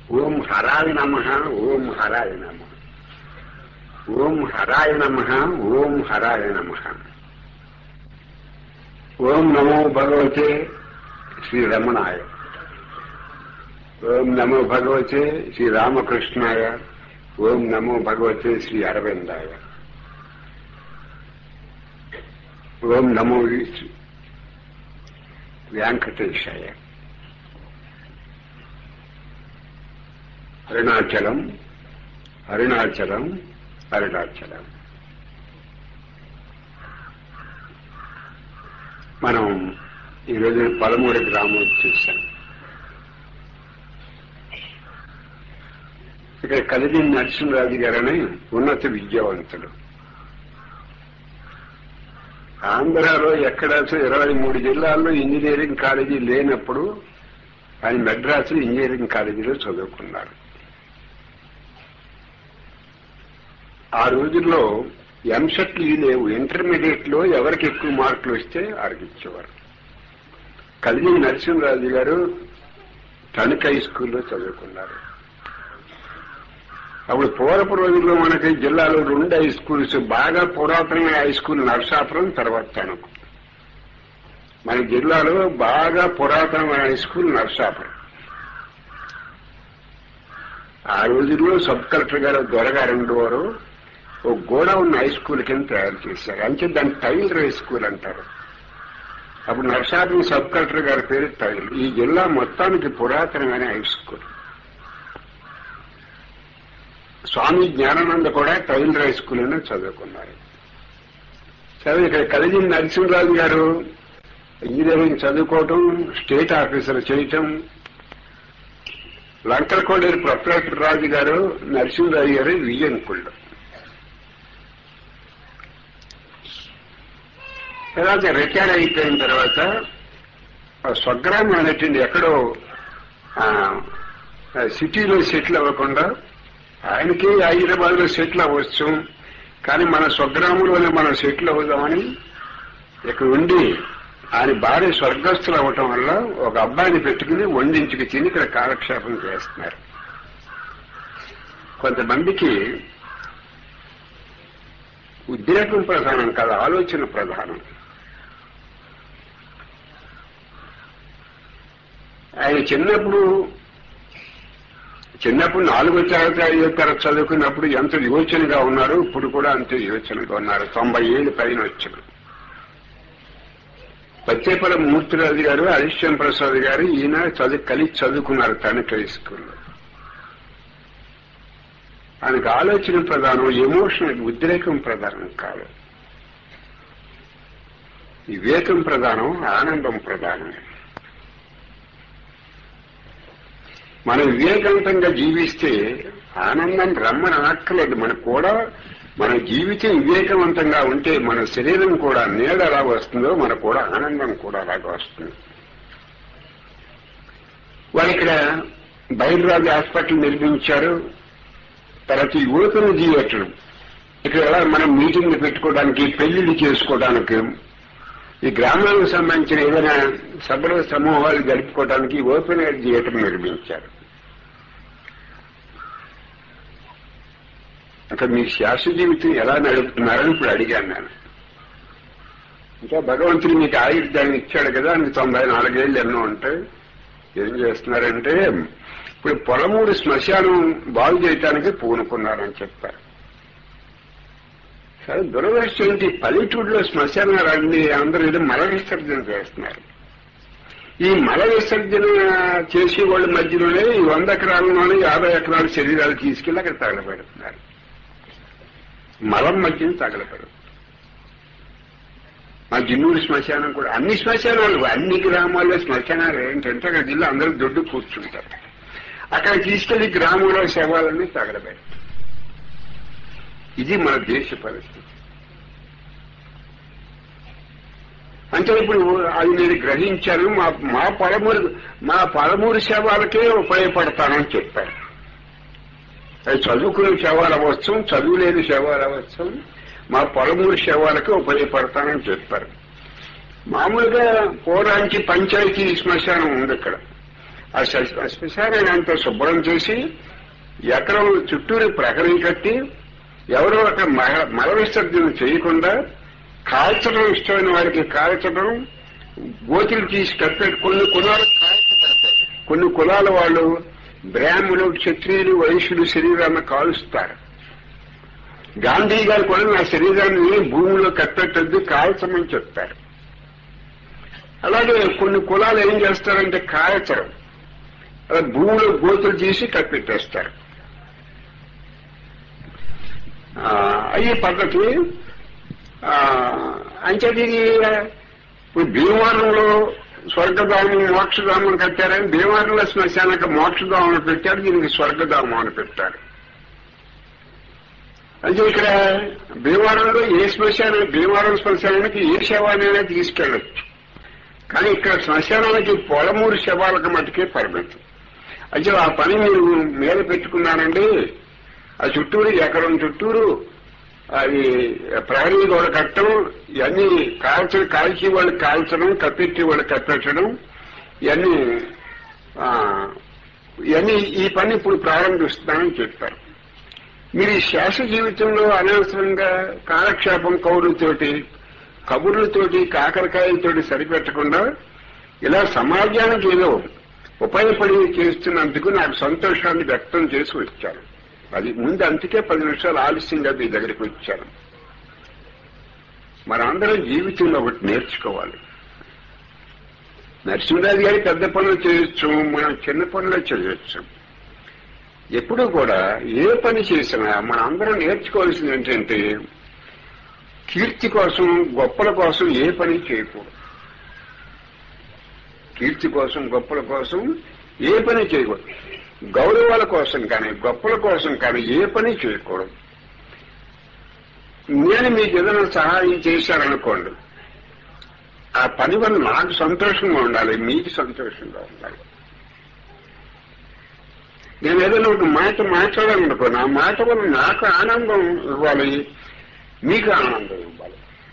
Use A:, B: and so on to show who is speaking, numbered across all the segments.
A: ఓం హరాయ నమ ఓం హరాయ నమ ఓం హరాయ నమ ఓం హరాయ నమ ఓం నమో భగవతే శ్రీ రమణాయ ఓం నమో భగవతే శ్రీ రామకృష్ణాయ ఓం నమో భగవతే శ్రీ అరవిందాయ ఓం నమో వెంకటేశాయ అరుణాచలం అరుణాచలం అరుణాచలం మనం ఈరోజు పదమూడు గ్రామం వచ్చేసాం ఇక్కడ కలిగి నరసింహరాజు గారని ఉన్నత విద్యావంతుడు ఆంధ్రాలో ఎక్కడ అసలు ఇరవై మూడు జిల్లాల్లో ఇంజనీరింగ్ కాలేజీ లేనప్పుడు ఆయన మెడ్రాసులో ఇంజనీరింగ్ కాలేజీలో చదువుకున్నారు ఆ రోజుల్లో ఎంసెట్లు లేవు ఇంటర్మీడియట్ లో ఎవరికి ఎక్కువ మార్కులు వస్తే వారికి ఇచ్చేవారు కలిగి నరసింహరాజు గారు తణుకు హై స్కూల్లో చదువుకున్నారు అప్పుడు పూర్వపు రోజుల్లో మనకి జిల్లాలో రెండు హై స్కూల్స్ బాగా పురాతనమైన హై స్కూల్ నరసాపురం తర్వాత తణుకు మన జిల్లాలో బాగా పురాతనమైన హై స్కూల్ నరసాపురం ఆ రోజుల్లో సబ్ కలెక్టర్ గారు దొరగారు వారు ఒక గోడౌన్ హై స్కూల్ కింద తయారు చేశారు అంటే దాన్ని టైల్ హై స్కూల్ అంటారు అప్పుడు నరసాపురం సబ్ కలెక్టర్ గారి పేరు టైల్ ఈ జిల్లా మొత్తానికి పురాతనమైన హై స్కూల్ స్వామి జ్ఞానానంద కూడా టైల్ హై స్కూల్ అని చదువుకున్నారు చదివి ఇక్కడ కలిగి నరసింహరాజు గారు ఇంజనీరింగ్ చదువుకోవటం స్టేట్ ఆఫీసర్ చేయటం లంకలకోడేరు ప్రొఫెసర్ రాజు గారు నరసింహరాజు గారు విజయన్కుళ్ళు తర్వాత రిటైర్ అయిపోయిన తర్వాత స్వగ్రామం అనేటువంటి ఎక్కడో సిటీలో సెటిల్ అవ్వకుండా ఆయనకి హైదరాబాద్ లో సెటిల్ అవ్వచ్చు కానీ మన స్వగ్రామంలోనే మనం సెటిల్ అవుదామని ఇక్కడ ఉండి ఆయన భార్య స్వర్గస్థులు అవ్వటం వల్ల ఒక అబ్బాయిని పెట్టుకుని వండించుకు తిని ఇక్కడ కాలక్షేపం చేస్తున్నారు కొంతమందికి ఉద్రేకం ప్రధానం కాదు ఆలోచన ప్రధానం ఆయన చిన్నప్పుడు చిన్నప్పుడు నాలుగో తరగతి ఐదో తరగతి చదువుకున్నప్పుడు ఎంత యోచనగా ఉన్నారు ఇప్పుడు కూడా అంతే యోచనగా ఉన్నారు తొంభై ఏళ్ళు పైన వచ్చారు పచ్చేపల్లి మూర్తిరాజు గారు హరిశ్చంద్ర ప్రసాద్ గారు ఈయన చదువు కలిసి చదువుకున్నారు తణుకు స్కూల్లో ఆయనకు ఆలోచన ప్రధానం ఎమోషన్ ఉద్రేకం ప్రధానం కాదు వివేకం ప్రధానం ఆనందం ప్రధానం మనం వివేకవంతంగా జీవిస్తే ఆనందం రమ్మని అనక్కర్లేదు మనకు కూడా మన జీవితం వివేకవంతంగా ఉంటే మన శరీరం కూడా నీడ ఎలా వస్తుందో మనకు కూడా ఆనందం కూడా అలాగే వస్తుంది వాళ్ళు ఇక్కడ బయలురాజు హాస్పిటల్ నిర్మించారు తర్వాత యువతను జీవటం ఇక్కడ ఎలా మనం మీటింగ్లు పెట్టుకోవడానికి పెళ్లిళ్ళు చేసుకోవడానికి ఈ గ్రామాలకు సంబంధించిన ఏదైనా సభలు సమూహాలు జరుపుకోవడానికి ఓపెన్ ఎయిర్ థియేటర్ నిర్మించారు అక్కడ మీ శాస్త్ర జీవితం ఎలా నడుపుతున్నారని ఇప్పుడు అడిగాను నేను ఇంకా భగవంతుడు మీకు ఆయుర్దాన్ని ఇచ్చాడు కదా మీకు తొంభై నాలుగేళ్ళు ఎన్నో ఉంటాయి ఏం చేస్తున్నారంటే ఇప్పుడు పొలమూడి శ్మశానం బాగు చేయటానికి పూనుకున్నారని చెప్పారు సరే దురదృష్టం ఏంటి పల్లెటూరులో శ్మశానాలన్నీ అందరూ ఏదో మల విసర్జన చేస్తున్నారు ఈ మల విసర్జన చేసే వాళ్ళ మధ్యలోనే ఈ వంద ఎకరాలలోనే యాభై ఎకరాల శరీరాలు తీసుకెళ్లి అక్కడ తగలబెడుతున్నారు మలం మధ్యన తగలబెడు మా జిన్నూరు శ్మశానం కూడా అన్ని శ్మశానాలు అన్ని గ్రామాల్లో శ్మశానాలు ఏంటంటే అక్కడ జిల్లా అందరూ దొడ్డు కూర్చుంటారు అక్కడ తీసుకెళ్లి గ్రామంలో శవాలన్నీ తగలబెడతారు ఇది మన దేశ పరిస్థితి అంటే ఇప్పుడు అది నేను గ్రహించాను మా మా పదమూడు మా పదమూడు శవాలకే ఉపయోగపడతానని చెప్పారు అది చదువుకునే శవాలు అవ్వచ్చు చదువు లేని శవాలు అవ్వచ్చు మా పదమూడు శవాలకే ఉపయోగపడతానని చెప్పారు మామూలుగా పోరానికి పంచాయతీ శ్మశానం ఉంది ఇక్కడ ఆ శ్మ- ఆ శ్మశానాన్ని అంతా శుభ్రం చేసి ఎకరం చుట్టూరు ప్రహరీ కట్టి ఎవరో అక్కడ మల- మల విసర్జన చేయకుండా కాల్చడం ఇష్టమైన వారికి కాల్చడం గోతులు తీసి కప్పెట్టు కొన్ని కులాలు కాల్చి పెడతారు కొన్ని కులాల వాళ్ళు బ్రాహ్మణులు క్షత్రియులు వైశ్యులు శరీరాన్ని కాలుస్తారు గాంధీ గారు కూడా నా శరీరాన్ని భూమిలో కప్పెట్టద్దు కాల్చమని చెప్తారు అలాగే కొన్ని కులాలు ఏం చేస్తారంటే కాల్చరు అలా భూమిలో గోతులు తీసి కప్పెట్టేస్తారు ఆ, అయ్యే పద్ధతి ఆ, అంచేది ఇది ఇప్పుడు భీమవరంలో స్వర్గధామం మోక్షధామం కట్టారని భీమవరంలో శ్మశానక మోక్షధామం అని పెట్టారు దీనికి స్వర్గధామం అని పెట్టారు అంటే ఇక్కడ భీమవరంలో ఏ శ్మశానం భీమవరం శ్మశానానికి ఏ శవానైనా తీసుకెళ్ళచ్చు కానీ ఇక్కడ శ్మశానానికి పొలమూరు శవాలకు మటుకే పరిమితం అయితే ఆ పని మీరు మీద పెట్టుకున్నానండి ఆ చుట్టూరు ఎకరం చుట్టూరు అది ప్రహరీ గోడ కట్టడం ఇవన్నీ కాల్చి కాల్చి వాళ్ళు కాల్చడం కప్పెట్టి వాళ్ళు కప్పెట్టడం ఇవన్నీ ఆ, ఇవన్నీ ఈ పని ఇప్పుడు ప్రారంభిస్తున్నానని చెప్పారు మీరు ఈ శేష జీవితంలో అనవసరంగా కాలక్షేపం కౌరులతోటి కబుర్లతోటి కాకరకాయలతోటి సరిపెట్టకుండా ఇలా సమాజానికి ఏదో ఉపయోగపడి చేస్తున్నందుకు నాకు సంతోషాన్ని వ్యక్తం చేసి వచ్చాను అది ముందు అందుకే పది నిమిషాలు ఆలస్యంగా మీ దగ్గరికి వచ్చాను మనందరం జీవితంలో ఒకటి నేర్చుకోవాలి నరసింహరాజు గారి పెద్ద పనులు చేయొచ్చు మనం చిన్న పనులు చేయొచ్చు ఎప్పుడూ కూడా ఏ పని చేసినా మన అందరం నేర్చుకోవాల్సింది ఏంటంటే కీర్తి కోసం గొప్పల కోసం ఏ పని చేయకూడదు కీర్తి కోసం గొప్పల కోసం ఏ పని చేయకూడదు గౌరవాల కోసం కానీ గొప్పల కోసం కానీ ఏ పని చేయకూడదు నేను మీకు ఏదైనా సహాయం చేశారనుకోండి ఆ పని వల్ల నాకు సంతోషంగా ఉండాలి మీకు సంతోషంగా ఉండాలి నేను ఏదైనా ఒక మాట మాట్లాడాలనుకో నా మాట వల్ల నాకు ఆనందం ఇవ్వాలి మీకు ఆనందం ఇవ్వాలి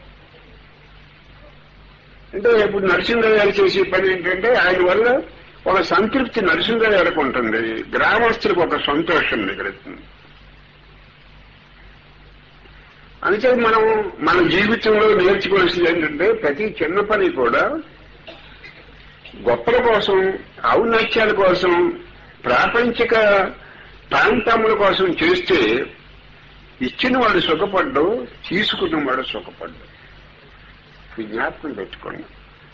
A: అంటే ఇప్పుడు నరసింహరావు గారు చేసే పని ఏంటంటే ఆయన వల్ల ఒక సంతృప్తి నరసింహరావు గారికి ఉంటుంది గ్రామస్తులకు ఒక సంతోషం మిగులుతుంది అందుకే మనం మన జీవితంలో నేర్చుకోవాల్సింది ఏంటంటే ప్రతి చిన్న పని కూడా గొప్పల కోసం ఔన్నత్యాల కోసం ప్రాపంచిక ప్రాంతముల కోసం చేస్తే ఇచ్చిన వాడు సుఖపడ్డు తీసుకున్న వాడు సుఖపడ్డు ఈ జ్ఞాపకం పెట్టుకోండి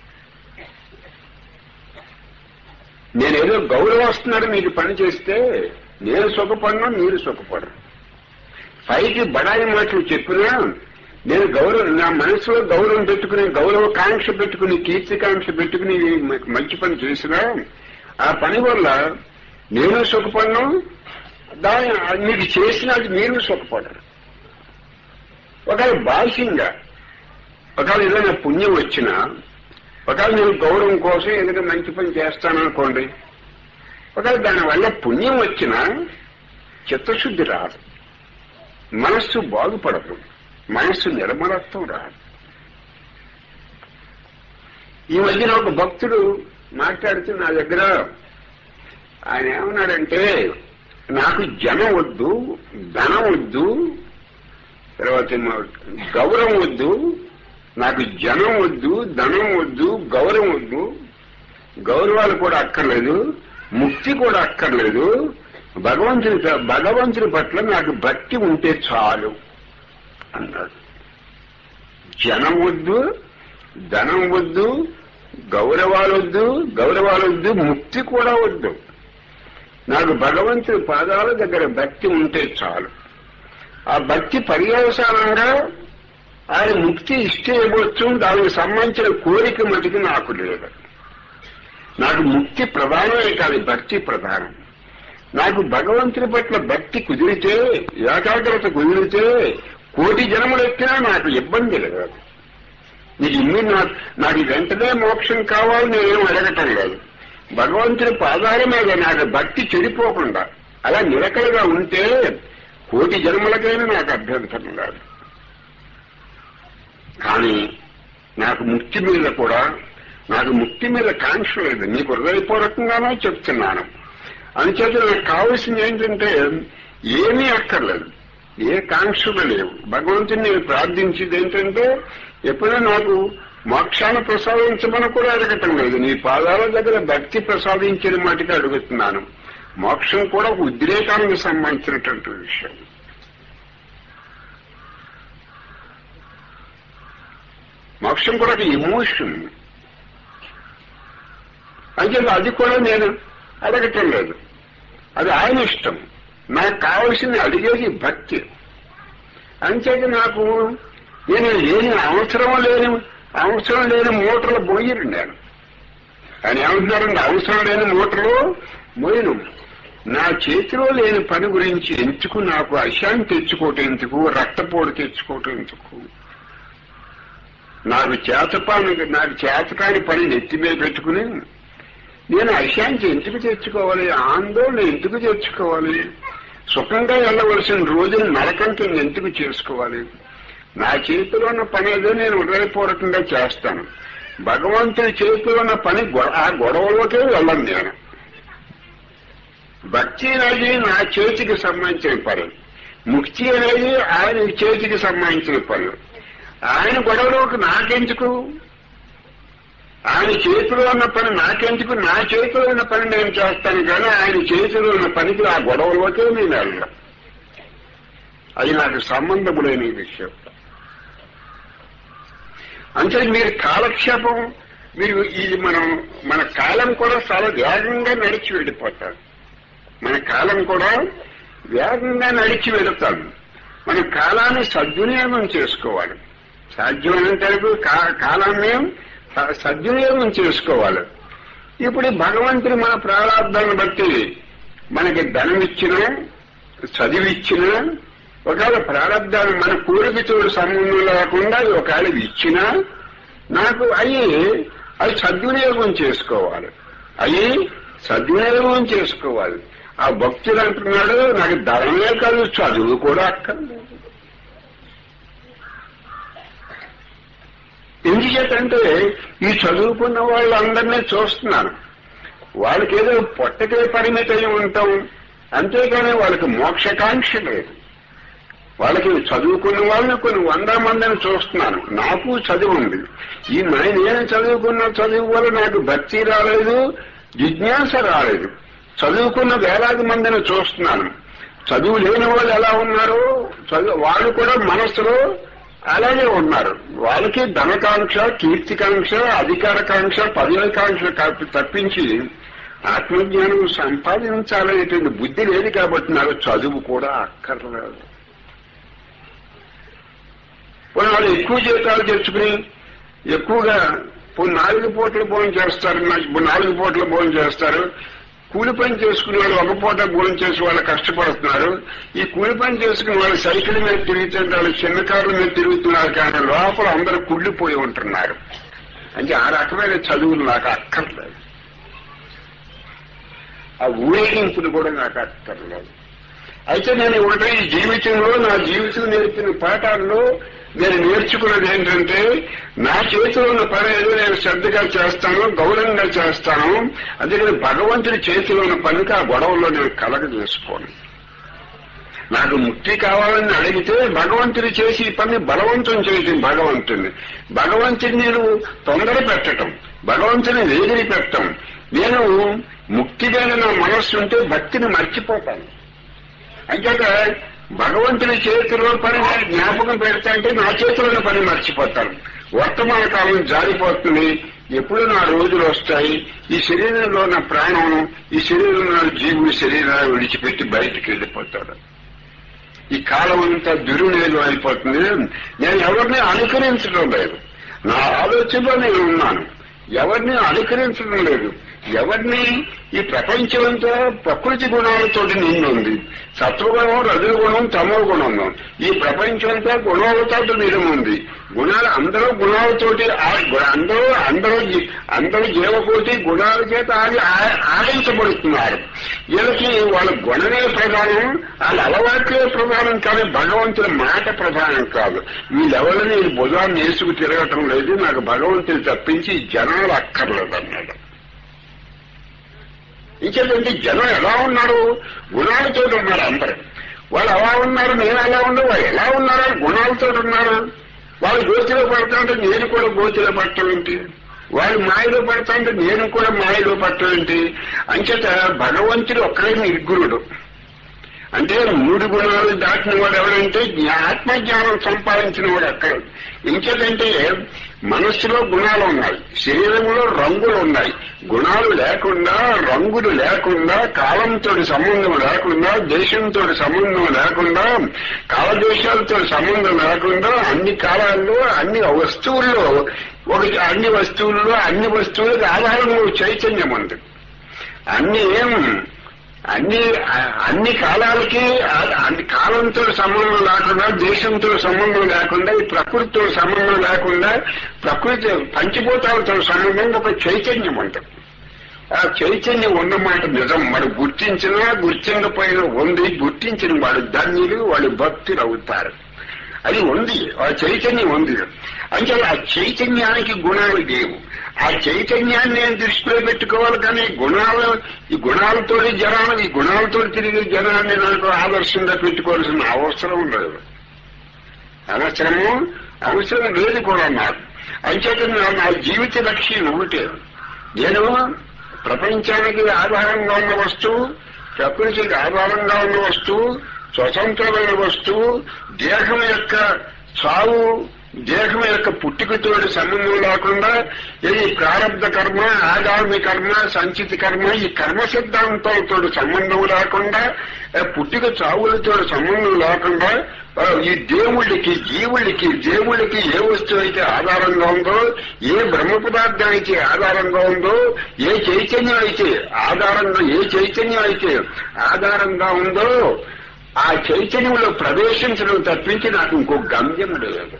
A: నేనేదో గౌరవం వస్తున్నాడు మీకు పని చేస్తే నేను సుఖపడినా మీరు సుఖపడరు పైకి బడాయి మాటలు చెప్పినా నేను గౌరవం నా మనసులో గౌరవం పెట్టుకుని గౌరవ కాంక్ష పెట్టుకుని కీర్తికాంక్ష పెట్టుకుని మంచి పని చేసినా ఆ పని వల్ల నేను సుఖపడను దాని మీకు చేసినది మీరు సుఖపడరు ఒకవేళ బాహ్యంగా ఒకవేళ ఏదైనా పుణ్యం వచ్చినా ఒకవేళ నేను గౌరవం కోసం ఏదైనా మంచి పని చేస్తాననుకోండి ఒకవేళ దానివల్ల పుణ్యం వచ్చినా చిత్తశుద్ధి రాదు మనస్సు బాగుపడదు మనస్సు నిర్మలత్వం రాదు ఈ మధ్యన ఒక భక్తుడు మాట్లాడుతూ నా దగ్గర ఆయన ఏమన్నాడంటే నాకు జనం వద్దు ధనం వద్దు తర్వాత ఏమో గౌరవం వద్దు నాకు జనం వద్దు ధనం వద్దు గౌరవం వద్దు గౌరవాలు కూడా అక్కర్లేదు ముక్తి కూడా అక్కర్లేదు భగవంతుని భగవంతుని పట్ల నాకు భక్తి ఉంటే చాలు అన్నాడు జనం వద్దు ధనం వద్దు గౌరవాలు వద్దు గౌరవాలు వద్దు ముక్తి కూడా వద్దు నాకు భగవంతుని పాదాల దగ్గర భక్తి ఉంటే చాలు ఆ భక్తి పర్యవసానంగా ఆయన ముక్తి ఇస్తే ఇవ్వచ్చు దానికి సంబంధించిన కోరిక మటుకు నాకు లేదు నాకు ముక్తి ప్రధానమే కాదు భక్తి ప్రధానం నాకు భగవంతుని పట్ల భక్తి కుదిరితే ఏకాగ్రత కుదిరితే కోటి జన్మలు ఎక్కినా నాకు ఇబ్బంది లేదు నీకు ఇన్ని నాకు నాకు వెంటనే మోక్షం కావాలి నేనేం అడగటం లేదు భగవంతుని పాదాల మీద నాకు భక్తి చెడిపోకుండా అలా నిలకడగా ఉంటే కోటి జన్మలకైనా నాకు అభ్యంతరం లేదు కానీ నాకు ముక్తి మీద కూడా నాకు ముక్తి మీద కాంక్ష లేదు నీకు హృదయపూర్వకంగానే చెప్తున్నాను అందుచేత నాకు కావలసింది ఏంటంటే ఏమీ అక్కర్లేదు ఏ కాంక్షలు లేవు భగవంతుని నేను ప్రార్థించేది ఏంటంటే ఎప్పుడైనా నాకు మోక్షాన్ని ప్రసాదించమని కూడా అడగటం లేదు నీ పాదాల దగ్గర భక్తి ప్రసాదించిన మటుకు అడుగుతున్నాను మోక్షం కూడా ఒక ఉద్రేకానికి సంబంధించినటువంటి విషయం మోక్షం కూడా ఒక ఎమోషన్ అంటే అది కూడా నేను అడగటం లేదు అది ఆయన ఇష్టం నాకు కావలసింది అడిగేది భక్తి అంచేది నాకు నేను లేని అవసరం లేని అవసరం లేని మూటలు మోయరు నేను ఆయన ఏమంటున్నారండి అవసరం లేని మూటలు మోయను నా చేతిలో లేని పని గురించి ఎందుకు నాకు అశాంతి తెచ్చుకోవటం ఎందుకు రక్తపోటు తెచ్చుకోవటం ఎందుకు నాకు చేతపాని నాకు చేతకాని పని నెత్తి మీద పెట్టుకుని నేను అశాంతి ఎందుకు తెచ్చుకోవాలి ఆందోళన ఎందుకు తెచ్చుకోవాలి సుఖంగా వెళ్ళవలసిన రోజుని నరకం కింద ఎందుకు చేసుకోవాలి నా చేతిలో ఉన్న పని ఏదో నేను హృదయపూర్వకంగా చేస్తాను భగవంతుడి చేతిలో ఉన్న పని గొ- ఆ గొడవలోకే వెళ్ళను నేను భక్తి అనేది నా చేతికి సంబంధించిన పని ముక్తి అనేది ఆయన చేతికి సంబంధించిన పని ఆయన గొడవలోకి నాకెందుకు ఆయన చేతిలో ఉన్న పని నాకెందుకు నా చేతిలో ఉన్న పని నేను చేస్తాను కానీ ఆయన చేతిలో ఉన్న పనికి ఆ గొడవలోకే నేను వెళ్ళను అది నాకు సంబంధము లేని విషయం అంటే మీరు కాలక్షేపం మీరు ఇది మనం మన కాలం కూడా చాలా వేగంగా నడిచి వెళ్ళిపోతాం మన కాలం కూడా వేగంగా నడిచి వెళుతాం మన కాలాన్ని సద్వినియోగం చేసుకోవాలి సాధ్యమైనంత వరకు కా- కాలాన్ని స- సద్వినియోగం చేసుకోవాలి ఇప్పుడు ఈ భగవంతుడు మన ప్రారంభాన్ని బట్టి మనకి ధనం ఇచ్చినా చదివిచ్చినా ఒకవేళ ప్రారంధాన్ని మన కోరికతో సంబంధం లేకుండా ఒకవేళ ఇచ్చినా నాకు అయ్యి అది సద్వినియోగం చేసుకోవాలి అయ్యి సద్వినియోగం చేసుకోవాలి ఆ భక్తుడు అంటున్నాడు నాకు ధనమే కాదు చదువు కూడా అక్కర్లేదు ఎందుచేతంటే ఈ చదువుకున్న వాళ్ళందరినీ చూస్తున్నాను వాళ్ళకి ఏదో పొట్టకే పరిమితమై ఉంటాం అంతేగాని వాళ్ళకి మోక్షకాంక్ష లేదు వాళ్ళకి చదువుకున్న వాళ్ళని కొన్ని వంద మందిని చూస్తున్నాను నాకు చదువు ఉంది ఈ మ- నేను చదువుకున్న చదువు వల్ల నాకు భక్తి రాలేదు జిజ్ఞాస రాలేదు చదువుకున్న వేలాది మందిని చూస్తున్నాను చదువు లేని వాళ్ళు ఎలా ఉన్నారో చదువు వాళ్ళు కూడా మనస్సులో అలాగే ఉన్నారు వాళ్ళకి ధనకాంక్ష కీర్తికాంక్ష అధికారకాంక్ష పదవికాంక్ష కాపి- తప్పించి ఆత్మజ్ఞానం సంపాదించాలనేటువంటి బుద్ధి లేదు కాబట్టి నాకు చదువు కూడా అక్కర్లేదు పోనీ వాళ్ళు ఎక్కువ జీతాలు తెచ్చుకుని ఎక్కువగా పోనీ నాలుగు పూటలు భోజనం చేస్తారు నా- ఇప్పుడు నాలుగు పూటలు భోజనం చేస్తారు కూలి పని చేసుకునే వాళ్ళు ఒక పూట భోజనం చేసి వాళ్ళు కష్టపడుతున్నారు ఈ కూలి పని చేసుకునే వాళ్ళు సైకిల్ మీద తిరుగుతుంటే వాళ్ళు చిన్న కార్ల మీద తిరుగుతున్నారు కానీ లోపల అందరూ కుళ్ళిపోయి ఉంటున్నారు అంటే ఆ రకమైన చదువులు నాకు అక్కర్లేదు ఆ ఊరేగింపులు కూడా నాకు అక్కర్లేదు అయితే నేను ఒకటే ఈ జీవితంలో నా జీవితం నేర్పిన పాఠాల్లో నేను నేర్చుకున్నది ఏంటంటే నా చేతిలో ఉన్న పని ఏదో నేను శ్రద్ధగా చేస్తాను గౌరవంగా చేస్తాను అందుకని భగవంతుడి చేతిలో ఉన్న పనికి ఆ గొడవల్లో నేను కలగ చేసుకోను నాకు ముక్తి కావాలని అడిగితే భగవంతుడు చేసి ఈ పని బలవంతం చేయటం భగవంతుడిని భగవంతుని నేను తొందర పెట్టటం భగవంతుని వేదిరి పెట్టడం నేను ముక్తి మీద నా మనస్సు ఉంటే భక్తిని మర్చిపోతాను అంచేత భగవంతుని చేతిలో పని నేను జ్ఞాపకం పెడతా అంటే నా చేతిలోని పని మర్చిపోతాను వర్తమాన కాలం జారిపోతుంది ఎప్పుడు నా రోజులు వస్తాయి ఈ శరీరంలో నా ప్రాణం ఈ శరీరంలో నా జీవుడు శరీరాన్ని విడిచిపెట్టి బయటికి వెళ్ళిపోతాడు ఈ కాలం అంతా దుర్వినియోగం అయిపోతుంది నేను ఎవరిని అనుకరించడం లేదు నా ఆలోచనలో నేను ఉన్నాను ఎవరిని అనుకరించడం లేదు ఎవరిని ఈ ప్రపంచం అంతా ప్రకృతి గుణాలతో నిండి ఉంది సత్వగుణం రజోగుణం తమో గుణం ఈ ప్రపంచం అంతా గుణాలతో నిండి ఉంది గుణాలు అందరూ గుణాలతోటి ఆ- గు- అందరూ అందరూ జీ- అందరూ జీవకోటి గుణాల చేత ఆడి ఆ- ఆడించబడుతున్నారు వీళ్ళకి వాళ్ళ గుణమే ప్రధానం వాళ్ళ అలవాట్లే ప్రధానం కానీ భగవంతుని మాట ప్రధానం కాదు వీళ్ళెవరు నేను భుజాన్ని వేసుకు తిరగటం లేదు నాకు భగవంతుని తప్పించి జనాలు అక్కర్లేదు అన్నాడు ఇంకేంటంటే జనం ఎలా ఉన్నారు గుణాలతో ఉన్నారు అందరూ వాళ్ళు అలా ఉన్నారు నేను అలా ఉన్నా వాళ్ళు ఎలా ఉన్నారో గుణాలతో ఉన్నారు వాళ్ళు గోతిలో పడతాంటే నేను కూడా గోతిలో పడటం ఏంటి వాళ్ళు మాయలో పడతాంటే నేను కూడా మాయలో పడటం ఏంటి అంచేత భగవంతుడు ఒక్కడే నిర్గుణుడు అంటే మూడు గుణాలు దాటిన వాడు ఎవడంటే జ్ఞా- ఆత్మజ్ఞానం సంపాదించిన వాడు అక్కడ ఇంకేదంటే మనస్సులో గుణాలు ఉన్నాయి శరీరంలో రంగులు ఉన్నాయి గుణాలు లేకుండా రంగులు లేకుండా కాలంతో సంబంధం లేకుండా దేశంతో సంబంధం లేకుండా కాలదేశాలతో సంబంధం లేకుండా అన్ని కాలాల్లో అన్ని వస్తువుల్లో ఒక అన్ని వస్తువుల్లో అన్ని వస్తువులకు ఆధారంలో చైతన్యం ఉంది అన్ని అన్ని అన్ని కాలాలకి ఆ- అన్ని కాలంతో సంబంధం లేకుండా దేశంతో సంబంధం లేకుండా ఈ ప్రకృతితో సంబంధం లేకుండా ప్రకృతి పంచభూతాలతో సంబంధం ఒక చైతన్యం ఉంటుంది ఆ చైతన్యం ఉన్నమాట నిజం వాడు గుర్తించినా గుర్తించకపోయినా ఉంది గుర్తించిన వాడు ధన్యులు వాళ్ళు భక్తులు అవుతారు అది ఉంది ఆ చైతన్యం ఉంది అంటే ఆ చైతన్యానికి గుణాలు లేవు ఆ చైతన్యాన్ని నేను దృష్టిలో పెట్టుకోవాలి కానీ గుణాలు ఈ గుణాలతో జనాలు ఈ గుణాలతో తిరిగే జనాన్ని నాకు ఆదర్శంగా పెట్టుకోవాల్సిన అవసరం లేదు అవసరము అవసరం లేదు కూడా నాకు అంచేత నా- నా జీవిత లక్ష్యం ఒకటే నేను ప్రపంచానికి ఆధారంగా ఉన్న వస్తువు ప్రకృతికి ఆధారంగా ఉన్న వస్తువు స్వతంత్రమైన వస్తువు దేహం యొక్క చావు దేహం యొక్క పుట్టుకతోటి సంబంధం లేకుండా ఇది ప్రారంభ కర్మ ఆగామి కర్మ సంచిత కర్మ ఈ కర్మ సిద్ధాంతాలతో సంబంధం లేకుండా ఆ పుట్టుక చావులతో సంబంధం లేకుండా ఆ, ఈ దేవుళ్ళకి జీవుళ్ళకి దేవుళ్ళకి ఏ వస్తువు అయితే ఆధారంగా ఉందో ఏ బ్రహ్మ పదార్థం అయితే ఆధారంగా ఉందో ఏ చైతన్యం అయితే ఆధారంగా ఏ చైతన్యం అయితే ఆధారంగా ఉందో ఆ చైతన్యంలో ప్రవేశించడం తప్పించి నాకు ఇంకో గమ్యం లేదు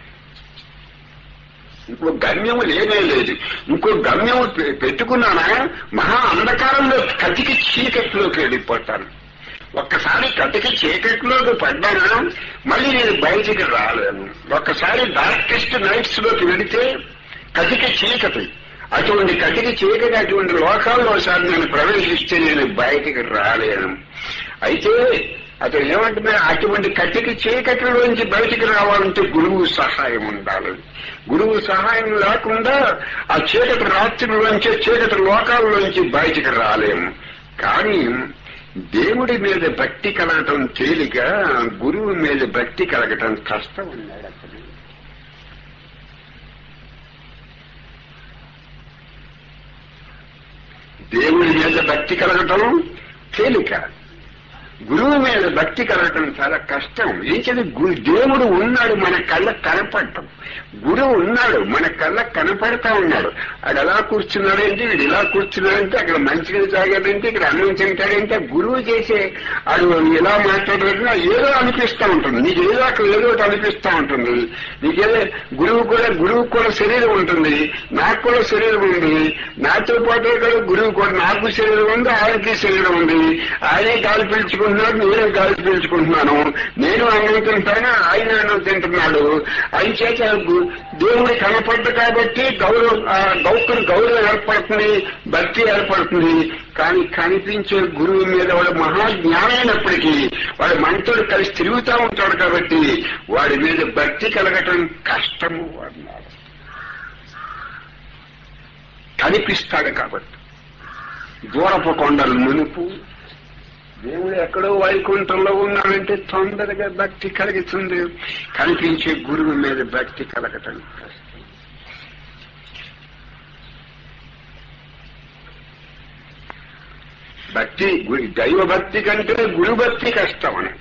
A: ఇంకో గమ్యం లేనే లేదు ఇంకో గమ్యం పె- పెట్టుకున్నానా మహా అంధకారంలో కతికి చీకట్లోకి వెళ్ళిపోతాను ఒక్కసారి కటికి చీకట్లోకి పడ్డానా మళ్ళీ నేను బయటికి రాలేను ఒక్కసారి డార్కెస్ట్ నైట్స్ లోకి వెళితే కటికి చీకటి అటువంటి కటికి చీకటి అటువంటి లోకాల్లో ఒకసారి నేను ప్రవేశిస్తే నేను బయటికి రాలేను అయితే అతను ఏమంటున్నా అటువంటి కట్టికి చీకటిలోంచి బయటికి రావాలంటే గురువు సహాయం ఉండాలి గురువు సహాయం లేకుండా ఆ చీకటి రాత్రిలోంచి చీకటి లోకాల్లోంచి బయటికి రాలేము కానీ దేవుడి మీద భక్తి కలగటం తేలిక గురువు మీద భక్తి కలగటం కష్టం ఉన్నాడు అతను దేవుడి మీద భక్తి కలగటం తేలిక గురువు మీద భక్తి కలగటం చాలా కష్టం ఏంటంటే గు- దేవుడు ఉన్నాడు మన కళ్ళకు కనపడటం గురువు ఉన్నాడు మన కళ్ళకు కనపడతా ఉన్నాడు అది ఎలా కూర్చున్నాడేంటి వీడు ఇలా కూర్చున్నాడంటే అక్కడ మంచిగా తాగాడంటే ఇక్కడ అన్నం తింటాడంటే గురువు చేసే అది ఎలా మాట్లాడాడంటే ఏదో అనిపిస్తూ ఉంటుంది నీకు ఏదో అక్కడ ఏదో ఒకటి అనిపిస్తూ ఉంటుంది నీకేదో గురువు కూడా గురువు కూడా శరీరం ఉంటుంది నాకు కూడా శరీరం ఉంది నాతో పాటు కూడా గురువు కూడా నాకు శరీరం ఉంది ఆయనకి శరీరం ఉంది ఆయనే గాలి పీల్చుకుంటున్నాడు నేనే గాలి పీల్చుకుంటున్నాను నేను అన్నం తింటాను ఆయన అన్నం తింటున్నాడు ఆయన చేత గు- దేవుడి కనపడ్డ కాబట్టి గౌరవం ఆ గౌకుని గౌరవం ఏర్పడుతుంది భక్తి ఏర్పడుతుంది కానీ కనిపించే గురువు మీద వాడు మహాజ్ఞానైనప్పటికీ వాడు మనతో కలిసి తిరుగుతూ ఉంటాడు కాబట్టి వాడి మీద భక్తి కలగటం కష్టము అన్నారు కనిపిస్తాడు కాబట్టి దూరపు కొండలు మునుపు దేవుడు ఎక్కడో వైకుంఠంలో ఉన్నాడంటే తొందరగా భక్తి కలుగుతుంది కనిపించే గురువు మీద భక్తి కలగటం కష్టం భక్తి గు- దైవ భక్తి కంటే గురు భక్తి కష్టం అని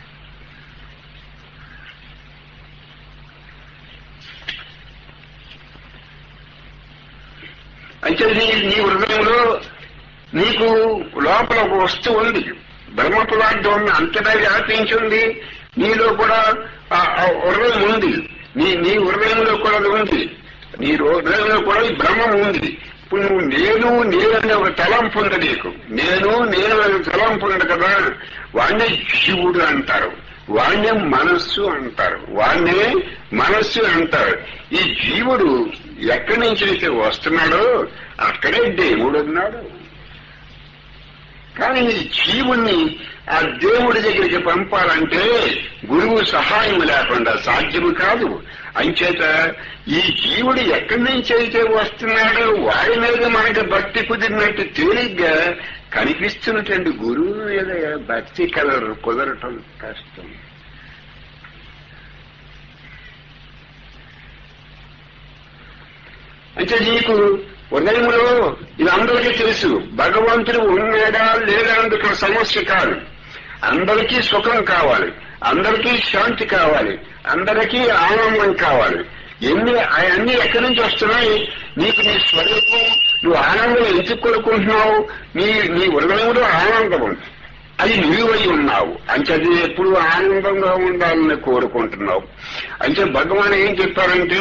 A: అయితే నీ నీ హృదయంలో నీకు లోపల ఒక వస్తువు ఉంది బ్రహ్మ పదార్థం ఉంది అంతటా వ్యాపించి ఉంది నీలో కూడా ఆ ఆ హృదయం ఉంది నీ నీ హృదయంలో కూడా అది ఉంది నీ హృదయంలో కూడా ఈ బ్రహ్మం ఉంది ఇప్పుడు నువ్వు నేను నేననే ఒక తలంపు ఉంది నీకు నేను నేను అనే తలంపు ఉంది కదా వాణ్ణే శివుడు అంటారు వాణ్ణే మనస్సు అంటారు వాణ్ణే మనస్సు అంటారు ఈ జీవుడు ఎక్కడి నుంచి అయితే వస్తున్నాడో అక్కడే దేవుడు ఉన్నాడు కానీ ఈ జీవుణ్ణి ఆ దేవుడి దగ్గరికి పంపాలంటే గురువు సహాయం లేకుండా సాధ్యము కాదు అంచేత ఈ జీవుడు ఎక్కడి నుంచి అయితే వస్తున్నాడో వాడి మీద మనకి భక్తి కుదిరినట్టు తేలిగ్గా కనిపిస్తున్నటువంటి గురువు మీద భక్తి కలరు కుదరటం కష్టం అంటే నీకు ఉదయంలో ఇది అందరికీ తెలుసు భగవంతుడు ఉన్నాడా లేదా అన్నది ఇక్కడ సమస్య కాదు అందరికీ సుఖం కావాలి అందరికీ శాంతి కావాలి అందరికీ ఆనందం కావాలి ఎన్ని అవన్నీ ఎక్కడి నుంచి వస్తున్నాయి నీకు నీ స్వరూపం నువ్వు ఆనందం ఎందుకు కోరుకుంటున్నావు నీ నీ హృదయంలో ఆనందం ఉంది అది నీవై ఉన్నావు అంటే అది ఎప్పుడు ఆనందంగా ఉండాలని కోరుకుంటున్నావు అంటే భగవాన్ ఏం చెప్పారంటే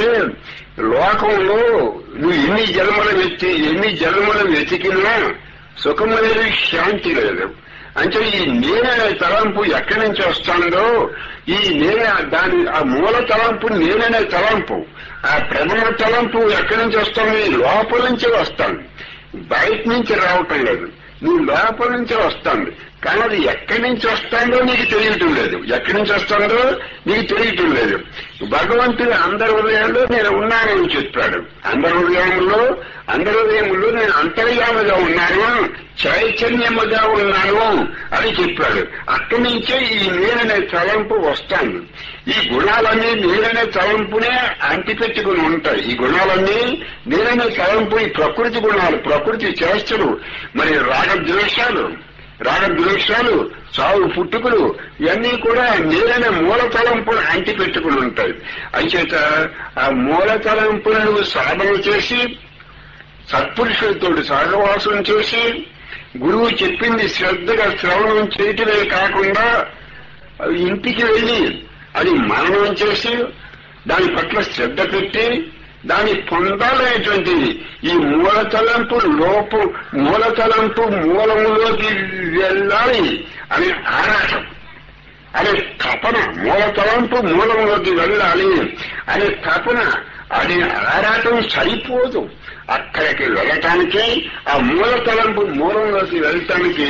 A: లోకంలో నువ్వు ఎన్ని జన్మలు వెతి ఎన్ని జన్మలు వెతికినా సుఖం లేదు శాంతి లేదు అంటే ఈ నేననే తలంపు ఎక్కడి నుంచి వస్తుందో ఈ నేనే దాని ఆ మూల తలంపు నేననే తలంపు ఆ ప్రథమ తలంపు ఎక్కడి నుంచి వస్తుంది లోపల నుంచే వస్తుంది బయట నుంచి రావటం లేదు నీ లోపల నుంచే వస్తుంది కానీ అది ఎక్కడి నుంచి వస్తుందో నీకు తెలియటం లేదు ఎక్కడి నుంచి వస్తుందో నీకు తెలియటం లేదు భగవంతుడు అందరి హృదయంలో నేను ఉన్నానని చెప్పాడు అందరి హృదయంలో అందరి హృదయంలో నేను అంతర్యాముగా ఉన్నాను చైతన్యముగా ఉన్నాను అని చెప్పాడు అక్కడి నుంచే ఈ నేననే తలంపు వస్తాను ఈ గుణాలన్నీ నేననే తలంపునే అంటిపెట్టుకుని ఉంటాయి ఈ గుణాలన్నీ నేననే తలంపు ఈ ప్రకృతి గుణాలు ప్రకృతి చేష్టలు మరి రాగద్వేషాలు రాగద్వేషాలు చావు పుట్టుకులు ఇవన్నీ కూడా నేలనే మూల తలంపును అంటి పెట్టుకుని ఉంటాయి అంచేత ఆ మూల తలంపును నువ్వు సాధన చేసి సత్పురుషులతో సహవాసం చేసి గురువు చెప్పింది శ్రద్ధగా శ్రవణం చేయటమే కాకుండా అవి ఇంటికి వెళ్ళి అది మననం చేసి దాని పట్ల శ్రద్ధ పెట్టి దాన్ని పొందాలనేటువంటి ఈ మూల తలంపు లోపం మూల తలంపు మూలములోకి వెళ్ళాలి అనే ఆరాటం అనే తపన మూల తలంపు మూలంలోకి వెళ్ళాలి అనే తపన అనే ఆరాటం సరిపోదు అక్కడికి వెళ్ళటానికి ఆ మూల తలంపు మూలంలోకి వెళ్ళటానికి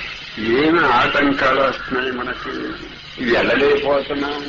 A: ఏమి ఆటంకాలు వస్తున్నాయి మనకి వెళ్ళలేకపోతున్నాం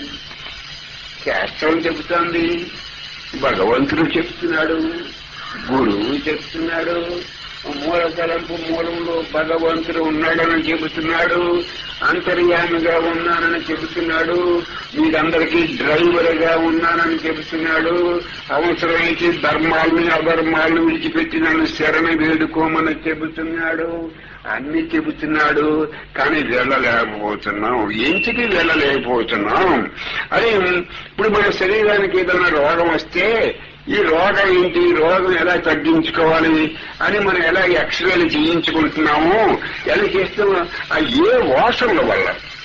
A: శాస్త్రం చెబుతోంది భగవంతుడు చెప్తున్నాడు గురువు చెప్తున్నాడు మూల తలంపు మూలంలో భగవంతుడు ఉన్నాడని చెబుతున్నాడు అంతర్యామిగా ఉన్నానని చెబుతున్నాడు మీరందరికీ డ్రైవర్ గా ఉన్నానని చెబుతున్నాడు అవసరమైతే ధర్మాలని అధర్మాలను విడిచిపెట్టి నన్ను శరణ వేడుకోమని చెబుతున్నాడు అన్ని చెబుతున్నాడు కానీ వెళ్ళలేకపోతున్నాం ఇంటికి వెళ్ళలేకపోతున్నాం అది ఇప్పుడు మన శరీరానికి ఏదైనా రోగం వస్తే ఈ రోగం ఏంటి రోగం ఎలా తగ్గించుకోవాలి అని మనం ఎలా ఎక్స్రేలు చేయించుకుంటున్నాము ఎలా చేస్తున్నాం ఆ ఏ వాసనల వల్ల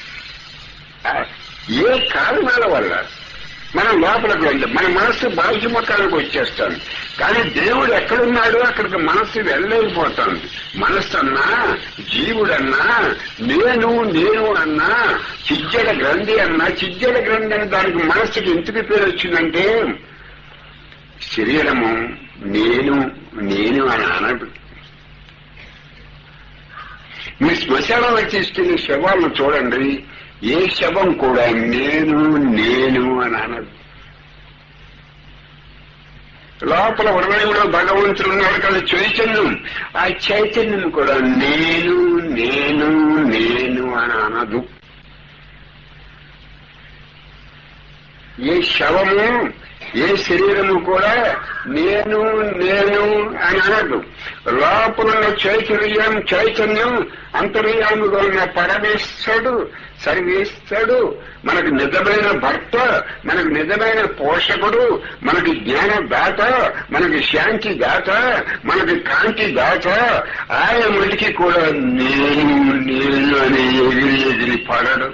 A: ఆ ఏ కారణాల వల్ల మనం లోపలికి వెళ్ళి మన మనస్సు బాహ్యముఖానికి వచ్చేస్తాం కానీ దేవుడు ఎక్కడున్నాడో అక్కడికి మనస్సు వెళ్ళలేకపోతుంది మనస్సు అన్నా జీవుడన్నా నేను నేను అన్నా చిజ్జడ గ్రంథి అన్నా చిజ్జడ గ్రంథి అని దానికి మనస్సుకి ఎందుకు పేరు వచ్చిందంటే శరీరము నేను నేను అని అనదు మీ శ్మశానంలో తీసుకెళ్లి శవాలను చూడండి ఏ శవం కూడా నేను నేను అని అనదు లోపల హృదయంలో భగవంతుడు ఉన్నాడు కదా చైతన్యం ఆ చైతన్యం కూడా నేను నేను నేను అని అనదు ఏ శవము ఏ శరీరము కూడా నేను నేను అని అనదు లోపల ఉన్న చైతన్యం చైతన్యం అంతర్యాముగా ఉన్న పరమేశ్వరుడు సర్వేశ్వరుడు మనకు నిజమైన భర్త మనకు నిజమైన పోషకుడు మనకి జ్ఞాన దాత మనకి శాంతి దాత మనకి కాంతి దాత ఆయన మటుకి కూడా నేను నేను అని ఎగిరి ఎగిరి పడడు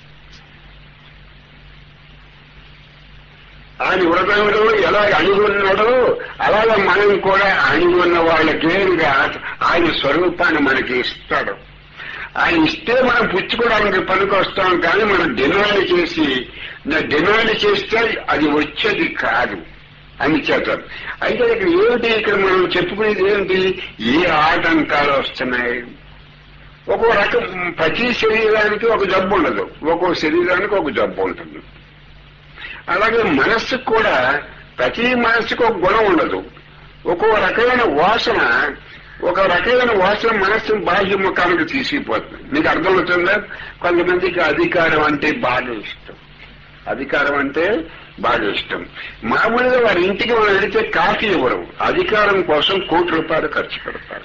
A: ఆయన హృదయంలో ఎలా అణుగున్నాడో అలాగే మనం కూడా అణుగున్న వాళ్ళకే ఇంకా ఆయన స్వరూపాన్ని మనకి ఇస్తాడు ఆయన ఇస్తే మనం పుచ్చుకోవడానికి పనికొస్తాం కానీ మనం డిమాండ్ చేసి డిమాండ్ చేస్తే అది వచ్చేది కాదు అని చేద్దాం అయితే ఇక్కడ ఏమిటి ఇక్కడ మనం చెప్పుకునేది ఏంటి ఏ ఆటంకాలు వస్తున్నాయి ఒక్కో రకం ప్రతి శరీరానికి ఒక జబ్బు ఉండదు ఒక్కో శరీరానికి ఒక జబ్బు ఉంటుంది అలాగే మనస్సుకు కూడా ప్రతి మనస్సుకు ఒక గుణం ఉండదు ఒక్కో రకమైన వాసన ఒక రకమైన వాసన మనస్సు బాహ్య ముఖానికి తీసుకుపోతుంది మీకు అర్థమవుతుందా కొంతమందికి అధికారం అంటే బాగా ఇష్టం అధికారం అంటే బాగా ఇష్టం మామూలుగా వారి ఇంటికి మనం వెళితే కాఫీ ఇవ్వరు అధికారం కోసం కోటి రూపాయలు ఖర్చు పెడతారు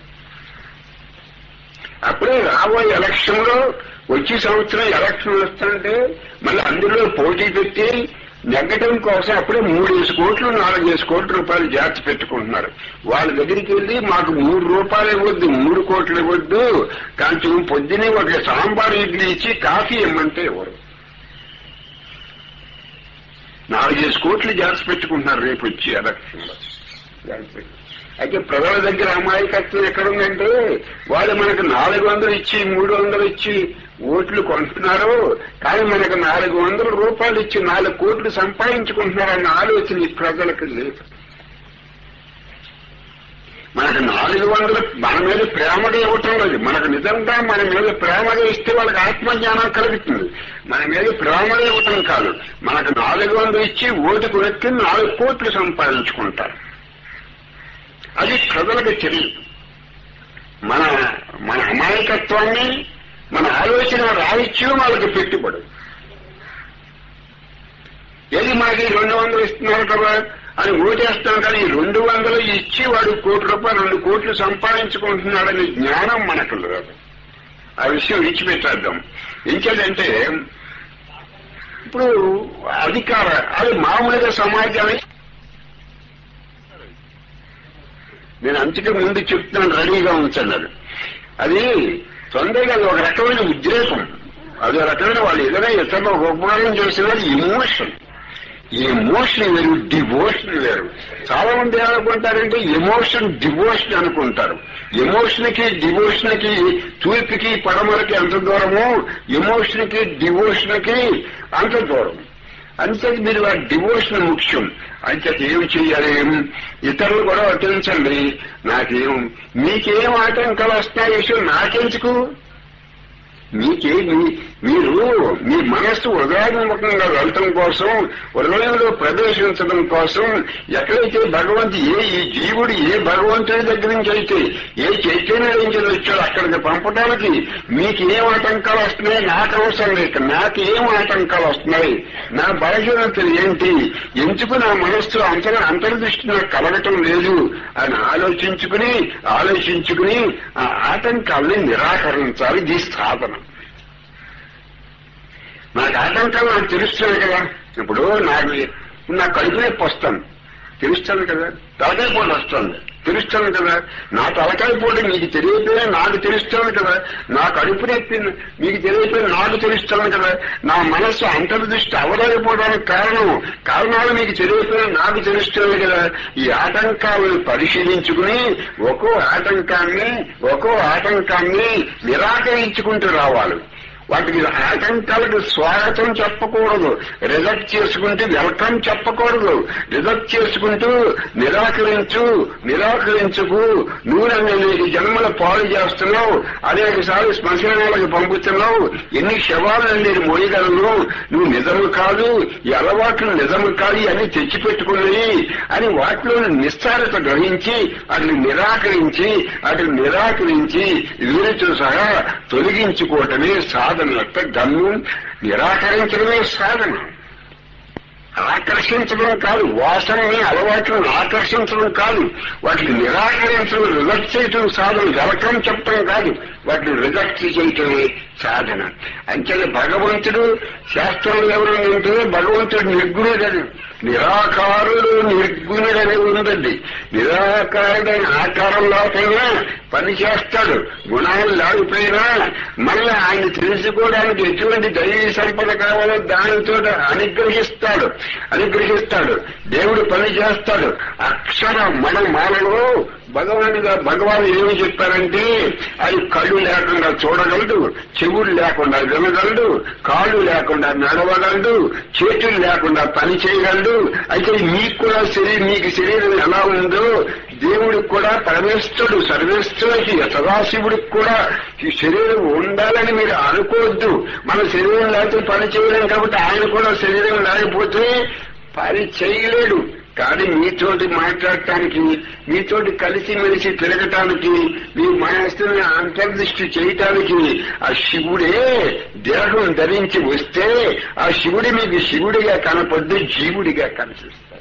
A: అప్పుడే రాబోయే ఎలక్షన్ లో వచ్చే సంవత్సరం ఎలక్షన్ వస్తుంటే మళ్ళీ అందులో పోటీ పెట్టి నెగ్గటం కోసం అప్పుడే మూడేసి కోట్లు నాలుగేసి కోట్ల రూపాయలు జాగ్రత్త పెట్టుకుంటున్నారు వాళ్ళ దగ్గరికి వెళ్ళి మాకు మూడు రూపాయలు ఇవ్వద్దు మూడు కోట్లు ఇవ్వద్దు కొంచెం పొద్దునే ఒక సాంబార్ ఇడ్లీ ఇచ్చి కాఫీ ఇమ్మంటే ఇవ్వరు నాలుగేసి కోట్లు జాగ్రత్త పెట్టుకుంటున్నారు రేపు వచ్చి ఎలక్షన్లో అయితే ప్రజల దగ్గర అమాయకత్వం ఎక్కడుందంటే వాళ్ళు మనకు నాలుగు వందలు ఇచ్చి మూడు వందలు ఇచ్చి ఓట్లు కొంటున్నారు కానీ మనకు నాలుగు వందల రూపాయలు ఇచ్చి నాలుగు కోట్లు సంపాదించుకుంటున్నారన్న ఆలోచన ఈ ప్రజలకు లేదు మనకు నాలుగు వందలు మన మీద ప్రేమగా ఇవ్వటం లేదు మనకు నిజంగా మన మీద ప్రేమగా ఇస్తే వాళ్ళకి ఆత్మజ్ఞానం కలుగుతుంది మన మీద ప్రేమగా ఇవ్వటం కాదు మనకు నాలుగు వందలు ఇచ్చి ఓటు కొనుక్కి నాలుగు కోట్లు సంపాదించుకుంటారు అది ప్రజలకు తెలియదు మన మన అమాయకత్వాన్ని మన ఆలోచన రాహిత్యం వాళ్ళకి పెట్టుబడి ఏది మనకి రెండు వందలు ఇస్తున్నారు కదా అని ఓటేస్తాం కానీ ఈ రెండు వందలు ఇచ్చి వాడు కోటి రూపాయలు రెండు కోట్లు సంపాదించుకుంటున్నాడనే జ్ఞానం మనకు లేదు ఆ విషయం విడిచిపెట్టేద్దాం ఇంకేదంటే ఇప్పుడు అధికార అది మామూలుగా సమాజాన్ని నేను అంతకు ముందు చెప్తున్నాను రెడీగా ఉంచండి అది అది తొందరగా అది ఒక రకమైన ఉద్రేకం అది ఒక రకమైన వాళ్ళు ఏదైనా ఇతరులు ఒక ఉపకారం చేసిన ఎమోషన్ ఎమోషన్ వేరు డివోషన్ వేరు చాలా మంది ఏమనుకుంటారంటే ఎమోషన్ డివోషన్ అనుకుంటారు ఎమోషన్ కి డివోషన్ కి తూర్పుకి పడమరకి ఎంత దూరమో ఎమోషన్ కి డివోషన్ కి అంత దూరం అంతే మీరు ఆ డివోషన్ ముఖ్యం అయితే ఏం చెయ్యాలి ఇతరులు కూడా వడ్డించండి నాకేం మీకేం ఆటంకాలు వస్తాయి విషయం నాకెందుకు మీకే మీ- మీరు మీ మనస్సు హృదయాత్మకంగా వెళ్ళటం కోసం హృదయంలో ప్రవేశించడం కోసం ఎక్కడైతే భగవంతు ఏ ఈ జీవుడు ఏ భగవంతుడి దగ్గర నుంచి అయితే ఏ చైతన్యం నుంచి వచ్చాడో అక్కడికి పంపడానికి మీకు ఏం ఆటంకాలు వస్తున్నాయి నాకు అవసరం లేదు నాకు ఏం ఆటంకాలు వస్తున్నాయి నా బలహీనతలు ఏంటి ఎందుకు నా మనస్సు అంతర్ అంతర్దృష్టి నాకు కలగటం లేదు అని ఆలోచించుకుని ఆలోచించుకుని ఆ ఆటంకాల్ని నిరాకరించాలి ఇది సాధన నాకు ఆటంకాలు నాకు తెలుస్తుంది కదా ఇప్పుడు నాకు నా కడుపు నొప్పి వస్తాను తెలుస్తాను కదా తలకాయ పోటీ వస్తుంది తెలుస్తాను కదా నా తలకాయ పోటీ మీకు తెలియకపోయినా నాకు తెలుస్తాను కదా నా కడుపు నొప్పి మీకు తెలియకపోయినా నాకు తెలుస్తాను కదా నా మనస్సు అంతర్దృష్టి అవలేకపోవడానికి కారణం కారణాలు మీకు తెలియకపోయినా నాకు తెలుస్తుంది కదా ఈ ఆటంకాలను పరిశీలించుకుని ఒక్కో ఆటంకాన్ని ఒక్కో ఆటంకాన్ని నిరాకరించుకుంటూ రావాలి వాటికి ఆటంకాలకు స్వాగతం చెప్పకూడదు రిజెక్ట్ చేసుకుంటూ వెల్కమ్ చెప్పకూడదు రిజెక్ట్ చేసుకుంటూ నిరాకరించు నిరాకరించుకు నువ్వు నన్ను నీకు జన్మల పాలు చేస్తున్నావు అనేక సార్లు శ్మశానాలకు పంపుతున్నావు ఎన్ని శవాలను నేను మోయగలను నువ్వు నిజము కాదు ఈ అలవాట్లు నిజము కాదు అని తెచ్చిపెట్టుకున్నాయి అని వాటిలో నిస్సారత గ్రహించి అటు నిరాకరించి అటు నిరాకరించి వీరితో సహా తొలగించుకోవటమే సాధన యొక్క గమ్యం నిరాకరించడమే సాధన ఆకర్షించడం కాదు వాసనని అలవాట్లను ఆకర్షించడం కాదు వాటిని నిరాకరించడం రిజెక్ట్ చేయటం సాధన వెలకం చెప్పడం కాదు వాటిని రిజెక్ట్ చేయటమే సాధన అంతే భగవంతుడు శాస్త్రంలో ఎవరు ఉంటే భగవంతుడు నిర్గుణుడని నిరాకారుడు నిర్గుణుడని ఉందండి నిరాకారుడైన ఆకారం లేకపోయినా పని చేస్తాడు గుణాలు లేకపోయినా మళ్ళీ ఆయన తెలుసుకోవడానికి ఎటువంటి దైవీ సంపద కావాలో దానితో అనుగ్రహిస్తాడు అనుగ్రహిస్తాడు దేవుడు పని చేస్తాడు అక్షర మన మాలలో భగవానుగా భగవాన్ ఏమి చెప్పారంటే అది కళ్ళు లేకుండా చూడగలడు చెవులు లేకుండా వినగలడు కాళ్ళు లేకుండా నడవగలడు చేతులు లేకుండా పని చేయగలడు అయితే మీకు కూడా శరీరం మీకు శరీరం ఎలా ఉందో దేవుడికి కూడా పరమేశ్వరుడు సర్వేశ్వరుడికి సదాశివుడికి కూడా ఈ శరీరం ఉండాలని మీరు అనుకోవద్దు మన శరీరం లేకపోతే పని చేయలేం కాబట్టి ఆయన కూడా శరీరం లేకపోతే పని చేయలేడు కానీ మీతోటి మాట్లాడటానికి మీతోటి కలిసి మెలిసి తిరగటానికి మీ మనస్సుని అంతర్దృష్టి చేయటానికి ఆ శివుడే దేహం ధరించి వస్తే ఆ శివుడి మీకు శివుడిగా కనపడ్డు జీవుడిగా కనిపిస్తాడు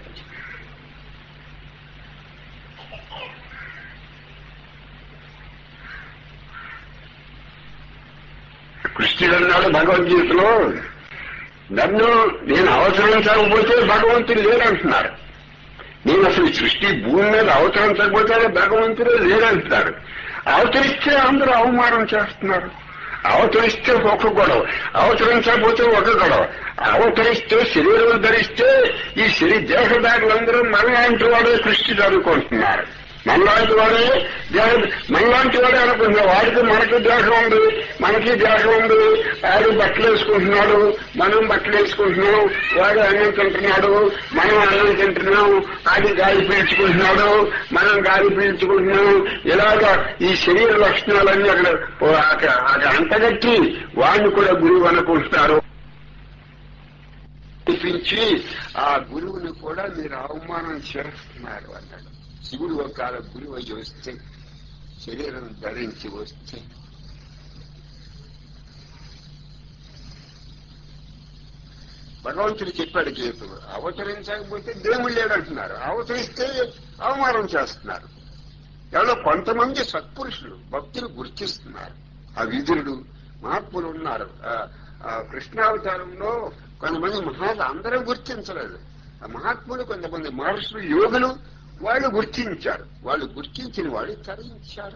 A: కృష్ణుడు అన్నాడు భగవద్గీతలో నన్ను నేను అవసరించకపోతే భగవంతుడు లేడంటున్నారు నేను అసలు సృష్టి భూమి మీద అవతరించకపోతే భగవంతుడే లేడంటున్నారు అవతరిస్తే అందరూ అవమానం చేస్తున్నారు అవతరిస్తే ఒక గొడవ అవతరించకపోతే ఒక గొడవ అవతరిస్తే శరీరం ధరిస్తే ఈ శరీ దేహదారులందరూ మనలాంటి వాడే కృష్ణుడు అనుకుంటున్నారు మనలాంటి వాడే దేహం మనలాంటి వాడే అనుకుంటున్నారు వాడికి మనకి దేహం ఉంది మనకి దేహం ఉంది వాడు బట్టలు వేసుకుంటున్నాడు మనం బట్టలు వేసుకుంటున్నాం వాడు అన్నం తింటున్నాడు మనం అన్నం తింటున్నాం అది గాలి పీల్చుకుంటున్నాడు మనం గాలి పీల్చుకుంటున్నాం ఇలాగా ఈ శరీర లక్షణాలన్నీ అక్కడ అక్కడ అక్కడ అంటగట్టి వాడిని కూడా గురువు అనుకుంటున్నారు చూపించి ఆ గురువుని కూడా మీరు అవమానం చేస్తున్నారు అన్నాడు శివుడు ఒక గురువు అయ్యి వస్తే శరీరం ధరించి వస్తే భగవంతుడు చెప్పాడు గీతలు అవతరించకపోతే దేవుడు లేడంటున్నారు అవతరిస్తే అవమానం చేస్తున్నారు ఎవరో కొంతమంది సత్పురుషులు భక్తులు గుర్తిస్తున్నారు ఆ విధులు మహాత్ములు ఉన్నారు కృష్ణావతారంలో కొంతమంది మహాత్ములు అందరూ గుర్తించలేదు ఆ మహాత్ములు కొంతమంది మహర్షులు యోగులు వాళ్ళు గుర్తించారు వాళ్ళు గుర్తించిన వాళ్ళు తరించారు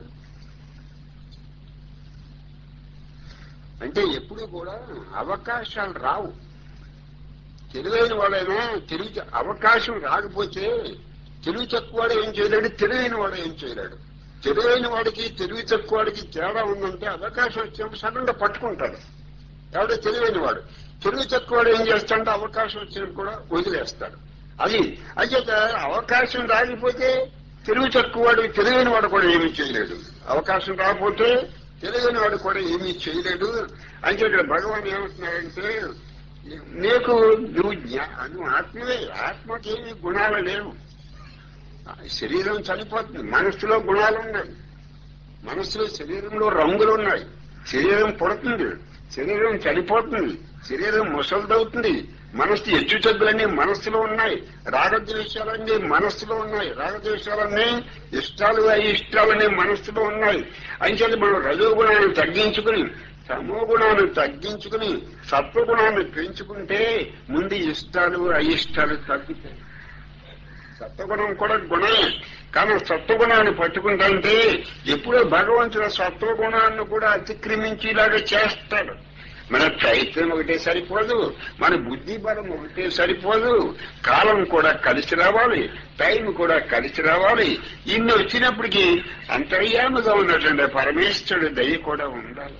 A: అంటే ఎప్పుడు కూడా అవకాశాలు రావు తెలివైన వాడైనా తెలివి అవకాశం రాకపోతే తెలివి తక్కువవాడు ఏం చేయలేడు తెలివైన వాడు ఏం చేయలేడు తెలివైన వాడికి తెలివి తక్కువ వాడికి తేడా ఉందంటే అవకాశం వచ్చినప్పుడు సడన్ గా పట్టుకుంటాడు ఎవడో తెలివైన వాడు తెలివి తక్కువ వాడు ఏం చేస్తాడంటే అవకాశం వచ్చినప్పుడు కూడా వదిలేస్తాడు అది అయితే అవకాశం రాకపోతే తెలివి తక్కువ వాడు తెలివైన వాడు కూడా ఏమీ చేయలేడు అవకాశం రాకపోతే తెలివైన వాడు కూడా ఏమీ చేయలేడు అంటే ఇక్కడ భగవాన్ ఏమంటున్నాడంటే నీకు నువ్వు నువ్వు ఆత్మవే ఆత్మకి ఏమి గుణాలు లేవు శరీరం చనిపోతుంది మనస్సులో గుణాలు ఉన్నాయి మనస్సులో శరీరంలో రంగులు ఉన్నాయి శరీరం పుడుతుంది శరీరం చనిపోతుంది శరీరం ముసలిదవుతుంది మనస్సు ఎచ్చు చెద్దులన్నీ మనస్సులో ఉన్నాయి రాగద్వేషాలన్నీ మనస్సులో ఉన్నాయి రాగద్వేషాలన్నీ ఇష్టాలు ఇష్టాలన్నీ మనస్సులో ఉన్నాయి అంచేది మనం రజోగుణాన్ని తగ్గించుకుని తమోగుణాన్ని తగ్గించుకుని సత్వగుణాన్ని పెంచుకుంటే ముందు ఇష్టాలు అయిష్టాలు తగ్గుతాయి సత్వగుణం కూడా గుణమే కానీ సత్వగుణాన్ని పట్టుకుంటే ఎప్పుడో భగవంతుడు సత్వగుణాన్ని కూడా అతిక్రమించేలాగా చేస్తాడు మన ప్రయత్నం ఒకటే సరిపోదు మన బుద్ధి బలం ఒకటే సరిపోదు కాలం కూడా కలిసి రావాలి టైం కూడా కలిసి రావాలి ఇన్ని వచ్చినప్పటికీ అంతర్యాముగా ఉన్నటువంటి పరమేశ్వరుడు దయ కూడా ఉండాలి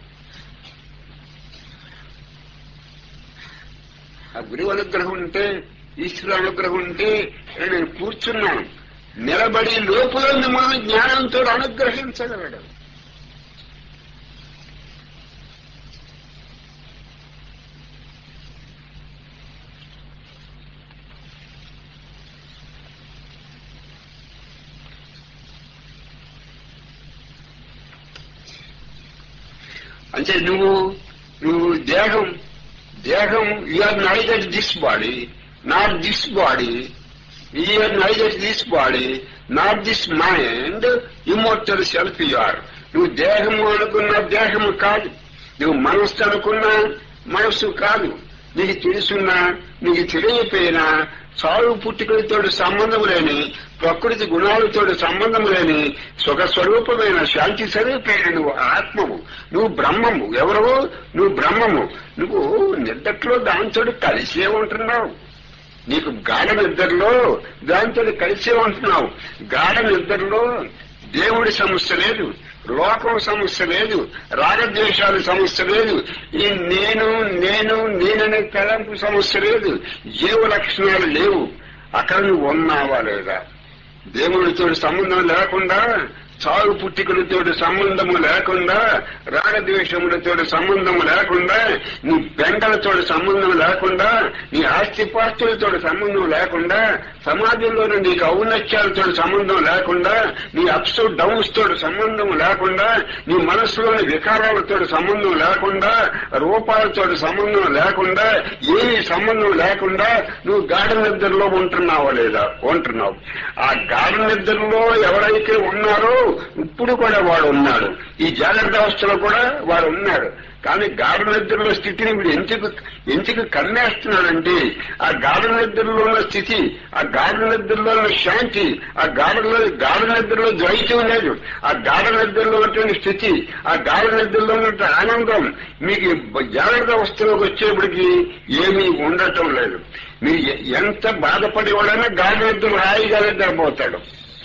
A: ఆ గురువు అనుగ్రహం ఉంటే ఈశ్వరు అనుగ్రహం ఉంటే నేను కూర్చున్నాను నిలబడి లోపల మిమ్మల్ని జ్ఞానంతో అనుగ్రహించగలడు అంటే నువ్వు నువ్వు దేహం దేహం you are not that this body not this body ear neither this body not this mind immortal self are నువ్వు దేహము అనుకున్న దేహము కాదు నువ్వు మనస్సు అనుకున్న మనస్సు కాదు నీకు తెలుసున్నా నీకు తెలియపోయినా సాగు పుట్టుకలతో సంబంధం లేని ప్రకృతి గుణాలతో సంబంధం లేని సుఖ స్వరూపమైన శాంతి స్వరూపమైన నువ్వు ఆత్మవు నువ్వు బ్రహ్మము ఎవరు నువ్వు బ్రహ్మము నువ్వు నిద్దట్లో దాంతో కలిసే ఉంటున్నావు నీకు గాఢ నిద్రలో దాంతో కలిసే ఉంటున్నావు గాఢ నిద్రలో దేవుడి సమస్య లేదు లోకం సమస్య లేదు రాగద్వేషాల సమస్య లేదు ఈ నేను నేను నేననే తలంపు సమస్య లేదు జీవ లక్షణాలు లేవు అక్కడ నువ్వు ఉన్నావా లేదా దేవుడితో సంబంధం లేకుండా చావు పుట్టికలతో సంబంధము లేకుండా రాగద్వేషములతో సంబంధం లేకుండా నీ బెంగలతో సంబంధం లేకుండా నీ ఆస్తిపాస్తులతో సంబంధం లేకుండా సమాజంలోని నీకు ఔన్నత్యాలతో సంబంధం లేకుండా నీ అప్స్ డౌన్స్ తోటి సంబంధం లేకుండా నీ మనస్సులోని వికారాలతో సంబంధం లేకుండా రూపాలతో సంబంధం లేకుండా ఏమీ సంబంధం లేకుండా నువ్వు గాఢ నిద్రలో ఉంటున్నావా లేదా ఉంటున్నావు ఆ గాఢ నిద్రలో ఎవరైతే ఉన్నారో ఇప్పుడు కూడా వాడు ఉన్నాడు ఈ జాగ్రత్త అవస్థలో కూడా వాడు ఉన్నాడు కానీ గాఢ నిద్రలో స్థితిని వీడు ఎందుకు ఎందుకు కన్నేస్తున్నాడంటే ఆ గాఢ నిద్రలో ఉన్న స్థితి ఆ గాఢ నిద్రలో ఉన్న శాంతి ఆ గాఢలో గాఢ నిద్రలో ద్వైతం లేదు ఆ గాఢ నిద్రలో ఉన్నటువంటి స్థితి ఆ గాఢ నిద్రలో ఉన్నటువంటి ఆనందం మీకు జాగ్రత్త అవస్థలోకి వచ్చేప్పటికి ఏమీ ఉండటం లేదు మీరు ఎంత బాధపడేవాడైనా గాఢ నిద్ర హాయిగా నిద్రపోతాడు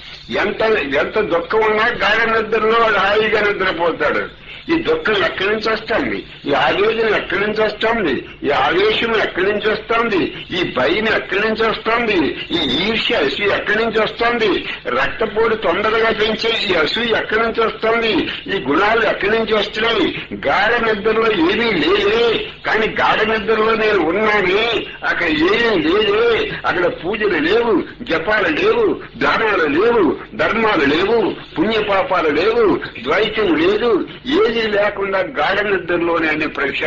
A: ఎంత ఎంత దుఃఖం ఉన్నా గాఢ నిద్రలో వాడు హాయిగా నిద్రపోతాడు ఈ దుఃఖం ఎక్కడి నుంచి వస్తుంది ఈ ఆవేదన ఎక్కడి నుంచి వస్తుంది ఈ ఆవేశం ఎక్కడి నుంచి వస్తుంది ఈ భయం ఎక్కడి నుంచి వస్తుంది ఈ ఈర్ష్య అసూయ ఎక్కడి నుంచి వస్తుంది రక్తపోటు తొందరగా పెంచే ఈ అసూయ ఎక్కడి నుంచి వస్తుంది ఈ గుణాలు ఎక్కడి నుంచి వస్తున్నాయి గాఢ నిద్రలో ఏమీ లేదే కానీ గాఢ నిద్రలో నేను ఉన్నానే అక్కడ ఏమీ లేదే అక్కడ పూజలు లేవు జపాలు లేవు దానాలు లేవు ధర్మాలు లేవు పుణ్యపాపాలు లేవు ద్వైతం లేదు ఏది లేకుండా గాఢ నిద్రలోనే అని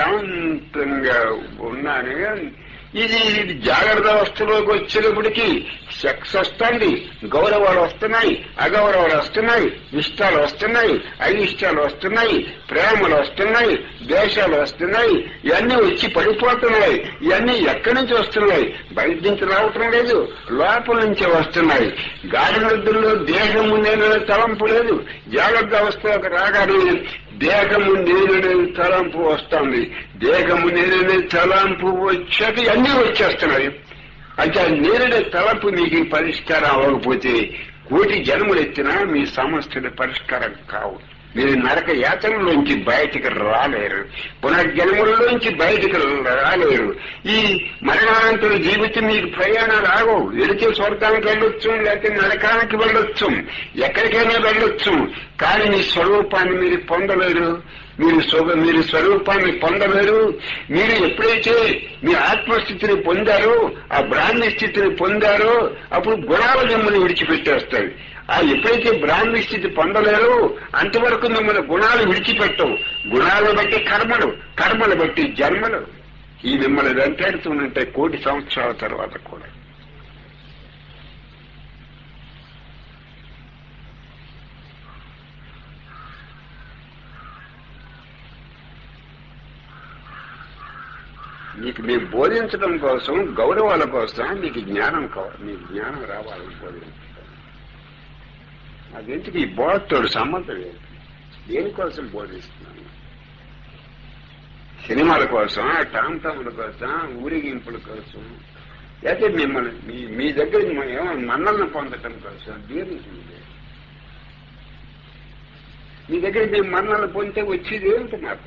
A: ప్రశాంతంగా ఉన్నాను ఇది ఇది జాగ్రత్త అవస్థలోకి వచ్చేటప్పటికి సెక్స్ వస్తుంది గౌరవాలు వస్తున్నాయి అగౌరవాలు వస్తున్నాయి ఇష్టాలు వస్తున్నాయి అయిష్టాలు వస్తున్నాయి ప్రేమలు వస్తున్నాయి దేశాలు వస్తున్నాయి ఇవన్నీ వచ్చి పడిపోతున్నాయి ఇవన్నీ ఎక్కడి నుంచి వస్తున్నాయి బయట నుంచి రావటం లేదు లోపల నుంచే వస్తున్నాయి గాఢ నిద్రలో దేహము నేను తలంపు లేదు జాగ్రత్త అవస్థలోకి రాగానే దేహము నేననే తలంపు వస్తుంది దేహము నేననే తలంపు వచ్చాక అన్నీ వచ్చేస్తున్నాయి అంటే ఆ నేననే తలంపు మీకు పరిష్కారం అవ్వకపోతే కోటి జన్మలు ఎత్తినా మీ సమస్యలు పరిష్కారం కావు మీరు నరక యాతనలోంచి బయటికి రాలేరు పునర్జన్మల్లోంచి బయటికి రాలేరు ఈ మరణానంతర జీవితం మీకు ప్రయాణాలు ఆగవు వెళితే స్వర్గానికి వెళ్ళొచ్చు లేకపోతే నరకానికి వెళ్ళొచ్చు ఎక్కడికైనా వెళ్ళొచ్చు కానీ మీ స్వరూపాన్ని మీరు పొందలేరు మీరు స్వ- మీరు స్వరూపాన్ని పొందలేరు మీరు ఎప్పుడైతే మీ ఆత్మస్థితిని పొందారో ఆ బ్రాహ్మణ స్థితిని పొందారో అప్పుడు గుణాల మిమ్మల్ని విడిచిపెట్టేస్తాయి ఆ ఎప్పుడైతే బ్రాహ్మణ స్థితి పొందలేరో అంతవరకు మిమ్మల్ని గుణాలు విడిచిపెట్టవు గుణాలను బట్టి కర్మలు కర్మలు బట్టి జన్మలు ఈ మిమ్మల్ని వెంటాడుతూనంటే కోటి సంవత్సరాల తర్వాత కూడా మీకు మేము బోధించడం కోసం గౌరవాల కోసం మీకు జ్ఞానం కావాలి మీకు జ్ఞానం రావాలని బోధించడం అదేంటికి ఈ బోధతోడు సంబంధం ఏంటి దేనికోసం బోధిస్తున్నాను సినిమాల కోసం టామ్ టాముల కోసం ఊరేగింపుల కోసం లేకపోతే మిమ్మల్ని మీ మీ దగ్గర ఏమో మన్నలను పొందటం కోసం దేనికి ఇది? మీ దగ్గర మేము మన్నలు పొందితే వచ్చేది ఏమిటి నాకు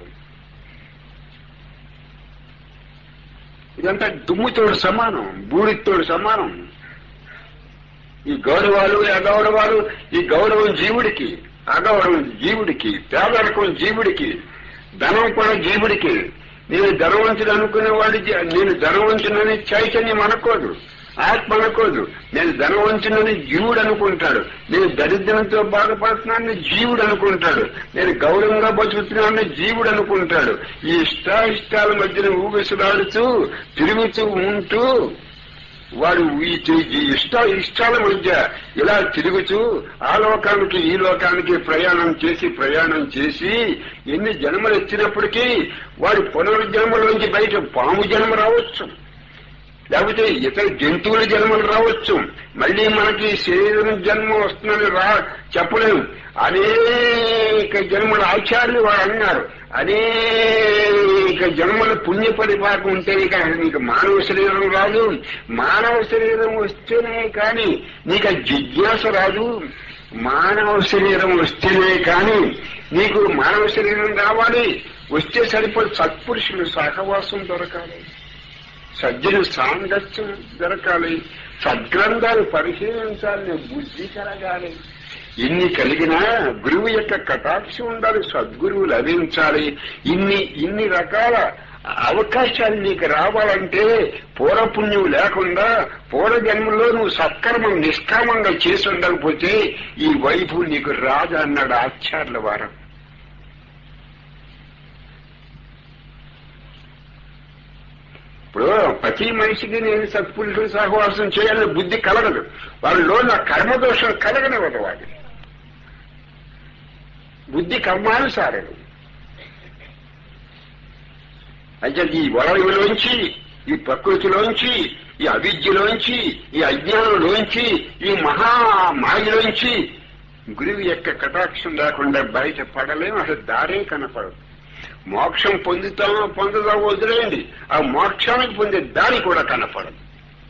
A: ఇదంతా దుమ్ముతోడు సమానం బూడితోడు సమానం ఈ గౌరవాలు ఈ అగౌరవాలు ఈ గౌరవం జీవుడికి అగౌరవం జీవుడికి పేదరికం జీవుడికి ధనం కూడా జీవుడికి నేను ధనవంతుడు అనుకునే వాడికి నేను ధనవంతునని చైతన్యం అనుకోదు ఆత్మ అనుకోదు నేను ధనవంతునని జీవుడు అనుకుంటాడు నేను దరిద్రంతో బాధపడుతున్నానని జీవుడు అనుకుంటాడు నేను గౌరవంగా బతుకుతున్నానని జీవుడు అనుకుంటాడు ఈ ఇష్టాయిష్టాల మధ్యన ఊగిసలాడుతూ తిరుగుతూ ఉంటూ వాడు ఈ ఈ ఇష్ట ఇష్టాల మధ్య ఇలా తిరుగుతూ ఆ లోకానికి ఈ లోకానికి ప్రయాణం చేసి ప్రయాణం చేసి ఎన్ని జన్మలు ఎత్తినప్పటికీ వాడి పునర్జన్మలోంచి బయట పాము జన్మ రావచ్చు లేకపోతే ఇతర జంతువుల జన్మలు రావచ్చు మళ్ళీ మనకి శరీరం జన్మ వస్తుందని రా చెప్పలేము అనేక జన్మల ఆచార్యులు వాడు అన్నారు అనేక జన్మల పుణ్య పరిపాకం ఉంటేనే కానీ నీకు మానవ శరీరం రాదు మానవ శరీరం వస్తేనే కానీ నీకు ఆ జిజ్ఞాస రాదు మానవ శరీరం వస్తేనే కానీ నీకు మానవ శరీరం రావాలి వస్తే సరిపడి సత్పురుషులు సహవాసం దొరకాలి సజ్జన సాంగత్యం దొరకాలి సద్గ్రంథాలు పరిశీలించాలని బుద్ధి కలగాలి ఇన్ని కలిగినా గురువు యొక్క కటాక్షం ఉండాలి సద్గురువు లభించాలి ఇన్ని ఇన్ని రకాల అవకాశాలు నీకు రావాలంటే పూర్వపుణ్యం లేకుండా పూర్వజన్మలో నువ్వు సత్కర్మం నిష్కామంగా చేసి ఉండకపోతే ఈ వైపు నీకు రాదు అన్నాడు ఆచార్యుల వారం ఇప్పుడు ప్రతి మనిషికి నేను సత్పురుషుడు సహవాసం చేయాలని బుద్ధి కలగదు వాళ్ళలో నా కర్మదోషం కలగనివ్వదు వాడి బుద్ధి కర్మానుసారం అయితే ఈ వలయంలోంచి ఈ ప్రకృతిలోంచి ఈ అవిద్యలోంచి ఈ అజ్ఞానంలోంచి ఈ మహా మాయలోంచి గురువు యొక్క కటాక్షం లేకుండా బయట పడలేము అసలు దారే కనపడదు మోక్షం పొందుతామో పొందుతామో వదిలేయండి ఆ మోక్షానికి పొందే దారి కూడా కనపడదు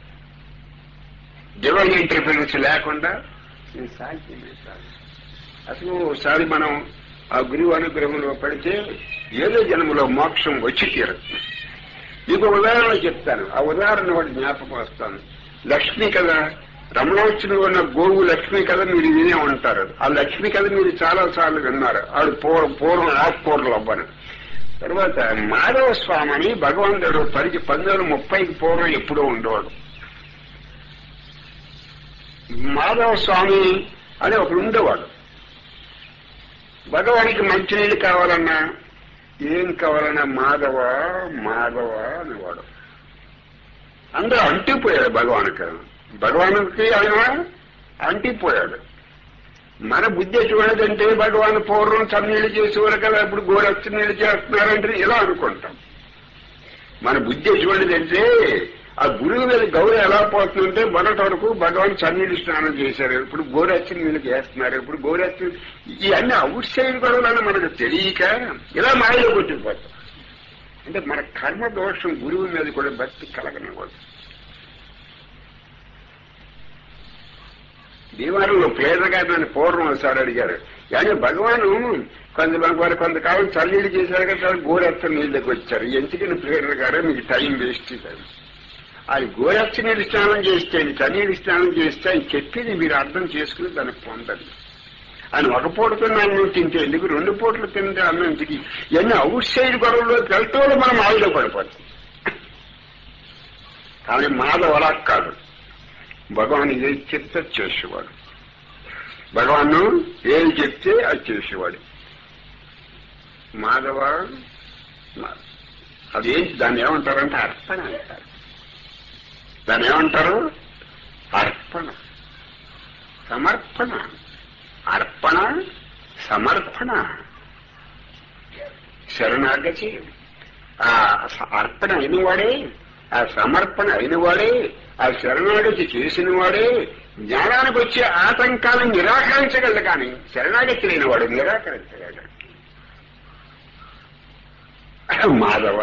A: డివైన్ ఇంటర్ఫరెన్స్ లేకుండా ఇది సాధ్యమే కాదు అసలు ఒకసారి మనం ఆ గురువు అనుగ్రహంలో పడితే ఏదో జన్మలో మోక్షం వచ్చి తీరుతుంది మీకు ఉదాహరణ చెప్తాను ఆ ఉదాహరణ వాటి జ్ఞాపకం వస్తాను లక్ష్మి కదా రమణోత్సవం ఉన్న గోవు లక్ష్మి కథ మీరు వినే ఉంటారు ఆ లక్ష్మి కథ మీరు చాలా సార్లు విన్నారు ఆడు పూర్వం పూర్వం ఆకుకూరలు అవ్వను తర్వాత మాధవ స్వామి అని భగవంతుడు పరిచి పంతొమ్మిది వందల ముప్పైకి పూర్వం ఎప్పుడో ఉండేవాడు మాధవ స్వామి అని ఒకడు ఉండేవాడు భగవానికి మంచినీళ్ళు కావాలన్నా ఏం కావాలన్నా మాధవ మాధవ అనేవాడు అందరూ అంటిపోయాడు భగవానికి భగవానికి ఆయన అంటిపోయాడు మన బుద్ధి ఎటువంటిదంటే భగవాన్ పూర్వం చన్నీళ్ళు చేసేవారు కదా ఇప్పుడు గోరచ్చ నీళ్ళు చేస్తున్నారంటే ఇలా అనుకుంటాం మన బుద్ధి ఎటువంటిదంటే ఆ గురువు మీద గౌరవం ఎలా పోతుందంటే మొదటి వరకు భగవాన్ చన్నీళ్ళు స్నానం చేశారు ఇప్పుడు గోరచ్చ నీళ్ళు చేస్తున్నారు ఇప్పుడు గోరచ్చ ఇవన్నీ అవుట్ సైడ్ గొడవలని మనకు తెలియక ఇలా మాయలో కొట్టిపోతాం అంటే మన కర్మ దోషం గురువు మీద కూడా భక్తి కలగనివ్వదు దీవారంలో ప్లేద గారు నన్ను పూర్వం ఒకసారి అడిగారు కానీ భగవాను కొంతమంది వారు కొంతకాలం చన్నీళ్ళు చేశారు కదా గోరెత్త నీళ్ళకి వచ్చారు ఎందుకని ప్లేడర్ గారు మీకు టైం వేస్ట్ కాదు అది గోరెత్త నీళ్ళు స్నానం చేస్తే చన్నీళ్ళు స్నానం చేస్తే ఆయన చెప్పింది మీరు అర్థం చేసుకుని దానికి పొందండి అని ఒక పూట తిన్న అన్నం తింటే ఎందుకు రెండు పూటలు తింటే అన్నం తిని ఇవన్నీ అవుట్ సైడ్ గొడవలో వెళ్తూ మనం ఆవిలో పడిపోతాం కానీ మాధవ అలా కాదు భగవాన్ ఏది చెప్తే చేసేవాడు భగవాన్ ఏది చెప్తే అది చేసేవాడు మాధవ అదేంటి దాన్ని ఏమంటారంటే అర్పణ అంటారు దాన్ని ఏమంటారు అర్పణ సమర్పణ అర్పణ సమర్పణ శరణాగతి ఆ అర్పణ అయినవాడే ఆ సమర్పణ అయినవాడే ఆ శరణాగతి చేసిన వాడే జ్ఞానానికి వచ్చే ఆటంకాలను నిరాకరించగలడు కానీ శరణాగతి లేనివాడు నిరాకరించగలడు మాధవ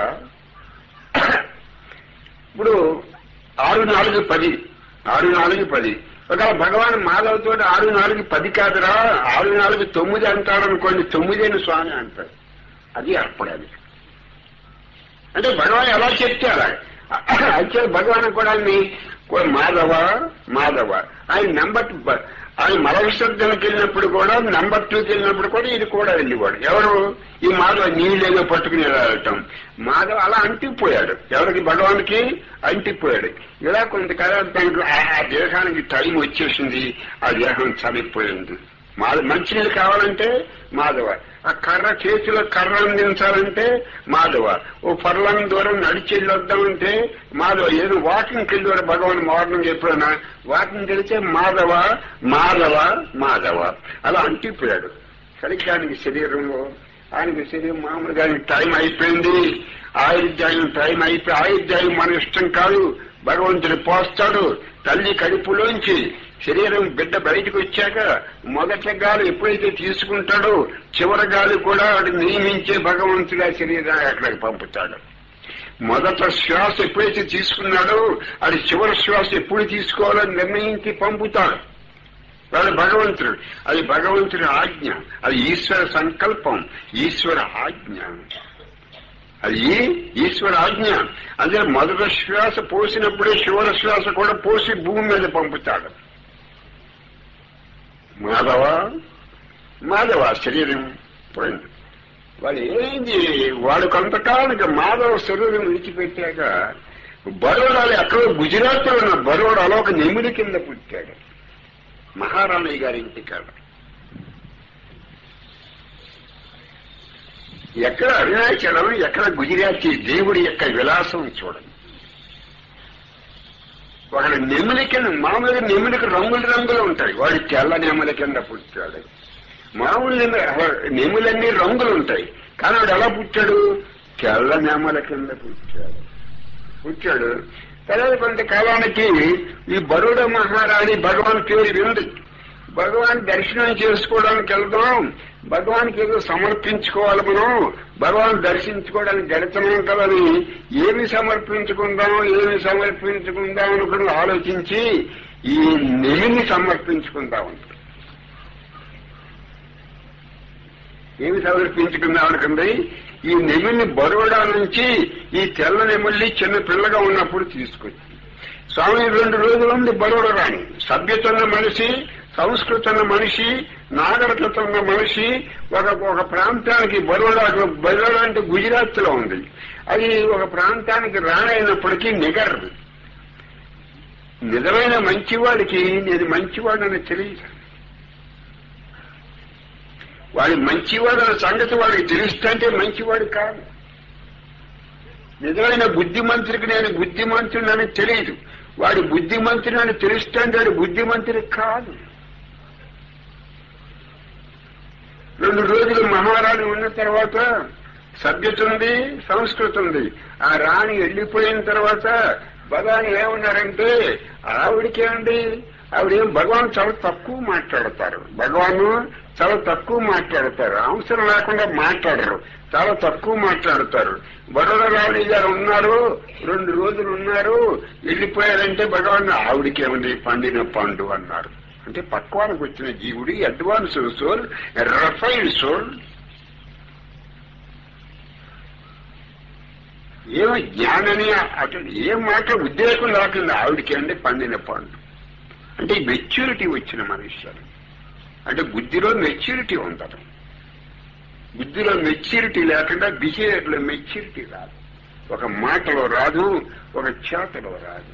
A: ఇప్పుడు ఆరు నాలుగు పది ఆరు నాలుగు పది ఒకవేళ భగవాన్ మాధవ్ తోటి ఆరు నాలుగు పది కాదురా ఆరు నాలుగు తొమ్మిది అంటాడు అనుకోండి తొమ్మిదేను స్వామి అంటాడు అది అర్పడాలి అంటే భగవాన్ ఎలా చెప్తే అలా అయితే భగవాన్ కూడా మాధవ మాధవ ఆయన నెంబర్ ఆయన మల విసర్జనకి వెళ్ళినప్పుడు కూడా నెంబర్ టూకి వెళ్ళినప్పుడు కూడా ఇది కూడా వెళ్ళేవాడు ఎవరు ఈ మాధవ నీళ్ళేదో పట్టుకుని వెళ్ళటం మాధవ అలా అంటిపోయాడు ఎవరికి భగవానికి అంటిపోయాడు ఇలా కొంతకాలం దాంట్లో ఆ దేహానికి టైం వచ్చేసింది ఆ దేహం చనిపోయింది మాధవ మంచినీళ్ళు కావాలంటే మాధవ ఆ కర్ర చేతిలో కర్ర అందించాలంటే మాధవ ఓ పర్లం దూరం నడిచి వెళ్ళొద్దామంటే మాధవ ఏదో వాకింగ్కి వెళ్ళాడు భగవాన్ మార్నింగ్ ఎప్పుడైనా వాకింగ్ వెళితే మాధవ మాధవ మాధవ అలా అంటిపోయాడు సరిగ్గా ఆయనకి శరీరంలో ఆయనకి శరీరం మామూలుగా ఆయనకి టైం అయిపోయింది ఆయుర్దాయం టైం అయిపోయి ఆయుర్దాయం మన ఇష్టం కాదు భగవంతుడు పోస్తాడు తల్లి కడుపులోంచి శరీరం బిడ్డ బయటకు వచ్చాక మొదటి గాలి ఎప్పుడైతే తీసుకుంటాడో చివరి గాలి కూడా వాడు నియమించే భగవంతుడు ఆ శరీరాన్ని అక్కడికి పంపుతాడు మొదట శ్వాస ఎప్పుడైతే తీసుకున్నాడో అది చివరి శ్వాస ఎప్పుడు తీసుకోవాలో నిర్ణయించి పంపుతాడు వాడు భగవంతుడు అది భగవంతుడి ఆజ్ఞ అది ఈశ్వర సంకల్పం ఈశ్వర ఆజ్ఞ అది ఈశ్వర ఆజ్ఞ అదే మొదట శ్వాస పోసినప్పుడే చివరి శ్వాస కూడా పోసి భూమి మీద పంపుతాడు మాధవ మాధవ శరీరం పోయింది వాడు ఏంది వాడు కొంతకాలానికి మాధవ శరీరం విడిచిపెట్టాక బరోడాలు ఎక్కడో గుజరాత్ లో ఉన్న బరోడాలో ఒక నెమిలి కింద పుట్టాడు మహారాణి గారి ఇంటికాడ ఎక్కడ అరుణాచలం ఎక్కడ గుజరాతీ దేవుడి యొక్క విలాసం చూడండి ఒకడు నెమిలి కింద మామూలుగా నెమిలికి రంగులు రంగులు ఉంటాయి వాడు తెల్ల నెమలి కింద పుట్టాడు మామూలు నెమలి నెములన్నీ రంగులు ఉంటాయి కానీ వాడు ఎలా పుట్టాడు తెల్ల నెమల కింద పుట్టాడు పుట్టాడు తర్వాత కొంతకాలానికి ఈ బరోడ మహారాణి భగవాన్ పేరు వింది భగవాన్ దర్శనం చేసుకోవడానికి వెళ్దాం భగవాన్కి ఏదో సమర్పించుకోవాలి మనం భగవాన్ దర్శించుకోవడానికి గడుతున్నాం కదని ఏమి సమర్పించుకుందాం ఏమి సమర్పించుకుందాం అనుకుని ఆలోచించి ఈ నెమిని సమర్పించుకుందాం అనుకుంది ఏమి సమర్పించుకుందాం అనుకుంది ఈ నెమిని బరోడా నుంచి ఈ తెల్ల నెమల్లి చిన్న పిల్లగా ఉన్నప్పుడు తీసుకొచ్చి స్వామి రెండు రోజుల నుండి బరోడా రాని సభ్యత ఉన్న మనిషి సంస్కృతి ఉన్న మనిషి నాగరికత ఉన్న మనిషి ఒక ఒక ప్రాంతానికి బరోడా బరోడా అంటే గుజరాత్ లో ఉంది అది ఒక ప్రాంతానికి రానైనప్పటికీ నిగర్ నిజమైన మంచివాడికి నేను మంచివాడని తెలియదు వాడి మంచివాడు అన్న సంగతి వాడికి తెలుస్తుంటే మంచివాడు కాదు నిజమైన బుద్ధిమంతుడికి నేను బుద్ధిమంతుడని తెలియదు వాడి బుద్ధిమంతుడని తెలుస్తుంటే వాడు బుద్ధిమంతుడు కాదు రెండు రోజులు మహారాణి ఉన్న తర్వాత సభ్యత ఉంది సంస్కృతి ఉంది ఆ రాణి వెళ్ళిపోయిన తర్వాత భగవాన్ ఏమన్నారంటే ఆవిడికేండి ఆవిడేం భగవాన్ చాలా తక్కువ మాట్లాడతారు భగవాను చాలా తక్కువ మాట్లాడతారు అవసరం లేకుండా మాట్లాడరు చాలా తక్కువ మాట్లాడతారు వరదరాణి గారు ఉన్నారు రెండు రోజులు ఉన్నారు వెళ్ళిపోయారంటే భగవాన్ ఆవిడకేమండి పండిన పండు అన్నారు అంటే పక్వానికి వచ్చిన జీవుడు అడ్వాన్స్ సోల్ రఫైడ్ సోల్ ఏమో జ్ఞానని అటు ఏం మాట ఉద్రేకం లేకుండా ఆవిడకేండి పండిన పండు అంటే మెచ్యూరిటీ వచ్చిన మనుష్యులు అంటే బుద్ధిలో మెచ్యూరిటీ ఉండదు బుద్ధిలో మెచ్యూరిటీ లేకుండా బిహేవియర్లో మెచ్యూరిటీ రాదు ఒక మాటలో రాదు ఒక చేతలో రాదు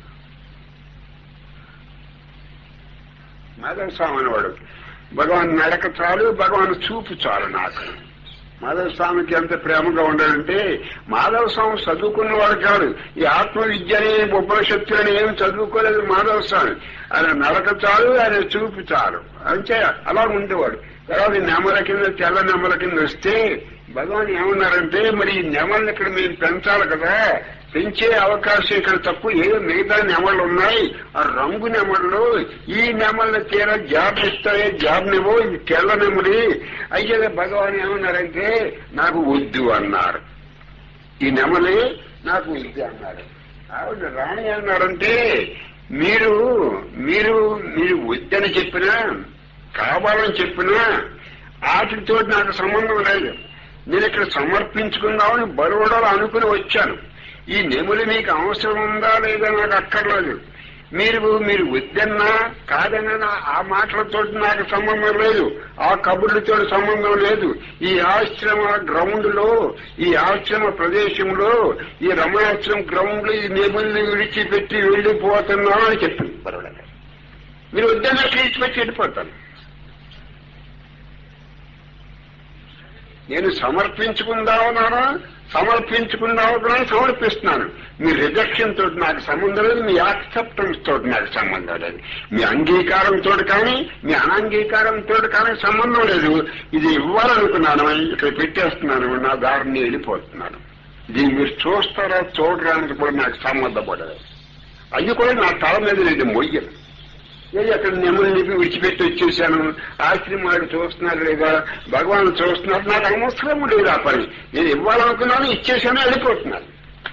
A: మాధవ స్వామి అనేవాడు భగవాన్ నడక చాలు భగవాన్ చూపు చాలు నాకు మాధవ స్వామికి ఎంత ప్రేమగా ఉండాలంటే మాధవ స్వామి చదువుకున్నవాడు కాదు ఈ ఆత్మ విద్యని ఉపనిషత్తు అని ఏమి చదువుకోలేదు మాధవ స్వామి ఆయన నడక చాలు ఆయన చూపు చాలు అంతే అలా ఉండేవాడు తర్వాత నెమల కింద తెల్ల నెమల కింద వస్తే భగవాన్ ఏమన్నారంటే మరి ఈ నెమల్ని ఇక్కడ మేము పెంచాలి కదా పెంచే అవకాశం ఇక్కడ తక్కువ ఏదో మిగతా నెమళ్ళు ఉన్నాయి ఆ రంగు నెమళ్ళు ఈ నెమళ్ళ తీర జాబ్ ఇస్తాయే జాబ్నివో ఇది తెల్ల నెమలి అయితే భగవాన్ ఏమన్నారంటే నాకు వద్దు అన్నారు ఈ నెమలి నాకు వద్దు అన్నారు ఆవిడ రాణి అన్నారంటే మీరు మీరు మీరు వద్దని చెప్పినా కావాలని చెప్పినా వాటితో నాకు సంబంధం లేదు నేను ఇక్కడ సమర్పించుకుందామని బరువడాలు అనుకుని వచ్చాను ఈ నెములు మీకు అవసరం ఉందా లేదా నాకు అక్కర్లేదు మీరు మీరు వద్దన్నా కాదన్నా ఆ మాటలతో నాకు సంబంధం లేదు ఆ కబుర్లతో సంబంధం లేదు ఈ ఆశ్రమ గ్రౌండ్ లో ఈ ఆశ్రమ ప్రదేశంలో ఈ రమణాశ్రమ గ్రౌండ్ లో ఈ నెముల్ని విడిచిపెట్టి వెళ్ళిపోతున్నా అని చెప్పింది బరువడ మీరు వద్దన్నా విడిచిపెట్టి వెళ్ళిపోతాను నేను సమర్పించుకుందామన్నానా సమర్పించుకుందామని సమర్పిస్తున్నాను మీ రిజెక్షన్ తోటి నాకు సంబంధం లేదు మీ యాక్సెప్టెన్స్ తోటి నాకు సంబంధం లేదు మీ అంగీకారంతో కానీ మీ అనంగీకారంతో కానీ సంబంధం లేదు ఇది ఇవ్వాలనుకున్నాను ఇక్కడ పెట్టేస్తున్నాను నా దారిని వెళ్ళిపోతున్నాను ఇది మీరు చూస్తారా చూడడానికి కూడా నాకు సంబంధపడదు అవి కూడా నా తల మీద లేదు మొయ్యను ఏది అక్కడ నెమ్మది విడిచిపెట్టి వచ్చేసాను ఆశ్రమాడు చూస్తున్నారు లేదా భగవాన్ చూస్తున్నారు నాకు అవసరం లేదు ఆ పని నేను ఇవ్వాలనుకున్నాను ఇచ్చేసాను వెళ్ళిపోతున్నాను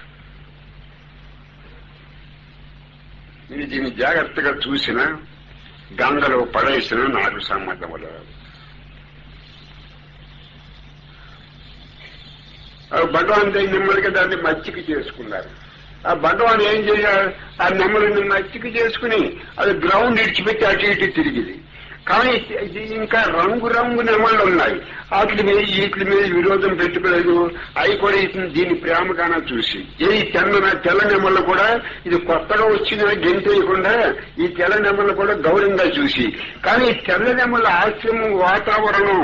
A: నేను దీన్ని జాగ్రత్తగా చూసిన గంగలో పడేసిన నాకు సంబంధం లేదు భగవాన్ దగ్గర నెమ్మదిగా దాన్ని మచ్చిక చేసుకున్నారు ఆ భగవాన్ ఏం చేయాలి ఆ నెమ్మదిని మచ్చిక చేసుకుని అది గ్రౌండ్ ఇడిచిపెట్టి అటు ఇటు తిరిగింది కానీ ఇది ఇంకా రంగు రంగు నెమళ్ళు ఉన్నాయి వాటి మీద వీటి మీద విరోధం పెట్టుకోలేదు అవి కూడా ఇతను దీని ప్రేమగానే చూసి ఏ తెల్ల తెల్ల నెమళ్ళు కూడా ఇది కొత్తగా వచ్చిన గెంతేయకుండా ఈ తెల్ల నెమళ్ళు కూడా గౌరవంగా చూసి కానీ ఈ తెల్ల నెమళ్ళ ఆశ్రమం వాతావరణం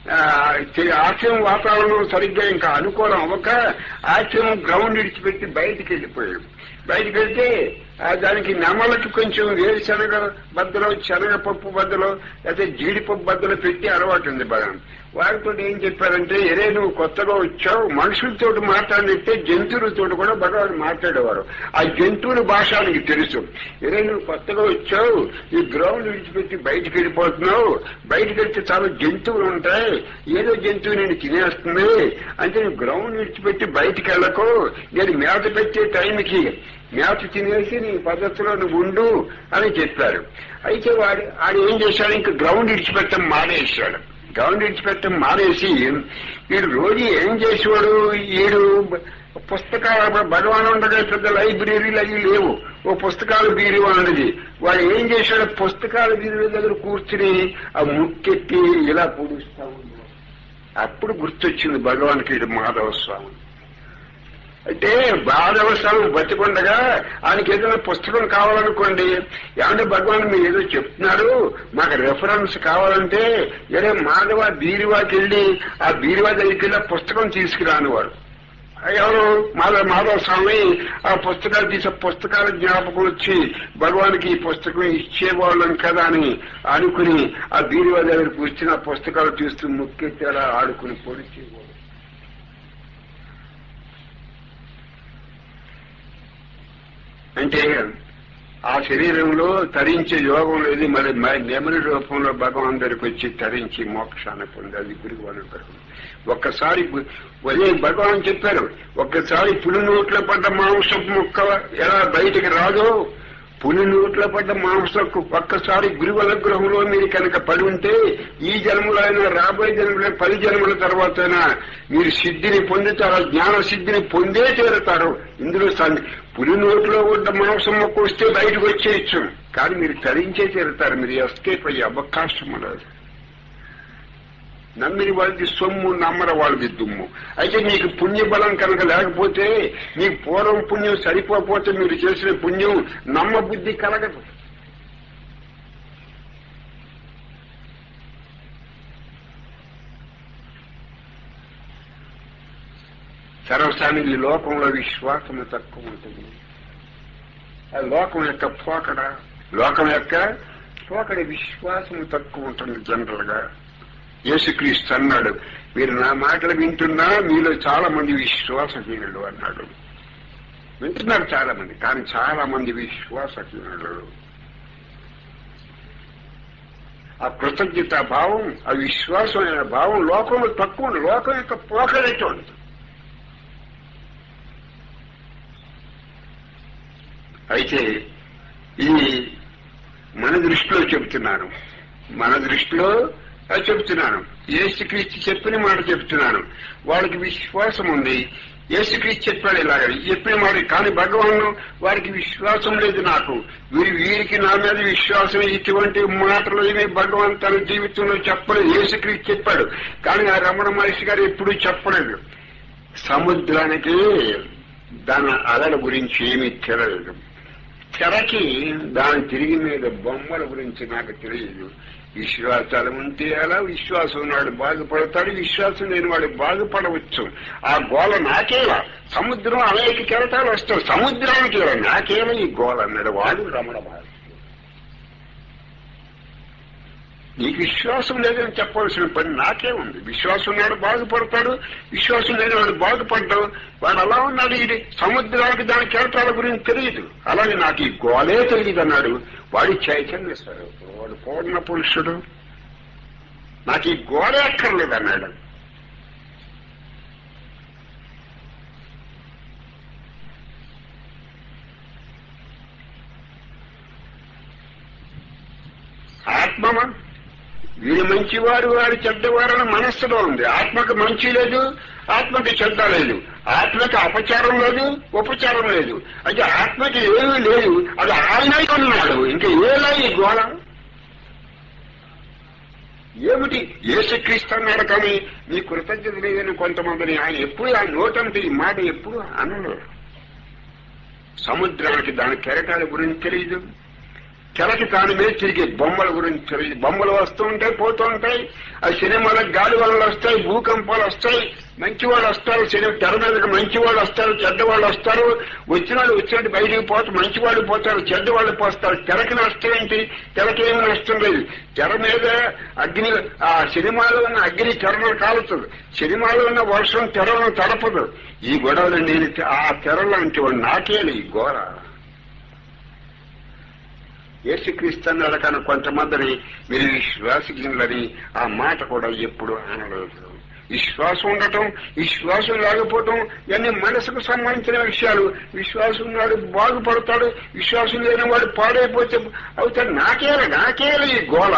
A: ఆశ్రమం వాతావరణం సరిగ్గా ఇంకా అనుకూలం అవ్వక ఆశ్రమం గ్రౌండ్ ఇడిచిపెట్టి బయటికి వెళ్ళిపోయాడు బయటికి వెళ్తే దానికి నెమలకి కొంచెం వేరుశనగ బద్దలో శనగపప్పు బద్దలో లేకపోతే జీడిపప్పు బద్దలో పెట్టి అలవాటు ఉంది బాగా వారితో ఏం చెప్పారంటే ఎరే నువ్వు కొత్తగా వచ్చావు మనుషులతో మాట్లాడితే జంతువులతో కూడా భగవాన్ మాట్లాడేవారు ఆ జంతువుల భాష నీకు తెలుసు ఎరే నువ్వు కొత్తగా వచ్చావు ఈ గ్రౌండ్ విడిచిపెట్టి బయటికి వెళ్ళిపోతున్నావు బయటికి వెళ్తే చాలా జంతువులు ఉంటాయి ఏదో జంతువు నేను తినేస్తుంది అంటే నువ్వు గ్రౌండ్ విడిచిపెట్టి బయటికి వెళ్ళకు నేను మేత పెట్టే టైంకి మేత తినేసి నీ పద్ధతిలో నువ్వు ఉండు అని చెప్పారు అయితే వాడు ఆడు ఏం చేశాడు ఇంకా గ్రౌండ్ ఇడిచిపెట్టడం మానేశాడు గ్రౌండ్ ఇడిచిపెట్టడం మానేసి వీడు రోజు ఏం చేసేవాడు వీడు పుస్తకాలు భగవాన్ ఉండగా పెద్ద లైబ్రరీలు అవి లేవు ఓ పుస్తకాలు బీరు అన్నది వాడు ఏం చేశాడు పుస్తకాల బీరు దగ్గర కూర్చుని ఆ ముక్కెత్తి ఇలా పూడుస్తా ఉన్నాడు అప్పుడు గుర్తొచ్చింది భగవాన్కి ఇది మాధవ స్వామి అంటే మాధవ స్వామి బతికుండగా ఆయనకి ఏదైనా పుస్తకం కావాలనుకోండి ఏమంటే భగవాన్ మీరు ఏదో చెప్తున్నారు మాకు రెఫరెన్స్ కావాలంటే ఏదో మాధవ బీరువాకి వెళ్ళి ఆ బీరువా దగ్గరికి వెళ్ళి పుస్తకం తీసుకురాని వాడు ఎవరు మాధవ మాధవ స్వామి ఆ పుస్తకాలు తీసే పుస్తకాల జ్ఞాపకం వచ్చి భగవానికి ఈ పుస్తకం ఇచ్చేవాళ్ళం కదా అని అనుకుని ఆ బీరువా దగ్గర కూర్చుని ఆ పుస్తకాలు తీస్తూ ముక్కెత్తి అలా ఆడుకుని పొడిచేవాడు అంటే ఆ శరీరంలో తరించే యోగం లేదు మరి నెమలి రూపంలో భగవాన్ దగ్గరికి వచ్చి తరించి మోక్షాన్ని పొంది అది గురువు అనుగ్రహం ఒక్కసారి అదే భగవాన్ చెప్పారు ఒక్కసారి పులి నోట్లో పడ్డ మాంసం ముక్క ఎలా బయటికి రాదో పులి నోట్లో పడ్డ మాంసకు ఒక్కసారి గురువు అనుగ్రహంలో మీరు కనుక పడి ఉంటే ఈ జన్మలో అయినా రాబోయే జన్మలో పది జన్మల తర్వాత మీరు సిద్ధిని పొందుతారు జ్ఞాన సిద్ధిని పొందే తీరుతారు ఇందులో పులి నోట్లో ఉన్న మాంసం మొక్క వస్తే బయటకు వచ్చేయచ్చు కానీ మీరు తరించే తీరుతారు మీరు ఎస్కేప్ అయ్యే అవకాశం లేదు నమ్మిన వాళ్ళది సొమ్ము నమ్మర వాళ్ళది దుమ్ము అయితే మీకు పుణ్యబలం కనుక లేకపోతే మీకు పూర్వం పుణ్యం సరిపోకపోతే మీరు చేసిన పుణ్యం నమ్మ బుద్ధి కలగదు సర్వసానికి ఈ లోకంలో విశ్వాసం తక్కువ ఉంటుంది ఆ లోకం యొక్క పోకడ లోకం యొక్క పోకడ విశ్వాసం తక్కువ ఉంటుంది జనరల్ గా యేసుక్రీస్తు అన్నాడు మీరు నా మాటలు వింటున్నా మీలో చాలా మంది విశ్వాసహీనులు అన్నాడు వింటున్నారు చాలా మంది కానీ చాలా మంది విశ్వాసహీనులు ఆ కృతజ్ఞత భావం ఆ విశ్వాసమైన భావం లోకంలో తక్కువ లోకం యొక్క పోకడేటువంటి అయితే ఇది మన దృష్టిలో చెబుతున్నాను మన దృష్టిలో అది చెప్తున్నాను ఏసుక్రీస్తు చెప్పిన మాట చెప్తున్నాను వాళ్ళకి విశ్వాసం ఉంది ఏసుక్రీస్తు చెప్పాడు ఇలాగ చెప్పిన మాట కానీ భగవాన్ వారికి విశ్వాసం లేదు నాకు వీరి వీరికి నా మీద విశ్వాసం ఇటువంటి మాటలు ఏమి భగవాన్ తన జీవితంలో చెప్పలేదు ఏసుక్రీస్తు చెప్పాడు కానీ ఆ రమణ మహర్షి గారు ఎప్పుడూ చెప్పలేదు సముద్రానికి దాని అలల గురించి ఏమీ తెలియదు తెరకి దాని తిరిగి మీద బొమ్మల గురించి నాకు తెలియదు విశ్వాసాలు ఉంటే అలా విశ్వాసం ఉన్నాడు బాగుపడతాడు విశ్వాసం లేని వాడు బాగుపడవచ్చు ఆ గోల నాకేలా సముద్రం అనేక కెరటాలు వస్తాయి సముద్రానికి ఇలా నాకేలా ఈ గోల అన్నాడు వాడు రమణ మహర్షి నీకు విశ్వాసం లేదని చెప్పవలసిన పని నాకే ఉంది విశ్వాసం ఉన్నాడు బాగుపడతాడు విశ్వాసం లేని వాడు బాగుపడ్డాడు వాడు అలా ఉన్నాడు ఇది సముద్రానికి దాని కెరటాల గురించి తెలియదు అలాగే నాకు ఈ గోలే తెలియదు అన్నాడు వాడి చైతన్య స్వరూపుడు వాడు పూర్ణ పురుషుడు నాకు ఈ గోడే అక్కర్లేదు అన్నాడు ఆత్మమ వీరు మంచివారు వారు చెడ్డవారని మనస్సులో ఉంది ఆత్మకు మంచి లేదు ఆత్మకి చెడ్డ లేదు ఆత్మకి అపచారం లేదు ఉపచారం లేదు అయితే ఆత్మకి ఏమీ లేదు అది ఆయనే ఉన్నాడు ఇంకా ఏలా ఈ గోళ ఏమిటి ఏసుక్రీస్తు అన్నాడు కానీ నీ కృతజ్ఞత లేదని కొంతమందిని ఆయన ఎప్పుడు ఆ నోటంటే ఈ మాట ఎప్పుడు అనలేదు సముద్రానికి దాని కెరటాల గురించి తెలియదు కెలకి దాని మీద తిరిగే బొమ్మల గురించి తెలియదు బొమ్మలు వస్తూ ఉంటాయి పోతూ ఉంటాయి ఆ సినిమాలకు గాలి వలలు వస్తాయి భూకంపాలు వస్తాయి మంచి వాళ్ళు వస్తారు సినిమా తెర మీదకి మంచి వాళ్ళు వస్తారు చెడ్డ వాళ్ళు వస్తారు వచ్చిన వాళ్ళు వచ్చినట్టు బయటికి పోతే మంచి వాళ్ళు పోతారు చెడ్డ వాళ్ళు పోస్తారు తెరకి నష్టం ఏంటి తెరకి ఏమి నష్టం లేదు తెర మీద అగ్ని ఆ సినిమాలో ఉన్న అగ్ని తెరను కాలుతుంది సినిమాలో ఉన్న వర్షం తెరలను తడపదు ఈ గొడవలు నేను ఆ తెర లాంటి వాడు నాకేలు ఈ ఘోర యేసుక్రీస్తు అన్నాడు కానీ కొంతమందిని మీరు విశ్వాసజ్ఞులని ఆ మాట కూడా ఎప్పుడు అనలేదు విశ్వాసం ఉండటం విశ్వాసం లేకపోవటం ఇవన్నీ మనసుకు సంబంధించిన విషయాలు విశ్వాసం ఉన్నాడు బాగుపడతాడు విశ్వాసం లేని వాడు పాడైపోతే అవుతాడు నాకేల నాకేల ఈ గోల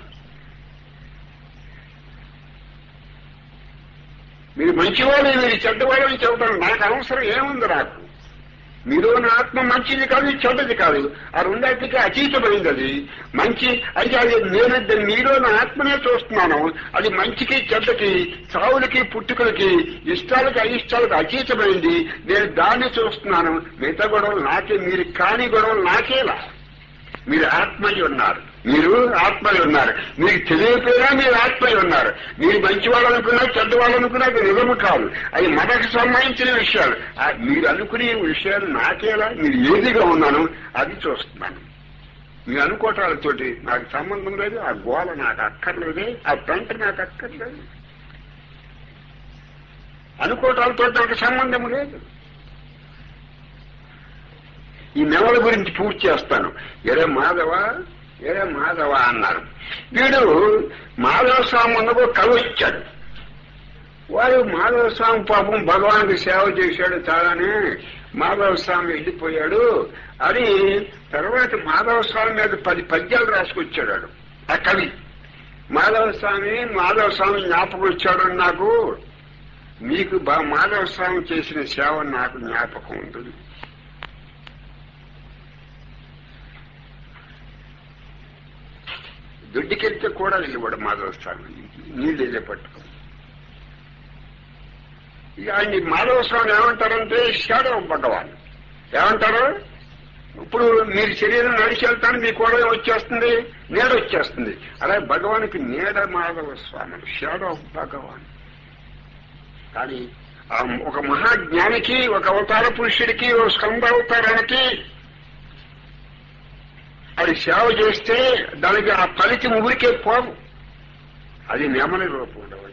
A: మీరు మంచివాళ్ళు మీరు చెడ్డవాళ్ళని చెబుతారు నాకు అవసరం ఏముంది నాకు మీరు నా ఆత్మ మంచిది కాదు చెడ్డది కాదు ఆ రెండాటికి అతీతమైంది అది మంచి అయితే అది నేను మీలో నా ఆత్మనే చూస్తున్నాను అది మంచికి చెడ్డకి చావులకి పుట్టుకలకి ఇష్టాలకి అయిష్టాలకు అతీతమైంది నేను దాన్ని చూస్తున్నాను మిగతా గొడవలు నాకే మీరు కాని గొడవలు నాకేలా మీరు ఆత్మయ్య ఉన్నారు మీరు ఆత్మయ్య ఉన్నారు మీకు తెలియకపోయినా మీరు ఆత్మయ్య ఉన్నారు మీరు మంచి వాళ్ళు అనుకున్నా చెడ్డ వాళ్ళు అనుకున్నా అది నిజము కాదు అది మనకు సంబంధించిన విషయాలు ఆ మీరు అనుకునే విషయాలు నాకేలా మీరు ఏదిగా ఉన్నాను అది చూస్తున్నాను మీ అనుకోటాలతోటి నాకు సంబంధం లేదు ఆ గోల నాకు అక్కర్లేదే ఆ పెంట నాకు అక్కర్లేదు అనుకోటాలతో నాకు సంబంధం లేదు ఈ నెవల గురించి పూర్తి చేస్తాను ఎరే మాధవ ఎరే మాధవ అన్నారు వీడు మాధవ స్వామి ఉన్నదో కవి వచ్చాడు వాడు మాధవ స్వామి పాపం భగవానికి సేవ చేశాడు చాలానే మాధవ స్వామి వెళ్ళిపోయాడు అని తర్వాత మాధవ స్వామి మీద పది పద్యాలు రాసుకొచ్చాడు వాడు, ఆ కవి మాధవ స్వామి మాధవ స్వామి జ్ఞాపకం వచ్చాడు నాకు మీకు బా- మాధవ స్వామి చేసిన సేవ నాకు జ్ఞాపకం ఉంది దొడ్డికెళ్తే కూడా వెళ్ళివాడు మాధవ స్వామి నీళ్ళు వెళ్ళే పట్టుకో ఇక ఆయన్ని మాధవ స్వామి ఏమంటారంటే షాడో భగవాన్ ఏమంటారు ఇప్పుడు మీరు శరీరం నడిచి వెళ్తాను మీ కూడా వచ్చేస్తుంది నీడ వచ్చేస్తుంది అలాగే భగవానికి నీడ మాధవ స్వామి షాడో భగవాన్ కానీ ఆ ఒక మహాజ్ఞానికి ఒక అవతార పురుషుడికి ఒక స్కందావతారానికి అది సేవ చేస్తే దానికి ఆ ఫలితం ఊరికే పోవు అది నెమలి రూపం ఉండవచ్చు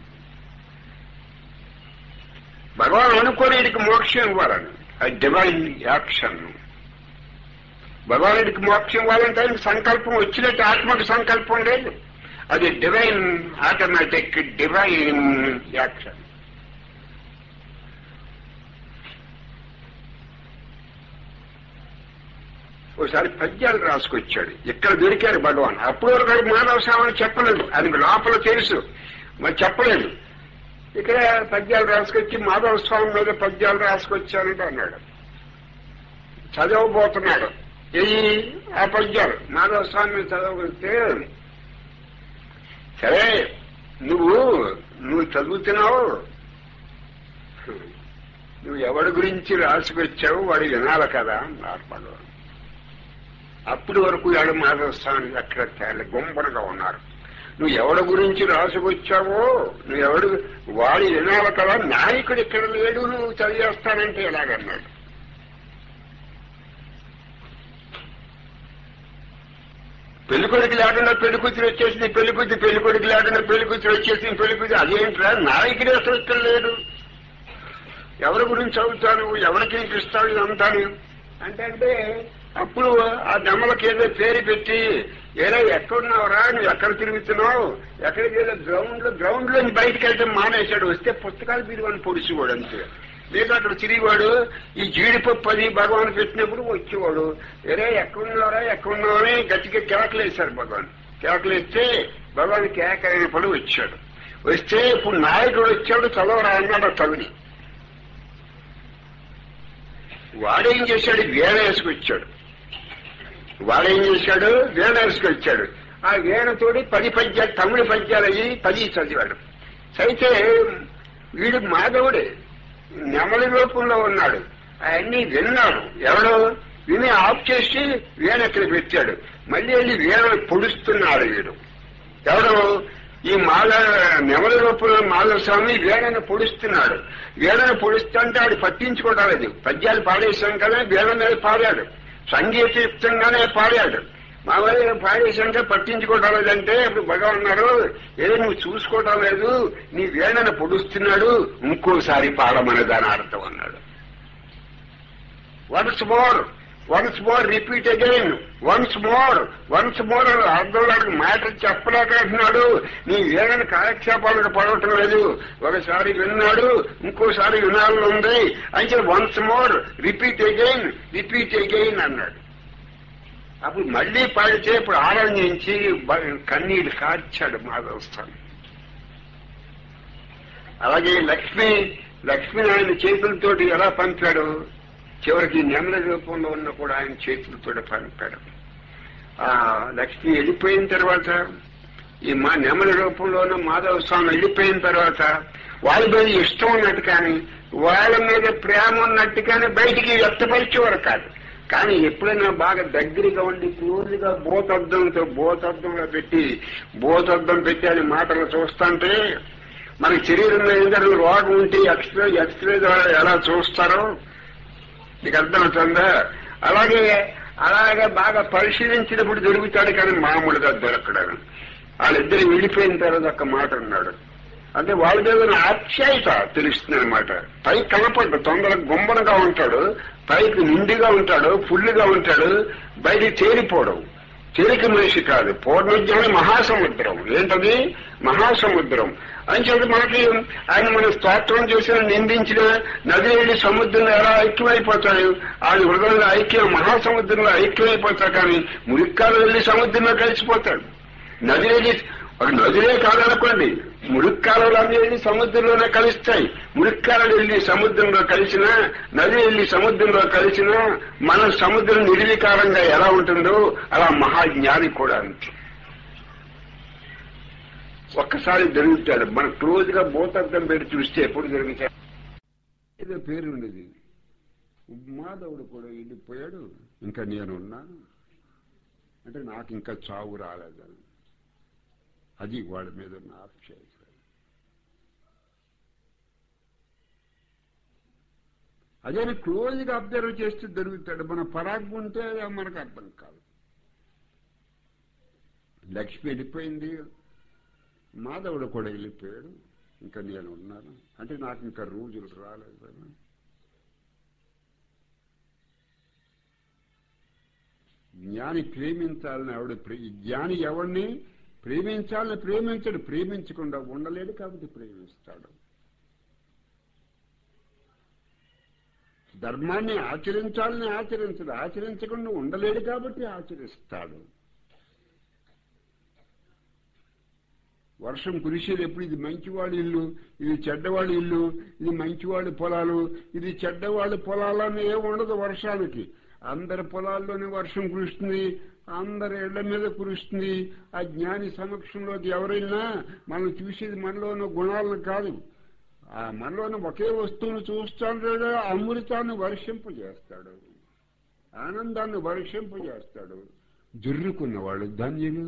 A: భగవాన్ అనుకోని వీడికి మోక్షం ఇవ్వాలని అది డివైన్ యాక్షన్ భగవానుడికి మోక్షం ఇవ్వాలంటే ఆయనకి సంకల్పం వచ్చినట్టు ఆత్మకు సంకల్పం లేదు అది డివైన్ ఆటోమేటిక్ డివైన్ యాక్షన్ ఒకసారి పద్యాలు రాసుకొచ్చాడు ఇక్కడ దొరికారు భగవాన్ అప్పుడు వరకు ఆయన మానవ సేవని చెప్పలేదు ఆయనకు లోపల తెలుసు మరి చెప్పలేదు ఇక్కడ పద్యాలు రాసుకొచ్చి మాధవ స్వామి మీద పద్యాలు రాసుకొచ్చానంటే అన్నాడు చదవబోతున్నాడు ఈ ఆ పద్యాలు మాధవ స్వామి మీద చదవగలిగితే సరే నువ్వు నువ్వు చదువుతున్నావు నువ్వు ఎవడి గురించి రాసుకొచ్చావు వాడు వినాలి కదా అన్నారు భగవాన్ అప్పటి వరకు ఏడు మాధవస్థానం ఎక్కడ తేలి గుంపనగా ఉన్నారు నువ్వు ఎవడి గురించి రాసుకొచ్చావో నువ్వు ఎవడు వాడి వినాలి కదా నాయకుడు ఇక్కడ లేడు నువ్వు చదివేస్తానంటే ఎలాగన్నాడు పెళ్లి కొడుకు లేకుండా పెళ్లి కూతురు వచ్చేసింది పెళ్లి కూతురు పెళ్లి కొడుకు లేకుండా పెళ్లి కూతురు వచ్చేసింది పెళ్లి కూతురు అదేంట్రా నాయకుడే అసలు ఇక్కడ లేడు ఎవరి గురించి చదువుతాను ఎవరికి ఇస్తావు ఇదంతాను అంటే అంటే అప్పుడు ఆ దమ్మలకి ఏదో పేరు పెట్టి ఏదో ఎక్కడున్నావురా నువ్వు ఎక్కడ తిరుగుతున్నావు ఎక్కడికి ఏదో గ్రౌండ్ లో గ్రౌండ్ లో బయటకు వెళ్తే మానేశాడు వస్తే పుస్తకాలు తిరిగి పొడిచివాడు అంతే లేదా అక్కడ తిరిగివాడు ఈ జీడిపప్పు అది భగవాన్ పెట్టినప్పుడు వచ్చేవాడు ఏరే ఎక్కడున్నారా ఎక్కడున్నావని గట్టిగా కేకలు వేశారు భగవాన్ కేకలు వేస్తే భగవాన్ కేక అయినప్పుడు వచ్చాడు వస్తే ఇప్పుడు నాయకుడు వచ్చాడు చదవరా అన్నాడు ఆ కవిని వాడేం చేశాడు వీణ వేసుకొచ్చాడు వాడేం చేశాడు వీణ వేసుకొచ్చాడు ఆ వీణతోటి పది పద్యాలు తమిళ పద్యాలు అయ్యి పది చదివాడు అయితే వీడు మాధవుడే నెమలి రూపంలో ఉన్నాడు అవన్నీ విన్నాడు ఎవడు విని ఆఫ్ చేసి వీణ ఇక్కడ పెట్టాడు మళ్ళీ వెళ్ళి వీణను పొడుస్తున్నాడు వీడు ఎవడు ఈ మాల నెమలి రూపంలో మాధవ స్వామి వీణను పొడుస్తున్నాడు వీణను పొడుస్తుంటే ఆడు పట్టించుకోవడం లేదు పద్యాలు పాడేశాం కదా వీణ మీద పాడాడు సంగీతయుక్తంగానే పాడాడు మా వాళ్ళు పాడేశాక పట్టించుకోవడం లేదంటే ఇప్పుడు భగవాన్ అన్నారు ఏదో నువ్వు చూసుకోవడం లేదు నీ వీణను పొడుస్తున్నాడు ఇంకోసారి పాడమని దాని అర్థం అన్నాడు once more once more repeat again once more once more అర్థంలాగా మాట చెప్పలేకపోతున్నాడు నీ వీణని కాలక్షేపాలకు పడవటం లేదు ఒకసారి విన్నాడు ఇంకోసారి వినాలని ఉంది అంటే once more repeat again repeat again అన్నాడు అప్పుడు మళ్లీ పాడితే ఇప్పుడు ఆనందించి కన్నీళ్ళు కార్చాడు మాధవస్థానం అలాగే లక్ష్మి లక్ష్మి ఆయన చేతులతోటి ఎలా పంపాడు చివరికి నెమల రూపంలో ఉన్న కూడా ఆయన చేతులతో పంపాడు ఆ లక్ష్మి వెళ్ళిపోయిన తర్వాత ఈ మా నెమల రూపంలో ఉన్న మాధవ స్వామి వెళ్ళిపోయిన తర్వాత వాళ్ళ మీద ఇష్టం ఉన్నట్టు కానీ వాళ్ళ మీద ప్రేమ ఉన్నట్టు కానీ బయటికి వ్యక్తపరిచేవారు కాదు కానీ ఎప్పుడైనా బాగా దగ్గరగా ఉండి క్లోజ్గా బోతద్దంతో బోతద్దంలో పెట్టి బోతద్దం పెట్టి అని మాటలు చూస్తుంటే మనకి శరీరంలో ఏదైనా రోగం ఉంటే ఎక్స్రే ఎక్స్రే ద్వారా ఎలా చూస్తారో నీకు అర్థమవుతుందా అలాగే అలాగే బాగా పరిశీలించినప్పుడు దొరుకుతాడు కానీ మామూలుగా దొరకడం వాళ్ళిద్దరు విడిపోయిన తర్వాత ఒక మాట ఉన్నాడు అంటే వాళ్ళ మీద ఆప్యాయత తెలుస్తుంది అనమాట పై కనపడ్డ తొందరగా గుమ్మనగా ఉంటాడు పైకి నిండిగా ఉంటాడు ఫుల్గా ఉంటాడు బయటికి తేలిపోవడం తేలిక మనిషి కాదు పూర్ణజ్ఞానం మహాసముద్రం ఏంటది మహాసముద్రం అని చెప్పి మనకి ఆయన మన స్తోత్రం చేసిన నిందించిన నది వెళ్ళి సముద్రంలో ఎలా ఐక్యమైపోతాడు ఆయన హృదయంలో ఐక్యం మహాసముద్రంలో ఐక్యమైపోతాడు కానీ మురిక్కాలు వెళ్ళి సముద్రంలో కలిసిపోతాడు నది వెళ్ళి ఒక నదిలే కాదనుకోండి మురిక్కాలలో అన్ని వెళ్ళి సముద్రంలోనే కలుస్తాయి మురిక్కాలలు వెళ్ళి సముద్రంలో కలిసినా నది వెళ్ళి సముద్రంలో కలిసినా మన సముద్రం నిర్వికారంగా ఎలా ఉంటుందో అలా మహాజ్ఞాని కూడా అంతే ఒక్కసారి జరుగుతాడు మన క్లోజ్ గా భూతర్థం పెట్టి చూస్తే ఎప్పుడు జరుగుతాడు ఏదో పేరు ఉండేది మాధవుడు కూడా వెళ్ళిపోయాడు ఇంకా నేనున్నాను అంటే నాకు ఇంకా చావు రాలేదని అది వాడి మీద ఉన్న ఆప్యాయత అదే క్లోజ్గా అబ్జర్వ్ చేస్తూ దొరుకుతాడు మన పరాగ్గా ఉంటే మనకు అర్థం కాదు లక్ష్మి వెళ్ళిపోయింది మాధవుడు కూడా వెళ్ళిపోయాడు ఇంకా నేను ఉన్నాను అంటే నాకు ఇంకా రోజులు రాలేదని జ్ఞాని ప్రేమించాలని ఆవిడ జ్ఞాని ఎవరిని ప్రేమించాలని ప్రేమించడు ప్రేమించకుండా ఉండలేడు కాబట్టి ప్రేమిస్తాడు ధర్మాన్ని ఆచరించాలని ఆచరించడు ఆచరించకుండా ఉండలేడు కాబట్టి ఆచరిస్తాడు వర్షం కురిసేది ఎప్పుడు ఇది మంచివాడి ఇల్లు ఇది చెడ్డవాడి ఇల్లు ఇది మంచివాడి పొలాలు ఇది చెడ్డవాడి పొలాలని ఏ ఉండదు వర్షానికి అందరి పొలాల్లోనే వర్షం కురుస్తుంది అందరి ఇళ్ల మీద కురుస్తుంది ఆ జ్ఞాని సమక్షంలోకి ఎవరైనా మనం చూసేది మనలోని గుణాలను కాదు ఆ మనలోని ఒకే వస్తువును చూస్తాడు లేదా అమృతాన్ని వర్షింపజేస్తాడు ఆనందాన్ని వర్షింపజేస్తాడు జుర్రుకున్నవాడు ధన్యులు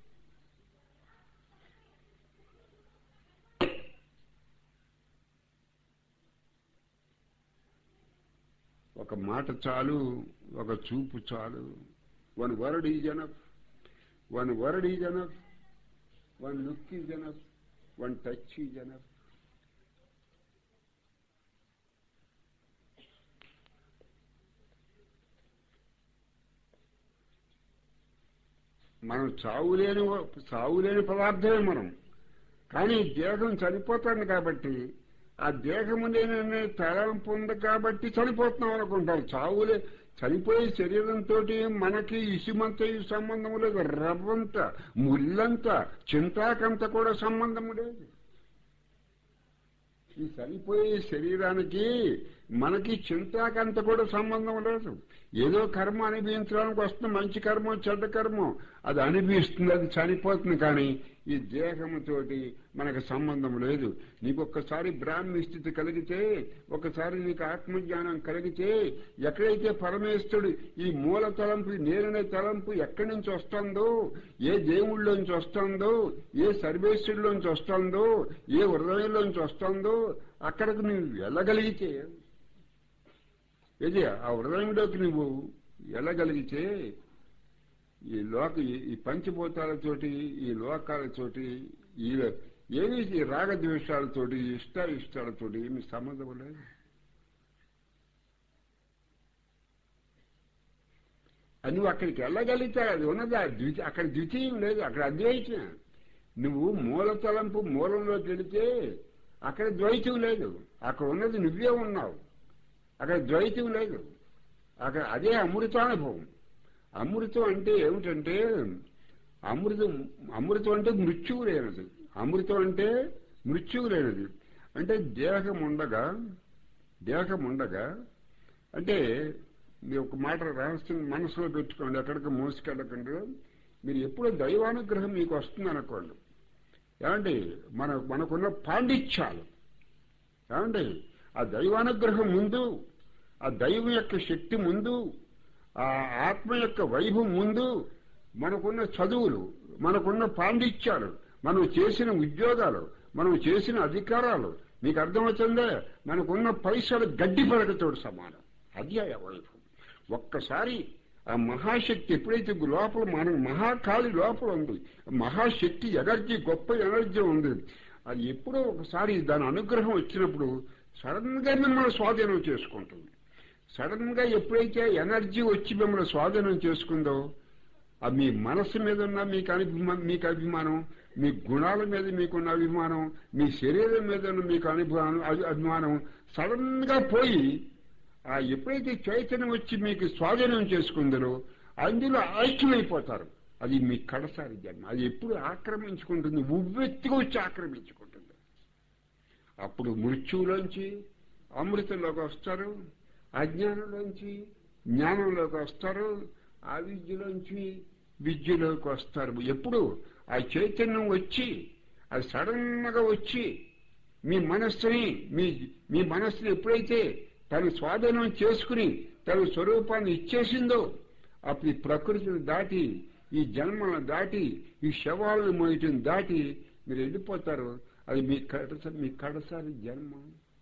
A: ఒక మాట చాలు ఒక చూపు చాలు one word is enough one word is enough one look is enough one touch is enough మనం చావులేని చావులేని పదార్థమే మనం కానీ దేహం చనిపోతుంది కాబట్టి ఆ దేహము లేని తలంపు ఉంది కాబట్టి చనిపోతున్నాం అనుకుంటాం చావులే చనిపోయే శరీరంతో మనకి ఇసుమంత సంబంధం లేదు రవ్వంత ముల్లంత చింతాకంత కూడా సంబంధం లేదు ఈ చనిపోయే శరీరానికి మనకి చింతాకంత కూడా సంబంధం లేదు ఏదో కర్మ అనుభవించడానికి వస్తుంది మంచి కర్మ చెడ్డ కర్మ అది అనుభవిస్తుంది అది చనిపోతుంది కానీ ఈ దేహంతోటి మనకు సంబంధం లేదు నీకు ఒక్కసారి బ్రాహ్మీ స్థితి కలిగితే ఒకసారి నీకు ఆత్మజ్ఞానం కలిగితే ఎక్కడైతే పరమేశ్వరుడు ఈ మూల తలంపు నేరనే తలంపు ఎక్కడి నుంచి వస్తుందో ఏ దేవుళ్ళలోంచి వస్తుందో ఏ సర్వేశ్వరులోంచి వస్తుందో ఏ హృదయంలోంచి వస్తుందో అక్కడికి నువ్వు వెళ్ళగలిగితే ఇది ఆ హృదయంలోకి నువ్వు వెళ్ళగలిగితే ఈ లోక ఈ పంచభూతాలతోటి ఈ లోకాలతోటి ఈ ఏమి ఈ రాగద్వేషాలతోటి ఇష్ట ఇష్టాలతోటి ఏమి సంబంధం లేదు అది నువ్వు అక్కడికి వెళ్ళగలిగితే అది ఉన్నదా ద్వితీ అక్కడ ద్వితీయం లేదు అక్కడ అద్వైతం నువ్వు మూల తలంపు మూలంలోకి వెళితే అక్కడ ద్వైతం లేదు అక్కడ ఉన్నది నువ్వే ఉన్నావు అక్కడ ద్వైతం లేదు అక్కడ అదే అమృతానుభవం అమృతం అంటే ఏమిటంటే అమృతం అమృతం అంటే మృత్యువు లేనిది అమృతం అంటే మృత్యువు లేనిది అంటే దేహం ఉండగా దేహం ఉండగా అంటే మీరు ఒక మాట రహస్యం మనసులో పెట్టుకోండి ఎక్కడికి మోసుకెళ్ళకండి మీరు ఎప్పుడో దైవానుగ్రహం మీకు వస్తుంది అనుకోండి ఏమండి మన మనకున్న పాండిత్యాలు ఏమండి ఆ దైవానుగ్రహం ముందు ఆ దైవం యొక్క శక్తి ముందు ఆ ఆత్మ యొక్క వైభవం ముందు మనకున్న చదువులు మనకున్న పాండిత్యాలు మనం చేసిన ఉద్యోగాలు మనం చేసిన అధికారాలు మీకు అర్థమవుతుందే మనకున్న పైసలు గడ్డి పడకతోడు సమానం అది ఆ వైభవం ఒక్కసారి ఆ మహాశక్తి ఎప్పుడైతే లోపల మన మహాకాళి లోపల ఉంది మహాశక్తి ఎనర్జీ గొప్ప ఎనర్జీ ఉంది అది ఎప్పుడో ఒకసారి దాని అనుగ్రహం వచ్చినప్పుడు సడన్ గా మిమ్మల్ని స్వాధీనం చేసుకుంటుంది సడన్ గా ఎప్పుడైతే ఎనర్జీ వచ్చి మిమ్మల్ని స్వాధీనం చేసుకుందో ఆ మీ మనస్సు మీద ఉన్న మీకు అభిమానం మీకు అభిమానం మీ గుణాల మీద మీకున్న అభిమానం మీ శరీరం మీద ఉన్న మీకు అనుభవం అభిమానం సడన్ గా పోయి ఆ ఎప్పుడైతే చైతన్యం వచ్చి మీకు స్వాధీనం చేసుకుందరో అందులో ఐక్యమైపోతారు అది మీ కడసారి జన్మ అది ఎప్పుడు ఆక్రమించుకుంటుంది ఉవ్వెత్తిగా వచ్చి ఆక్రమించుకుంటుంది అప్పుడు మృత్యువులోంచి అమృతంలోకి వస్తారు అజ్ఞానంలోంచి జ్ఞానంలోకి వస్తారు ఆ విద్యలోంచి విద్యలోకి వస్తారు ఎప్పుడు ఆ చైతన్యం వచ్చి అది సడన్ గా వచ్చి మీ మనస్సుని మీ మీ మనస్సుని ఎప్పుడైతే తన స్వాధీనం చేసుకుని తన స్వరూపాన్ని ఇచ్చేసిందో అప్పుడు ఈ ప్రకృతిని దాటి ఈ జన్మలను దాటి ఈ శవాలను మోయటం దాటి మీరు వెళ్ళిపోతారు అది మీ కడస మీ కడసారి జన్మ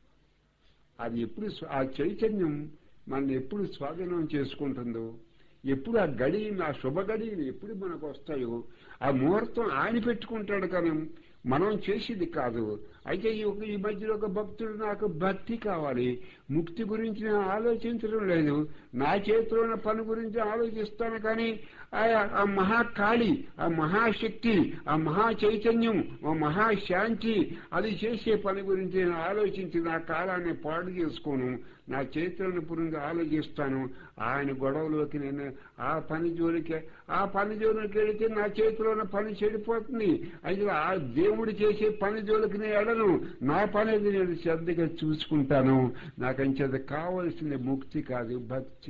A: అది ఎప్పుడు ఆ చైతన్యం మన ఎప్పుడు స్వాధీనం చేసుకుంటుందో ఎప్పుడు ఆ గడి ఆ శుభ గడియలు ఎప్పుడు మనకు వస్తాయో ఆ ముహూర్తం ఆయన పెట్టుకుంటాడు కానీ మనం చేసేది కాదు అయితే ఈ ఒక ఈ మధ్యలో ఒక భక్తుడు నాకు భక్తి కావాలి ముక్తి గురించి నేను ఆలోచించడం లేదు నా చేతిలో ఉన్న పని గురించి ఆలోచిస్తాను కానీ ఆ మహాకాళి ఆ మహాశక్తి ఆ మహా చైతన్యం ఆ మహాశాంతి అది చేసే పని గురించి నేను ఆలోచించి నా కాలాన్ని పాడు చేసుకోను నా చేతులను పురుగు ఆలోచిస్తాను ఆయన గొడవలోకి నేను ఆ పని జోలికి ఆ పని జోలికి వెళితే నా చేతిలో ఉన్న పని చెడిపోతుంది అయితే ఆ దేవుడు చేసే పని జోలికి నేను ఎడను నా పని అది నేను శ్రద్ధగా చూసుకుంటాను నాకంచేది కావలసింది ముక్తి కాదు భక్తి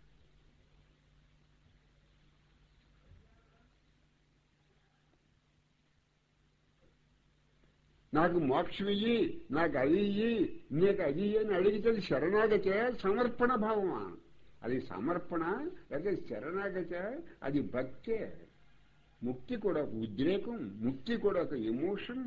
A: నాకు మోక్షం ఇయ్యి నాకు అది ఇయ్యి నీకు అది అని అడిగితే శరణాగతే సమర్పణ భావమా అది సమర్పణ లేదా శరణాగత అది భక్తే ముక్తి కూడా ఒక ఉద్రేకం ముక్తి కూడా ఒక ఎమోషన్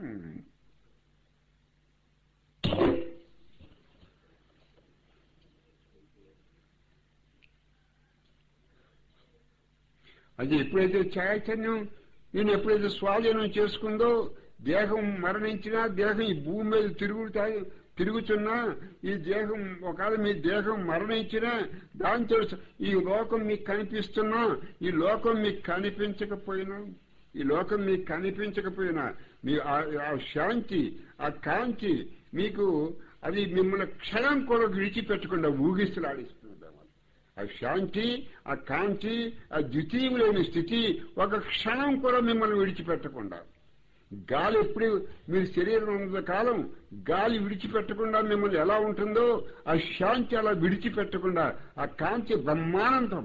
A: అది ఎప్పుడైతే చైతన్యం నేను ఎప్పుడైతే స్వాధీనం చేసుకుందో దేహం మరణించినా దేహం ఈ భూమి మీద తిరుగుతా తిరుగుతున్నా ఈ దేహం ఒకవేళ మీ దేహం మరణించినా దాంతో ఈ లోకం మీకు కనిపిస్తున్నా ఈ లోకం మీకు కనిపించకపోయినా ఈ లోకం మీకు కనిపించకపోయినా మీ ఆ- ఆ శాంతి ఆ కాంతి మీకు అది మిమ్మల్ని క్షణం కూడా విడిచిపెట్టకుండా ఊగిస్తులాడిస్తుంది ఆ శాంతి ఆ కాంతి ఆ ద్వితీయమైన స్థితి ఒక క్షణం కూడా మిమ్మల్ని విడిచిపెట్టకుండా గాలి ఎప్పుడు మీరు శరీరం ఉన్నంత కాలం గాలి విడిచిపెట్టకుండా మిమ్మల్ని ఎలా ఉంటుందో ఆ శాంతి అలా విడిచిపెట్టకుండా ఆ కాంతి బ్రహ్మానందం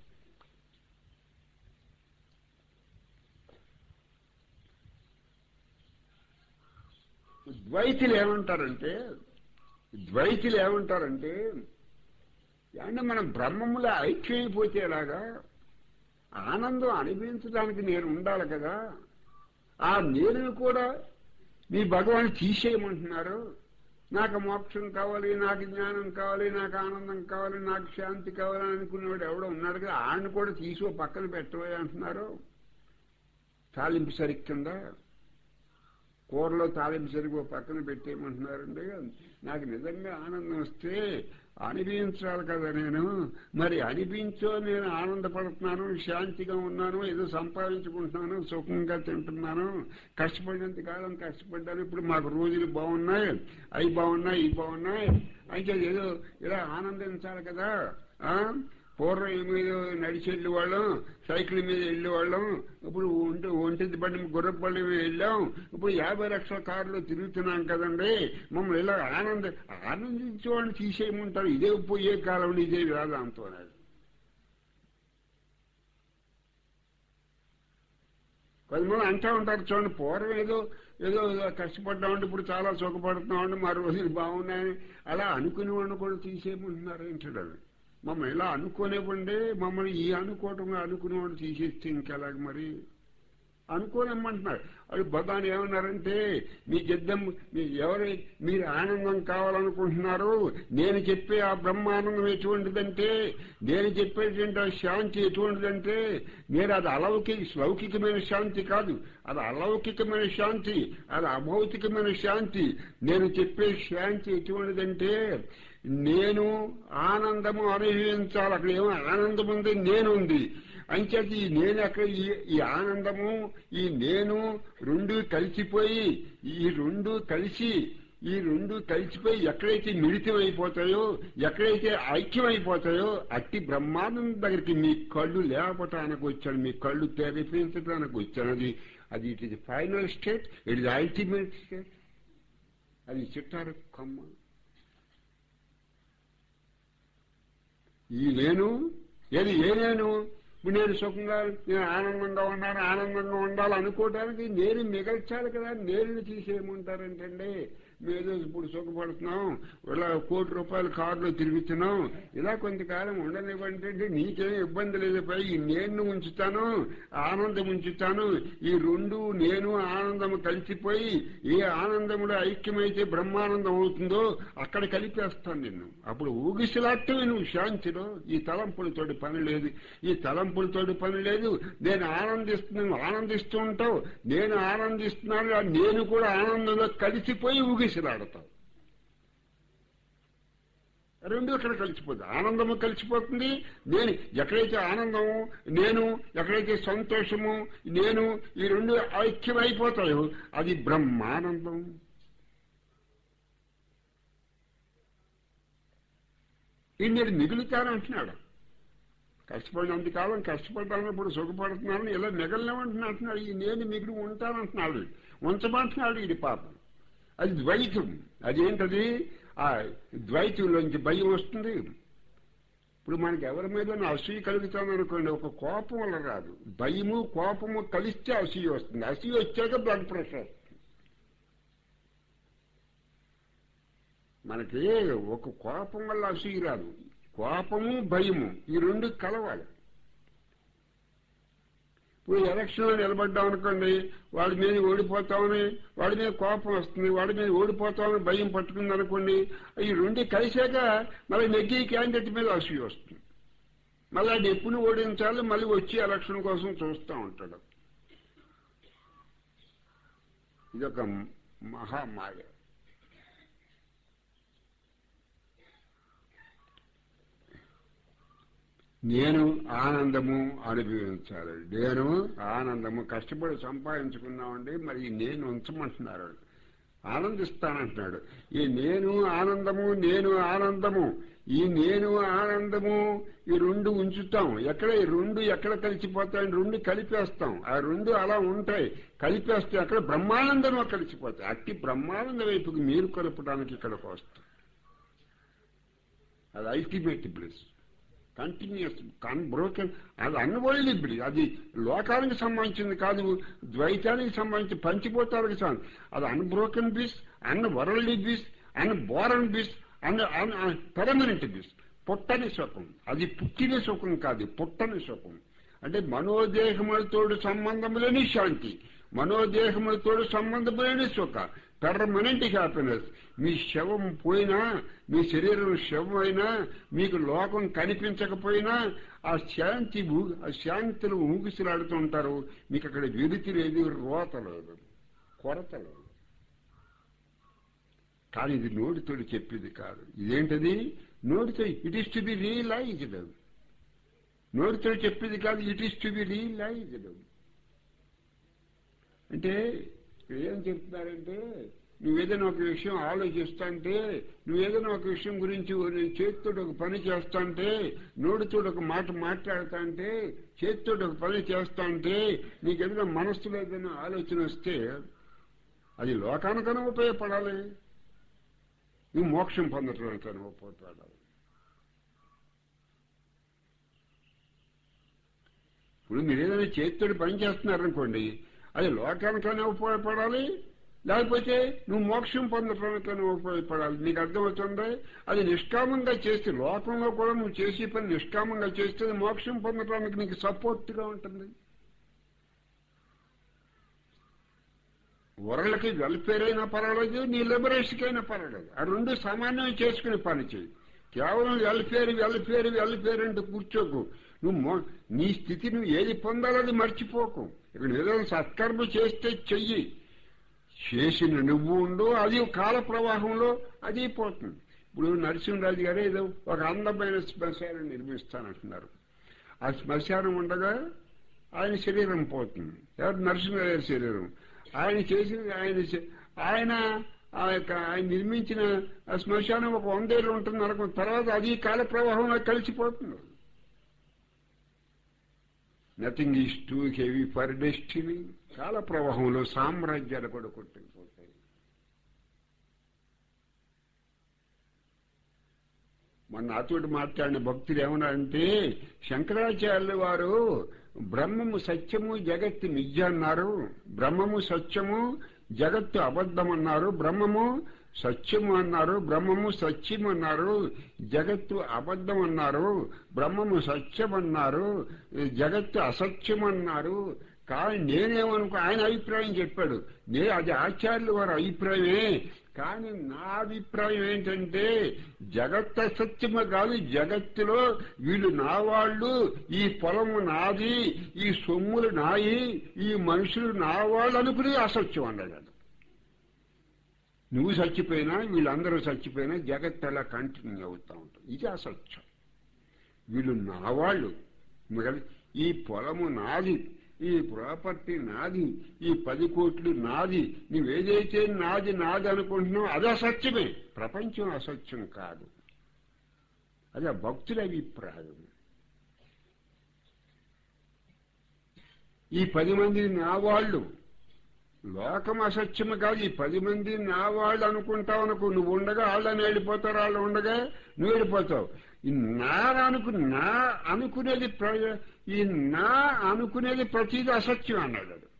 A: ద్వైతులు ఏమంటారంటే ద్వైతులు ఏమంటారంటే అంటే మనం బ్రహ్మములో ఐక్యమైపోతే ఎలాగా ఆనందం అనిపించడానికి నేను ఉండాలి కదా ఆ నేను కూడా మీ భగవాన్ తీసేయమంటున్నారు నాకు మోక్షం కావాలి నాకు జ్ఞానం కావాలి నాకు ఆనందం కావాలి నాకు శాంతి కావాలి అనుకునేవాడు ఎవడో ఉన్నాడు కదా ఆయన కూడా తీసి ఓ పక్కన పెట్టబోయే అంటున్నారు తాలింపు సరిక్కిందా కూరలో తాలింపు సరిగ్గా ఓ పక్కన పెట్టేయమంటున్నారండి నాకు నిజంగా ఆనందం వస్తే అనిపించాలి కదా నేను మరి అనిపించో నేను ఆనందపడుతున్నాను శాంతిగా ఉన్నాను ఏదో సంపాదించుకుంటున్నాను సుఖంగా తింటున్నాను కష్టపడినంత కాలం కష్టపడ్డాను ఇప్పుడు మాకు రోజులు బాగున్నాయి అవి బాగున్నాయి ఇవి బాగున్నాయి అయితే ఏదో ఇలా ఆనందించాలి కదా ఆ పూర్వం ఏమేదో నడిచి వెళ్ళేవాళ్ళం సైకిల్ మీద వెళ్ళేవాళ్ళం ఇప్పుడు ఒంటి ఒంటి బండి గుర్ర బండి మీద వెళ్ళాం ఇప్పుడు యాభై లక్షల కారులో తిరుగుతున్నాం కదండి మమ్మల్ని ఇలా ఆనంద ఆనందించేవాడిని తీసేయమంటారు ఇదే పోయే కాలం ఇదే వేదాంతం అనేది కొంతమంది అంటూ ఉంటారు చూడండి పూర్వం ఏదో ఏదో కష్టపడ్డామంటే ఇప్పుడు చాలా సుఖపడుతున్నామండి మా రోజులు బాగున్నాయని అలా అనుకునేవాడిని కూడా తీసేయమంటున్నారు ఏంటంటే మమ్మల్ని ఇలా అనుకోనివ్వండి మమ్మల్ని ఈ అనుకోవటం అనుకునేవాడు తీసేస్తే ఇంకెలాగ మరి అనుకోనిమ్మంటున్నారు అది భగవాన్ ఏమన్నారంటే మీకు యుద్ధం మీ ఎవరి మీరు ఆనందం కావాలనుకుంటున్నారు నేను చెప్పే ఆ బ్రహ్మానందం ఎటువంటిదంటే నేను చెప్పేటువంటి ఆ శాంతి ఎటువంటిదంటే నేను అది అలౌకిక లౌకికమైన శాంతి కాదు అది అలౌకికమైన శాంతి అది అభౌతికమైన శాంతి నేను చెప్పే శాంతి ఎటువంటిదంటే నేను ఆనందము అనుభవించాలి అక్కడ ఏమో ఆనందం ఉంది నేను ఉంది అంచేది ఈ నేను అక్కడ ఈ- ఈ ఆనందము ఈ నేను రెండు కలిసిపోయి ఈ రెండు కలిసి ఈ రెండు కలిసిపోయి ఎక్కడైతే మిళితమైపోతాయో ఎక్కడైతే ఐక్యమైపోతాయో అట్టి బ్రహ్మాండం దగ్గరికి మీ కళ్ళు లేపటానికి వచ్చాను మీ కళ్ళు తెరిపించడానికి వచ్చాను అది అది it is final state it is ultimate state అది చిట్టారు కొమ్మ ఈ నేను ఏది ఏ నేను ఇప్పుడు నేను సుఖంగా నేను ఆనందంగా ఉన్నాను ఆనందంగా ఉండాలి అనుకోవడానికి నేను మిగల్చాలి కదా నేను తీసేయమంటారంటండి మేము ఇప్పుడు సుఖపడుతున్నాం ఇలా కోటి రూపాయలు కారులో తిరుగుతున్నాం ఇలా కొంతకాలం ఉండనివ్వంటే నీకేం ఇబ్బంది లేదు పై ఈ నేను ఉంచుతాను ఆనందం ఉంచుతాను ఈ రెండు నేను ఆనందం కలిసిపోయి ఏ ఆనందములో ఐక్యమైతే బ్రహ్మానందం అవుతుందో అక్కడ కలిపేస్తాను నిన్ను అప్పుడు ఊగిసలాట్టమే నువ్వు శాంతిలో ఈ తలంపులతోటి పని లేదు ఈ తలంపులతోటి పని లేదు నేను ఆనందిస్తున్నాను ఆనందిస్తూ ఉంటావు నేను ఆనందిస్తున్నాను ఆ నేను కూడా ఆనందంలో కలిసిపోయి ఊగిసలాడతావు రెండు ఇక్కడ కలిసిపోతుంది ఆనందము కలిసిపోతుంది నేను ఎక్కడైతే ఆనందము నేను ఎక్కడైతే సంతోషము నేను ఈ రెండు ఐక్యమైపోతాయో అది బ్రహ్మానందం ఇది నేను మిగులుతానంటున్నాడు కష్టపడినంత కాలం కష్టపడ్డాను ఇప్పుడు సుఖపడుతున్నాను ఇలా మిగలనేమంటున్నా అంటున్నాడు ఈ నేను మిగిలి ఉంటానంటున్నాడు ఉంచమంటున్నాడు ఇది పాపం అది ద్వైతం అదేంటది ఆ ద్వైతంలోంచి భయం వస్తుంది ఇప్పుడు మనకి ఎవరి మీద అసూయ కలుగుతుంది అనుకోండి ఒక కోపం వల్ల రాదు భయము కోపము కలిస్తే అసూయ వస్తుంది అసూయ వచ్చాక బ్లడ్ ప్రెషర్ వస్తుంది మనకి ఒక కోపం వల్ల అసూయ రాదు కోపము భయము ఈ రెండు కలవాలి ఇప్పుడు ఎలక్షన్లో నిలబడ్డాం అనుకోండి వాడి మీద ఓడిపోతామని వాడి మీద కోపం వస్తుంది వాడి మీద ఓడిపోతామని భయం పట్టుకుంది అనుకోండి ఈ రెండు కలిసాక మళ్ళీ నెగ్గి క్యాండిడేట్ మీద అసూయ వస్తుంది మళ్ళీ అది ఎప్పుడు ఓడించాలి మళ్ళీ వచ్చి ఎలక్షన్ కోసం చూస్తూ ఉంటాడు ఇదొక మహామాయ నేను ఆనందము అనుభవించాలి నేను ఆనందము కష్టపడి సంపాదించుకున్నామండి మరి ఈ నేను ఉంచమంటున్నారు ఆనందిస్తానంటున్నాడు ఈ నేను ఆనందము నేను ఆనందము ఈ నేను ఆనందము ఈ రెండు ఉంచుతాం ఎక్కడ ఈ రెండు ఎక్కడ కలిసిపోతాయి రెండు కలిపేస్తాం ఆ రెండు అలా ఉంటాయి కలిపేస్తే అక్కడ బ్రహ్మానందంలో కలిసిపోతాయి అట్టి బ్రహ్మానంద వైపుకి మీరు కలపడానికి ఇక్కడికి వస్తాం అది అల్టిమేట్ బ్లిస్ కంటిన్యూస్ అన్బ్రోకెన్ అది అన్వోయిలీ బ్లిస్ అది లోకానికి సంబంధించింది కాదు ద్వైతానికి సంబంధించి పంచిపోతానికి సంబంధించి అది unbroken bliss un world bliss unborn bliss un permanent bliss పుట్టని సుఖం అది పుట్టిన సుఖం కాదు పుట్టని సుఖం అంటే మనోదేహములతోడు సంబంధం లేని శాంతి మనోదేహములతోడు సంబంధం లేని సుఖ పెర్మనెంట్ హ్యాపీనెస్ మీ శవం పోయినా మీ శరీరం శవం అయినా మీకు లోకం కనిపించకపోయినా ఆ శాంతి ఊ- ఆ శాంతిలో ఊగిసలాడుతుంటారు మీకు అక్కడ విరుతి లేదు రోత లేదు కొరత లేదు కానీ ఇది నోటితోటి చెప్పేది కాదు ఇదేంటది నోటితో it is to be realised నోటితో చెప్పేది కాదు it is to be realised అంటే ఇక్కడ ఏం చెప్తున్నారంటే నువ్వేదైనా ఒక విషయం ఆలోచిస్తాంటే నువ్వేదైనా ఒక విషయం గురించి చేతితో ఒక పని చేస్తాంటే నోటితో ఒక మాట మాట్లాడుతాంటే చేతితో ఒక పని చేస్తాంటే నీకేదైనా మనస్సులో ఏదైనా ఆలోచన వస్తే అది లోకానికైనా ఉపయోగపడాలి నువ్వు మోక్షం పొందటానికైనా ఉపయోగపడాలి ఇప్పుడు మీరు ఏదైనా చేతితోటి పని చేస్తున్నారనుకోండి అది లోకానికైనా ఉపయోగపడాలి లేకపోతే నువ్వు మోక్షం పొందటానికైనా ఉపయోగపడాలి నీకు అర్థమవుతుంది అది నిష్కామంగా చేస్తే లోకంలో కూడా నువ్వు చేసే పని నిష్కామంగా చేస్తే అది మోక్షం పొందటానికి నీకు సపోర్ట్గా ఉంటుంది వరలకి వెల్ఫేర్ అయినా పర్వాలేదు నీ లిబరేషన్కి అయినా పర్వాలేదు ఆ రెండు సమానం చేసుకుని పని చేయి కేవలం వెల్ఫేర్ వెల్ఫేర్ వెల్ఫేర్ అంటే కూర్చోకు నువ్వు మో- నీ స్థితి నువ్వు ఏది పొందాలది మర్చిపోకు ఇక్కడ ఏదో సత్కర్మ చేస్తే చెయ్యి చేసిన నువ్వు ఉండు అది కాల ప్రవాహంలో అది పోతుంది ఇప్పుడు నరసింహరాజు గారు ఏదో ఒక అందమైన శ్మశానం నిర్మిస్తానంటున్నారు ఆ శ్మశానం ఉండగా ఆయన శరీరం పోతుంది ఎవరు నరసింహరాజు గారి శరీరం ఆయన చేసిన ఆయన చే- ఆయన ఆ యొక్క ఆయన నిర్మించిన ఆ శ్మశానం ఒక వందేళ్ళు ఉంటుంది అనుకున్న తర్వాత అది కాల ప్రవాహంలో కలిసిపోతుంది nothing is too heavy for destiny కాల ప్రవాహంలో సామ్రాజ్యాలు కూడా కొట్టుకుపోతాయి మొన్న నాతోటి మాట్లాడిన భక్తులు ఏమన్నారంటే శంకరాచార్యుల వారు బ్రహ్మము సత్యము జగత్తు నిజ అన్నారు బ్రహ్మము సత్యము జగత్తు అబద్ధం అన్నారు బ్రహ్మము సత్యము అన్నారు బ్రహ్మము సత్యం అన్నారు జగత్తు అబద్ధం అన్నారు బ్రహ్మము సత్యం అన్నారు జగత్తు అసత్యం అన్నారు కానీ నేనేమనుకో ఆయన అభిప్రాయం చెప్పాడు నే అది ఆచార్యుల వారి అభిప్రాయమే కానీ నా అభిప్రాయం ఏంటంటే జగత్ అసత్యమే కాదు జగత్తులో వీళ్ళు నా వాళ్ళు ఈ పొలము నాది ఈ సొమ్ములు నాయి ఈ మనుషులు నా వాళ్ళు అనుకుని అసత్యం అన్నాడు నువ్వు చచ్చిపోయినా వీళ్ళందరూ చచ్చిపోయినా జగత్ అలా కంటిన్యూ అవుతా ఉంటుంది ఇది అసత్యం వీళ్ళు నా వాళ్ళు మిగలి ఈ పొలము నాది ఈ ప్రాపర్టీ నాది ఈ పది కోట్లు నాది నువ్వేదైతే నాది నాది అనుకుంటున్నావు అది అసత్యమే ప్రపంచం అసత్యం కాదు అది ఆ భక్తుల అభిప్రాయం ఈ పది మంది నా వాళ్ళు లోకం అసత్యము కాదు ఈ పది మంది నా వాళ్ళు అనుకుంటావు అనుకో నువ్వు ఉండగా వాళ్ళని వెళ్ళిపోతారు వాళ్ళు ఉండగా నువ్వు వెళ్ళిపోతావు ఈ నా అనుకు నా అనుకునేది ప్ర- ఈ నా అనుకునేది ప్రతిదీ అసత్యం అన్నాడు వాడు.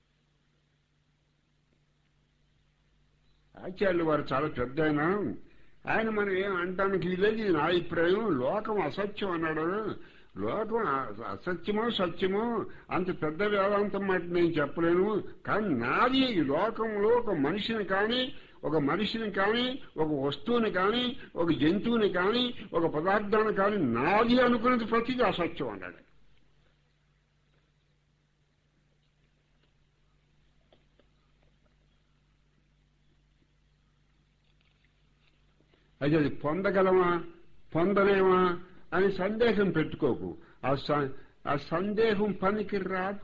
A: ఆచార్యులు వారు చాలా పెద్ద ఆయన ఆయన మనం ఏం అంటానికి లేదు ఇది నా అభిప్రాయం లోకం అసత్యం అన్నాడు లోకం అ- అసత్యమో సత్యమో అంత పెద్ద వేదాంతం మాట నేను చెప్పలేను కానీ నాది ఈ లోకంలో ఒక మనిషిని కానీ ఒక మనిషిని కానీ ఒక వస్తువుని కానీ ఒక జంతువుని కానీ ఒక పదార్థాన్ని కానీ నాది అనుకున్నది ప్రతిదీ అసత్యం అన్నాడు అయితే అది పొందగలమా పొందలేమా అని సందేహం పెట్టుకోకు ఆ స- ఆ సందేహం పనికి రాదు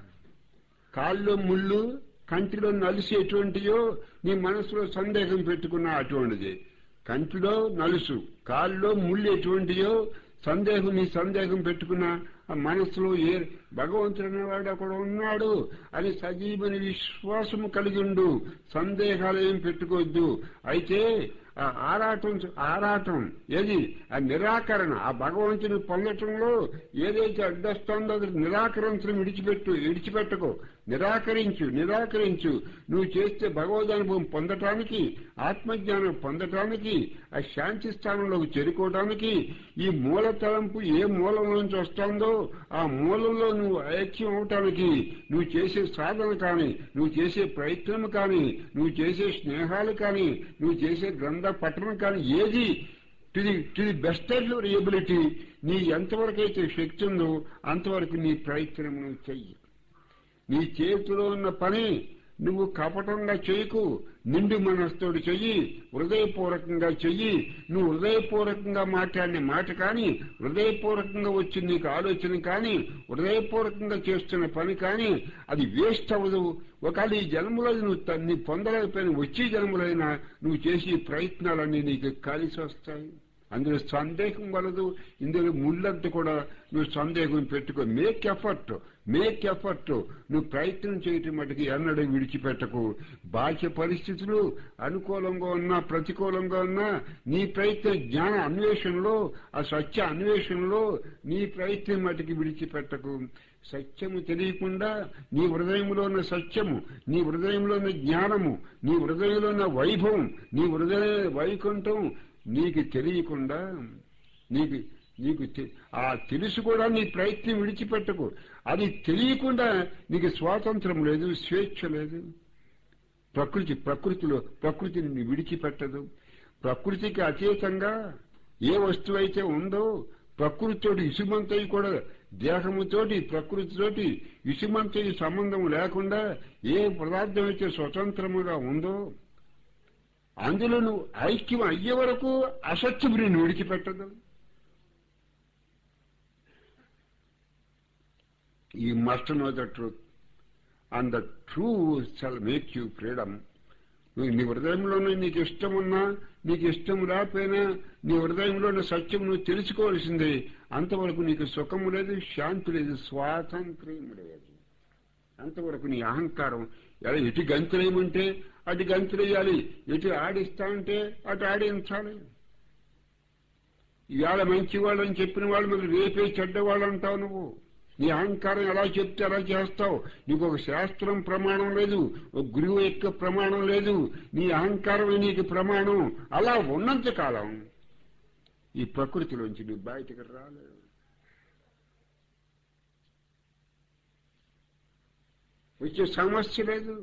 A: కాళ్ళు ముళ్ళు కంటిలో నలుసు ఎటువంటియో నీ మనసులో సందేహం పెట్టుకున్నా అటువంటిది కంటిలో నలుసు కాళ్ళలో ముళ్ళు ఎటువంటియో సందేహం నీ సందేహం పెట్టుకున్నా ఆ మనసులో ఏ భగవంతుడు అనేవాడు అక్కడ ఉన్నాడు అని సజీవని విశ్వాసము కలిగి ఉండు సందేహాలు ఏం పెట్టుకోవద్దు అయితే ఆ ఆరాటం ఆరాటం ఏది ఆ నిరాకరణ ఆ భగవంతుని పొందటంలో ఏదైతే అడ్డొస్తుందో అది నిరాకరించడం విడిచిపెట్టు విడిచిపెట్టకు నిరాకరించు నిరాకరించు నువ్వు చేస్తే భగవద్ అనుభవం పొందటానికి ఆత్మజ్ఞానం పొందటానికి ఆ శాంతి స్థానంలోకి చేరుకోవడానికి ఈ మూల తలంపు ఏ మూలం నుంచి వస్తుందో ఆ మూలంలో నువ్వు ఐక్యం అవటానికి నువ్వు చేసే సాధన కానీ నువ్వు చేసే ప్రయత్నం కానీ నువ్వు చేసే స్నేహాలు కానీ నువ్వు చేసే గ్రంథ పఠనం కానీ ఏది to the to the best of your ability నీ ఎంతవరకు అయితే శక్తి ఉందో అంతవరకు నీ ప్రయత్నం నువ్వు చెయ్యి నీ చేతిలో ఉన్న పని నువ్వు కపటంగా చేయకు నిండు మనస్తోడు చెయ్యి హృదయపూర్వకంగా చెయ్యి నువ్వు హృదయపూర్వకంగా మాట్లాడిన మాట కానీ హృదయపూర్వకంగా వచ్చిన నీకు ఆలోచన కానీ హృదయపూర్వకంగా చేస్తున్న పని కానీ అది వేస్ట్ అవ్వదు ఒకవేళ ఈ జన్మలో నువ్వు త- నీ పొందలేకపోయిన వచ్చే జన్మలైనా నువ్వు చేసే ప్రయత్నాలన్నీ నీకు కలిసి వస్తాయి అందులో సందేహం వలదు ఇందులో ముళ్ళంతా కూడా నువ్వు సందేహం పెట్టుకో మేక్ ఎఫర్ట్ మేక్ ఎఫర్ట్ నువ్వు ప్రయత్నం చేయటం మటుకు ఎన్నడూ విడిచిపెట్టకు బాహ్య పరిస్థితులు అనుకూలంగా ఉన్నా ప్రతికూలంగా ఉన్నా నీ ప్రయత్నం జ్ఞాన అన్వేషణలో ఆ సత్య అన్వేషణలో నీ ప్రయత్నం మటుకు విడిచిపెట్టకు సత్యము తెలియకుండా నీ హృదయంలో ఉన్న సత్యము నీ హృదయంలో ఉన్న జ్ఞానము నీ హృదయంలో ఉన్న వైభవం నీ హృదయ వైకుంఠం నీకు తెలియకుండా నీకు నీకు తె- ఆ తెలుసు కూడా నీ ప్రయత్నం విడిచిపెట్టకు అది తెలియకుండా నీకు స్వాతంత్రం లేదు స్వేచ్ఛ లేదు ప్రకృతి ప్రకృతిలో ప్రకృతిని నీ విడిచిపెట్టదు ప్రకృతికి అతీతంగా ఏ వస్తువు అయితే ఉందో ప్రకృతితోటి ఇసుమంతయి కూడా దేహముతోటి ప్రకృతితోటి ఇసుమంతయి సంబంధం లేకుండా ఏ పదార్థం అయితే స్వతంత్రముగా ఉందో అందులో నువ్వు ఐక్యం అయ్యే వరకు అసత్యము నేను విడిచిపెట్టదు ఈ must know the truth and the truth shall make you freedom నువ్వు నీ హృదయంలోనే నీకు ఇష్టం ఉన్నా నీకు ఇష్టం రాకపోయినా నీ హృదయంలోని సత్యం నువ్వు తెలుసుకోవాల్సిందే అంతవరకు నీకు సుఖము లేదు శాంతి లేదు స్వాతంత్ర్యం లేదు అంతవరకు నీ అహంకారం ఎలా ఇటు గంతులేయమంటే అటు గంతులేయాలి ఇటు ఆడిస్తా అంటే అటు ఆడించాలి ఇవాళ మంచి వాళ్ళని చెప్పిన వాళ్ళు మీరు రేపే చెడ్డవాళ్ళు అంటావు నువ్వు నీ అహంకారం ఎలా చెప్తే అలా చేస్తావు నీకు ఒక శాస్త్రం ప్రమాణం లేదు ఒక గురువు యొక్క ప్రమాణం లేదు నీ అహంకారం నీకు ప్రమాణం అలా ఉన్నంత కాలం ఈ ప్రకృతిలోంచి నువ్వు బయటకు రాలేవు వచ్చే సమస్య లేదు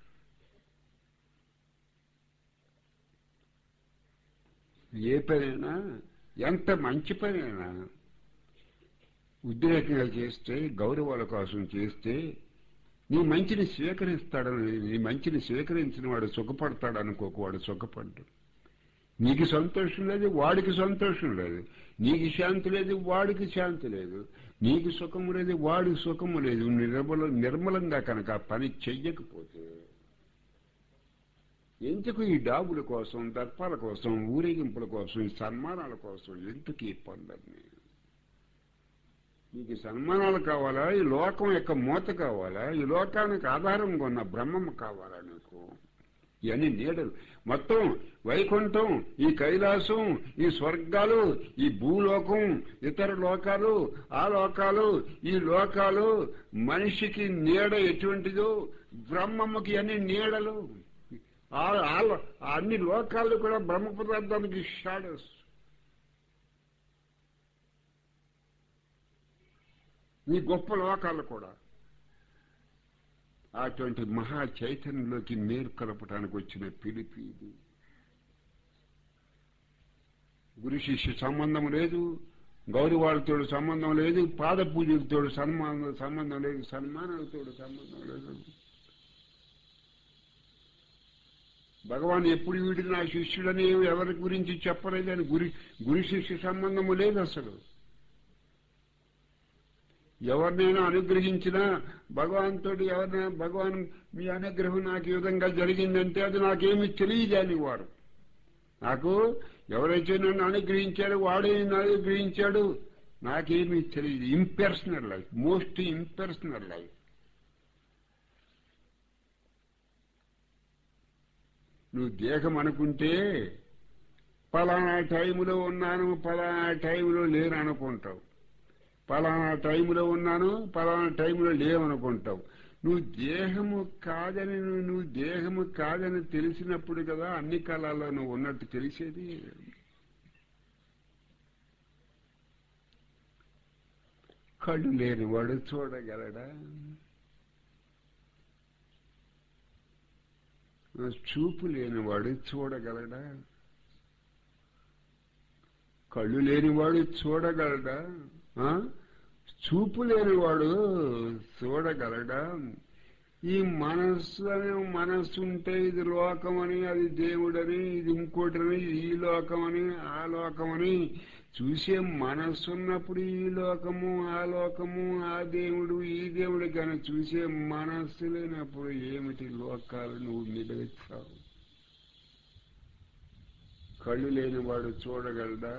A: ఏ పనైనా ఎంత మంచి పనైనా ఉద్రేకంగా చేస్తే గౌరవాల కోసం చేస్తే నీ మంచిని స్వీకరిస్తాడని నీ మంచిని స్వీకరించిన వాడు సుఖపడతాడు అనుకోకు వాడు సుఖపడ్డు నీకు సంతోషం లేదు వాడికి సంతోషం లేదు నీకు శాంతి లేదు వాడికి శాంతి లేదు నీకు సుఖము లేదు వాడికి సుఖము లేదు నిర్మల నిర్మలంగా కనుక ఆ పని చెయ్యకపోతే ఎందుకు ఈ డాబుల కోసం దర్పాల కోసం ఊరేగింపుల కోసం ఈ సన్మానాల కోసం ఎందుకు ఈ పనులన్నీ నీకు సన్మానాలు కావాలా ఈ లోకం యొక్క మూత కావాలా ఈ లోకానికి ఆధారంగా ఉన్న బ్రహ్మం కావాలా నీకు ఇవన్నీ నీడలు మొత్తం వైకుంఠం ఈ కైలాసం ఈ స్వర్గాలు ఈ భూలోకం ఇతర లోకాలు ఆ లోకాలు ఈ లోకాలు మనిషికి నీడ ఎటువంటిదో బ్రహ్మమ్మకి అన్ని నీడలు ఆ- ఆ- ఆ అన్ని లోకాలు కూడా బ్రహ్మ పదార్థానికి షాడోస్ ఈ గొప్ప లోకాలు కూడా అటువంటి మహా చైతన్యంలోకి మేరు కలపటానికి వచ్చిన పిలిపి ఇది గురు శిష్య సంబంధం లేదు గౌరవాలతో సంబంధం లేదు పాద పూజలతో సన్మానం సంబంధం లేదు సన్మానాలతో సంబంధం లేదు భగవాన్ ఎప్పుడు వీడి నా శిష్యుడని ఎవరి గురించి చెప్పలేదని గురి గురు శిష్య సంబంధము లేదు అసలు ఎవరినైనా అనుగ్రహించినా భగవాన్ తోటి ఎవరినైనా భగవాన్ మీ అనుగ్రహం నాకు ఈ విధంగా జరిగిందంటే అది నాకేమి తెలియదని వారు నాకు ఎవరైతే నన్ను అనుగ్రహించాడో వాడే నన్ను అనుగ్రహించాడు నాకేమీ తెలియదు impersonal life most impersonal life నువ్వు దేహం అనుకుంటే పలానా టైంలో ఉన్నాను పలానా టైంలో లేను అనుకుంటావు పలానా టైంలో ఉన్నాను పలానా టైంలో లేవనుకుంటావు నువ్వు దేహము కాదని నువ్వు నువ్వు దేహము కాదని తెలిసినప్పుడు కదా అన్ని కాలాల్లో నువ్వు ఉన్నట్టు తెలిసేది కళ్ళు లేనివాడు చూడగలడా చూపు లేనివాడు చూడగలడా కళ్ళు లేనివాడు చూడగలడా ఆ? చూపు లేనివాడు చూడగలడా ఈ మనస్సు అనే మనస్సు ఉంటే ఇది లోకమని అది దేవుడని ఇది ఇంకోటని ఇది ఈ లోకమని ఆ లోకమని చూసే మనస్సు ఉన్నప్పుడు ఈ లోకము ఆ లోకము ఆ దేవుడు ఈ దేవుడు కానీ చూసే మనస్సు లేనప్పుడు ఏమిటి లోకాలు నువ్వు మిగల్చావు కళ్ళు లేనివాడు చూడగలడా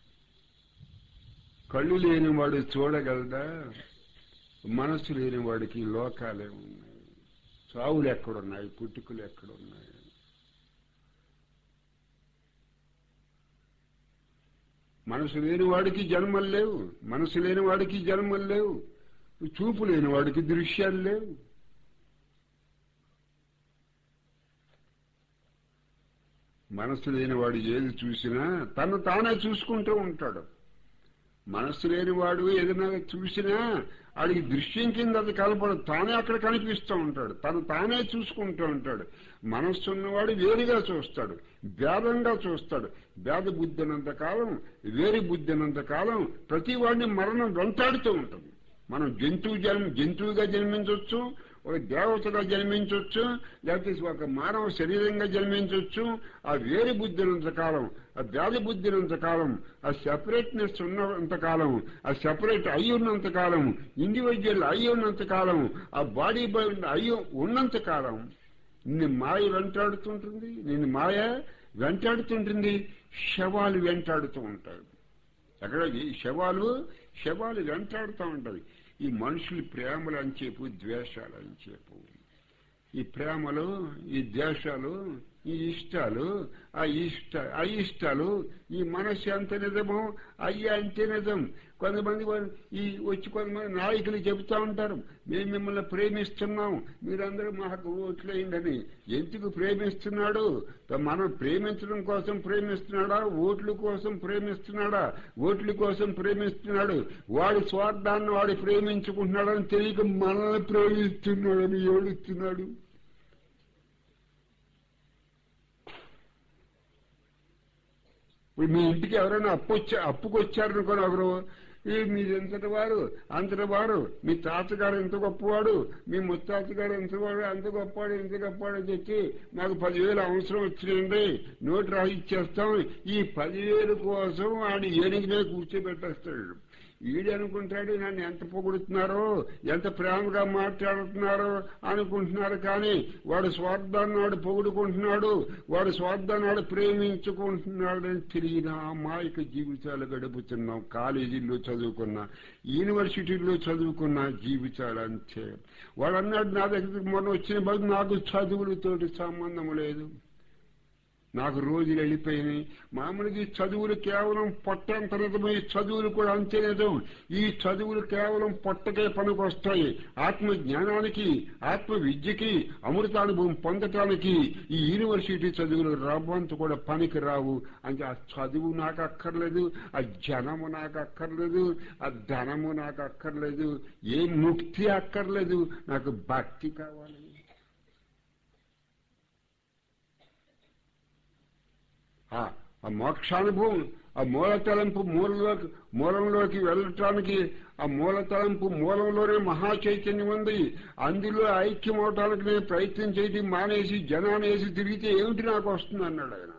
A: కళ్ళు లేనివాడు చూడగలడా మనసు లేనివాడికి లోకాలే ఉన్నాయి చావులు ఎక్కడున్నాయి పుట్టుకలు ఎక్కడున్నాయి మనసు లేని వాడికి జన్మలు లేవు మనసు లేని వాడికి జన్మలు లేవు చూపు లేని వాడికి దృశ్యాలు లేవు మనసు లేనివాడు ఏది చూసినా తను తానే చూసుకుంటూ ఉంటాడు మనస్సు లేనివాడు ఏదైనా చూసినా వాడికి దృశ్యం కింద అది కనపడదు తానే అక్కడ కనిపిస్తూ ఉంటాడు తను తానే చూసుకుంటూ ఉంటాడు మనస్సు ఉన్నవాడు వేరుగా చూస్తాడు భేదంగా చూస్తాడు భేద బుద్ధి అన్నంత కాలం వేరు బుద్ధి అన్నంత కాలం ప్రతి వాడిని మరణం వెంటాడుతూ ఉంటుంది మనం జంతువు జన్మ జంతువుగా జన్మించవచ్చు ఒక దేవతగా జన్మించవచ్చు లేకపోతే ఒక మానవ శరీరంగా జన్మించవచ్చు ఆ వేరు బుద్ధి ఉన్నంత కాలం ఆ భేద బుద్ధి ఉన్నంత కాలం ఆ సెపరేట్నెస్ ఉన్నంత కాలం ఆ సెపరేట్ అయి ఉన్నంత కాలం ఇండివిజువల్ అయి ఉన్నంత కాలం ఆ బాడీ అయి ఉన్నంత కాలం నిన్ను మాయ వెంటాడుతుంటుంది నిన్ను మాయ వెంటాడుతుంటుంది శవాలు వెంటాడుతూ ఉంటాయి ఎక్కడ ఈ శవాలు శవాలు వెంటాడుతూ ఉంటాయి ఈ మనుషులు ప్రేమలు అని చెప్పు ద్వేషాలు అని చెప్పు ఈ ప్రేమలు ఈ ద్వేషాలు ఈ ఇష్టాలు ఆ ఇష్ట అయిష్టాలు ఈ మనస్సు ఎంత నిజమో అయ్యా అంతే నిజం కొంతమంది వాళ్ళు ఈ వచ్చి కొంతమంది నాయకులు చెబుతా ఉంటారు మేము మిమ్మల్ని ప్రేమిస్తున్నాం మీరందరూ మాకు ఓట్లేయండి ఎందుకు ప్రేమిస్తున్నాడు మనం ప్రేమించడం కోసం ప్రేమిస్తున్నాడా ఓట్ల కోసం ప్రేమిస్తున్నాడా ఓట్ల కోసం ప్రేమిస్తున్నాడు వాడి స్వార్థాన్ని వాడు ప్రేమించుకుంటున్నాడని తెలియక మనల్ని ప్రేమిస్తున్నాడని ఏడుస్తున్నాడు ఇప్పుడు మీ ఇంటికి ఎవరైనా అప్పు వచ్చా అప్పుకు వచ్చారనుకోని ఒకరు ఈ మీరు ఎంతటి వారు అంతటి వారు మీ తాతగారు ఎంత గొప్పవాడు మీ ముత్తాతగారు ఎంత వాడు అంత గొప్పవాడు ఎంత గొప్పవాడు అని చెప్పి నాకు పదివేలు అవసరం వచ్చిందండి నోటు రాసి ఇచ్చేస్తాం ఈ పదివేలు కోసం వాడు ఏనుగు మీద కూర్చోబెట్టేస్తాడు వీడు అనుకుంటాడు నన్ను ఎంత పొగుడుతున్నారో ఎంత ప్రేమగా మాట్లాడుతున్నారో అనుకుంటున్నారు కానీ వాడు స్వార్థాన్ని వాడు పొగుడుకుంటున్నాడు వాడు స్వార్థాన్ని వాడు ప్రేమించుకుంటున్నాడని తెలియని అమాయక జీవితాలు గడుపుతున్నాం కాలేజీల్లో చదువుకున్నా యూనివర్సిటీల్లో చదువుకున్న జీవితాలు అంతే వాడు అన్నాడు నా దగ్గరికి మొన్న వచ్చిన బదులు నాకు చదువులతోటి సంబంధం లేదు నాకు రోజులు వెళ్ళిపోయినాయి మామూలుగా ఈ చదువులు కేవలం పొట్టంత నిజమే ఈ చదువులు కూడా అంతే నిజం ఈ చదువులు కేవలం పొట్టకే పనికొస్తాయి ఆత్మ జ్ఞానానికి ఆత్మ విద్యకి అమృతానుభవం పొందటానికి ఈ యూనివర్సిటీ చదువులు రవ్వంత కూడా పనికి రావు అంటే ఆ చదువు నాకు అక్కర్లేదు ఆ జనము నాకు అక్కర్లేదు ఆ ధనము నాకు అక్కర్లేదు ఏ ముక్తి అక్కర్లేదు నాకు భక్తి కావాలి ఆ ఆ మోక్షానుభవం ఆ మూల తలంపు మూలంలోకి మూలంలోకి వెళ్ళటానికి ఆ మూల తలంపు మూలంలోనే మహా చైతన్యం ఉంది అందులో ఐక్యం అవటానికి నేను ప్రయత్నం చేయడం మానేసి జనాన్ని వేసి తిరిగితే ఏమిటి నాకు వస్తుంది అన్నాడు ఆయన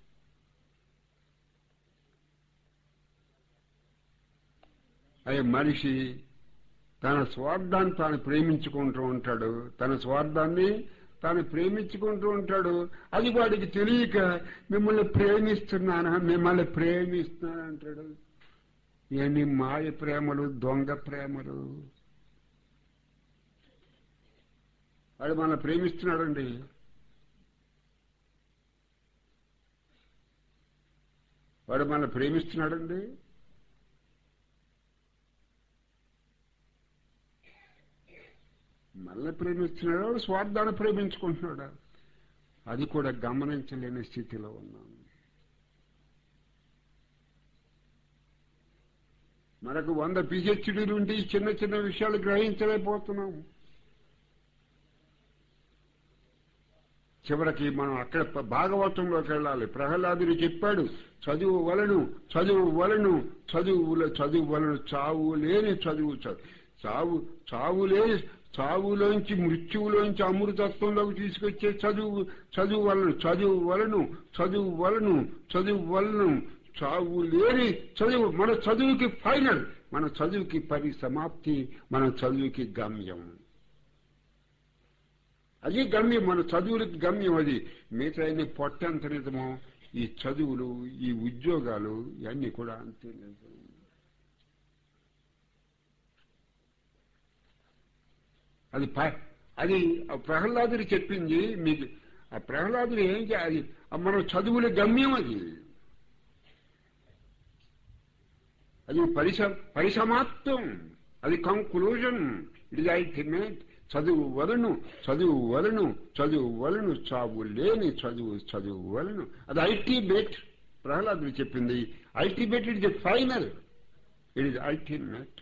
A: అయ్యే మనిషి తన స్వార్థాన్ని తాను ప్రేమించుకుంటూ ఉంటాడు తన స్వార్థాన్ని తాను ప్రేమించుకుంటూ ఉంటాడు అది వాడికి తెలియక మిమ్మల్ని ప్రేమిస్తున్నానా మిమ్మల్ని ప్రేమిస్తున్నాను అంటాడు ఇవన్నీ మాయ ప్రేమలు దొంగ ప్రేమలు వాడు మన ప్రేమిస్తున్నాడండి వాడు మన ప్రేమిస్తున్నాడండి మనల్ని ప్రేమిస్తున్నాడు వాడు స్వార్థాన్ని ప్రేమించుకుంటున్నాడు అది కూడా గమనించలేని స్థితిలో ఉన్నాను మనకు వంద పిహెచ్డీలు ఉంటే ఈ చిన్న చిన్న విషయాలు గ్రహించలేకపోతున్నాం చివరికి మనం అక్కడ ప- భాగవతంలోకి వెళ్ళాలి ప్రహ్లాదుడు చెప్పాడు చదువు వలను చదువు వలను చదువుల చదువు వలను చావు లేని చదువు చదువు చావు చావు లేని చావులోంచి మృత్యువులోంచి అమృతత్వంలోకి తీసుకొచ్చే చదువు చదువు వలను చదువు వలను చదువు వలను చదువు వలను చావు లేని చదువు మన చదువుకి ఫైనల్ మన చదువుకి పరిసమాప్తి మన చదువుకి గమ్యం అది గమ్యం మన చదువులకి గమ్యం అది మిగతా అన్ని పొట్టంత నిజమో ఈ చదువులు ఈ ఉద్యోగాలు ఇవన్నీ కూడా అంతే నిజం అది ప- అది ఆ ప్రహ్లాదుడు చెప్పింది మీకు ఆ ప్రహ్లాదుడు ఏం చే- అది ఆ మన చదువుల గమ్యం అది అది పరిస పరిసమాప్తం అది కంక్లూజన్ ఇది అల్టిమేట్ చదువు వలను చదువు వలను చదువు వలను చావు లేని చదువు చదువు వలను అది అల్టిమేట్ ప్రహ్లాదుడు చెప్పింది ultimate it is final it is ultimate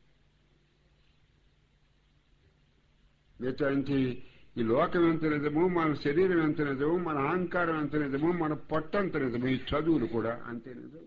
A: మిగతాంటి ఈ లోకం ఎంత నిజము మన శరీరం ఎంత నిజము మన అహంకారం ఎంత నిజము మన పొట్ట ఎంత నిజము ఈ చదువులు కూడా అంతే నిజం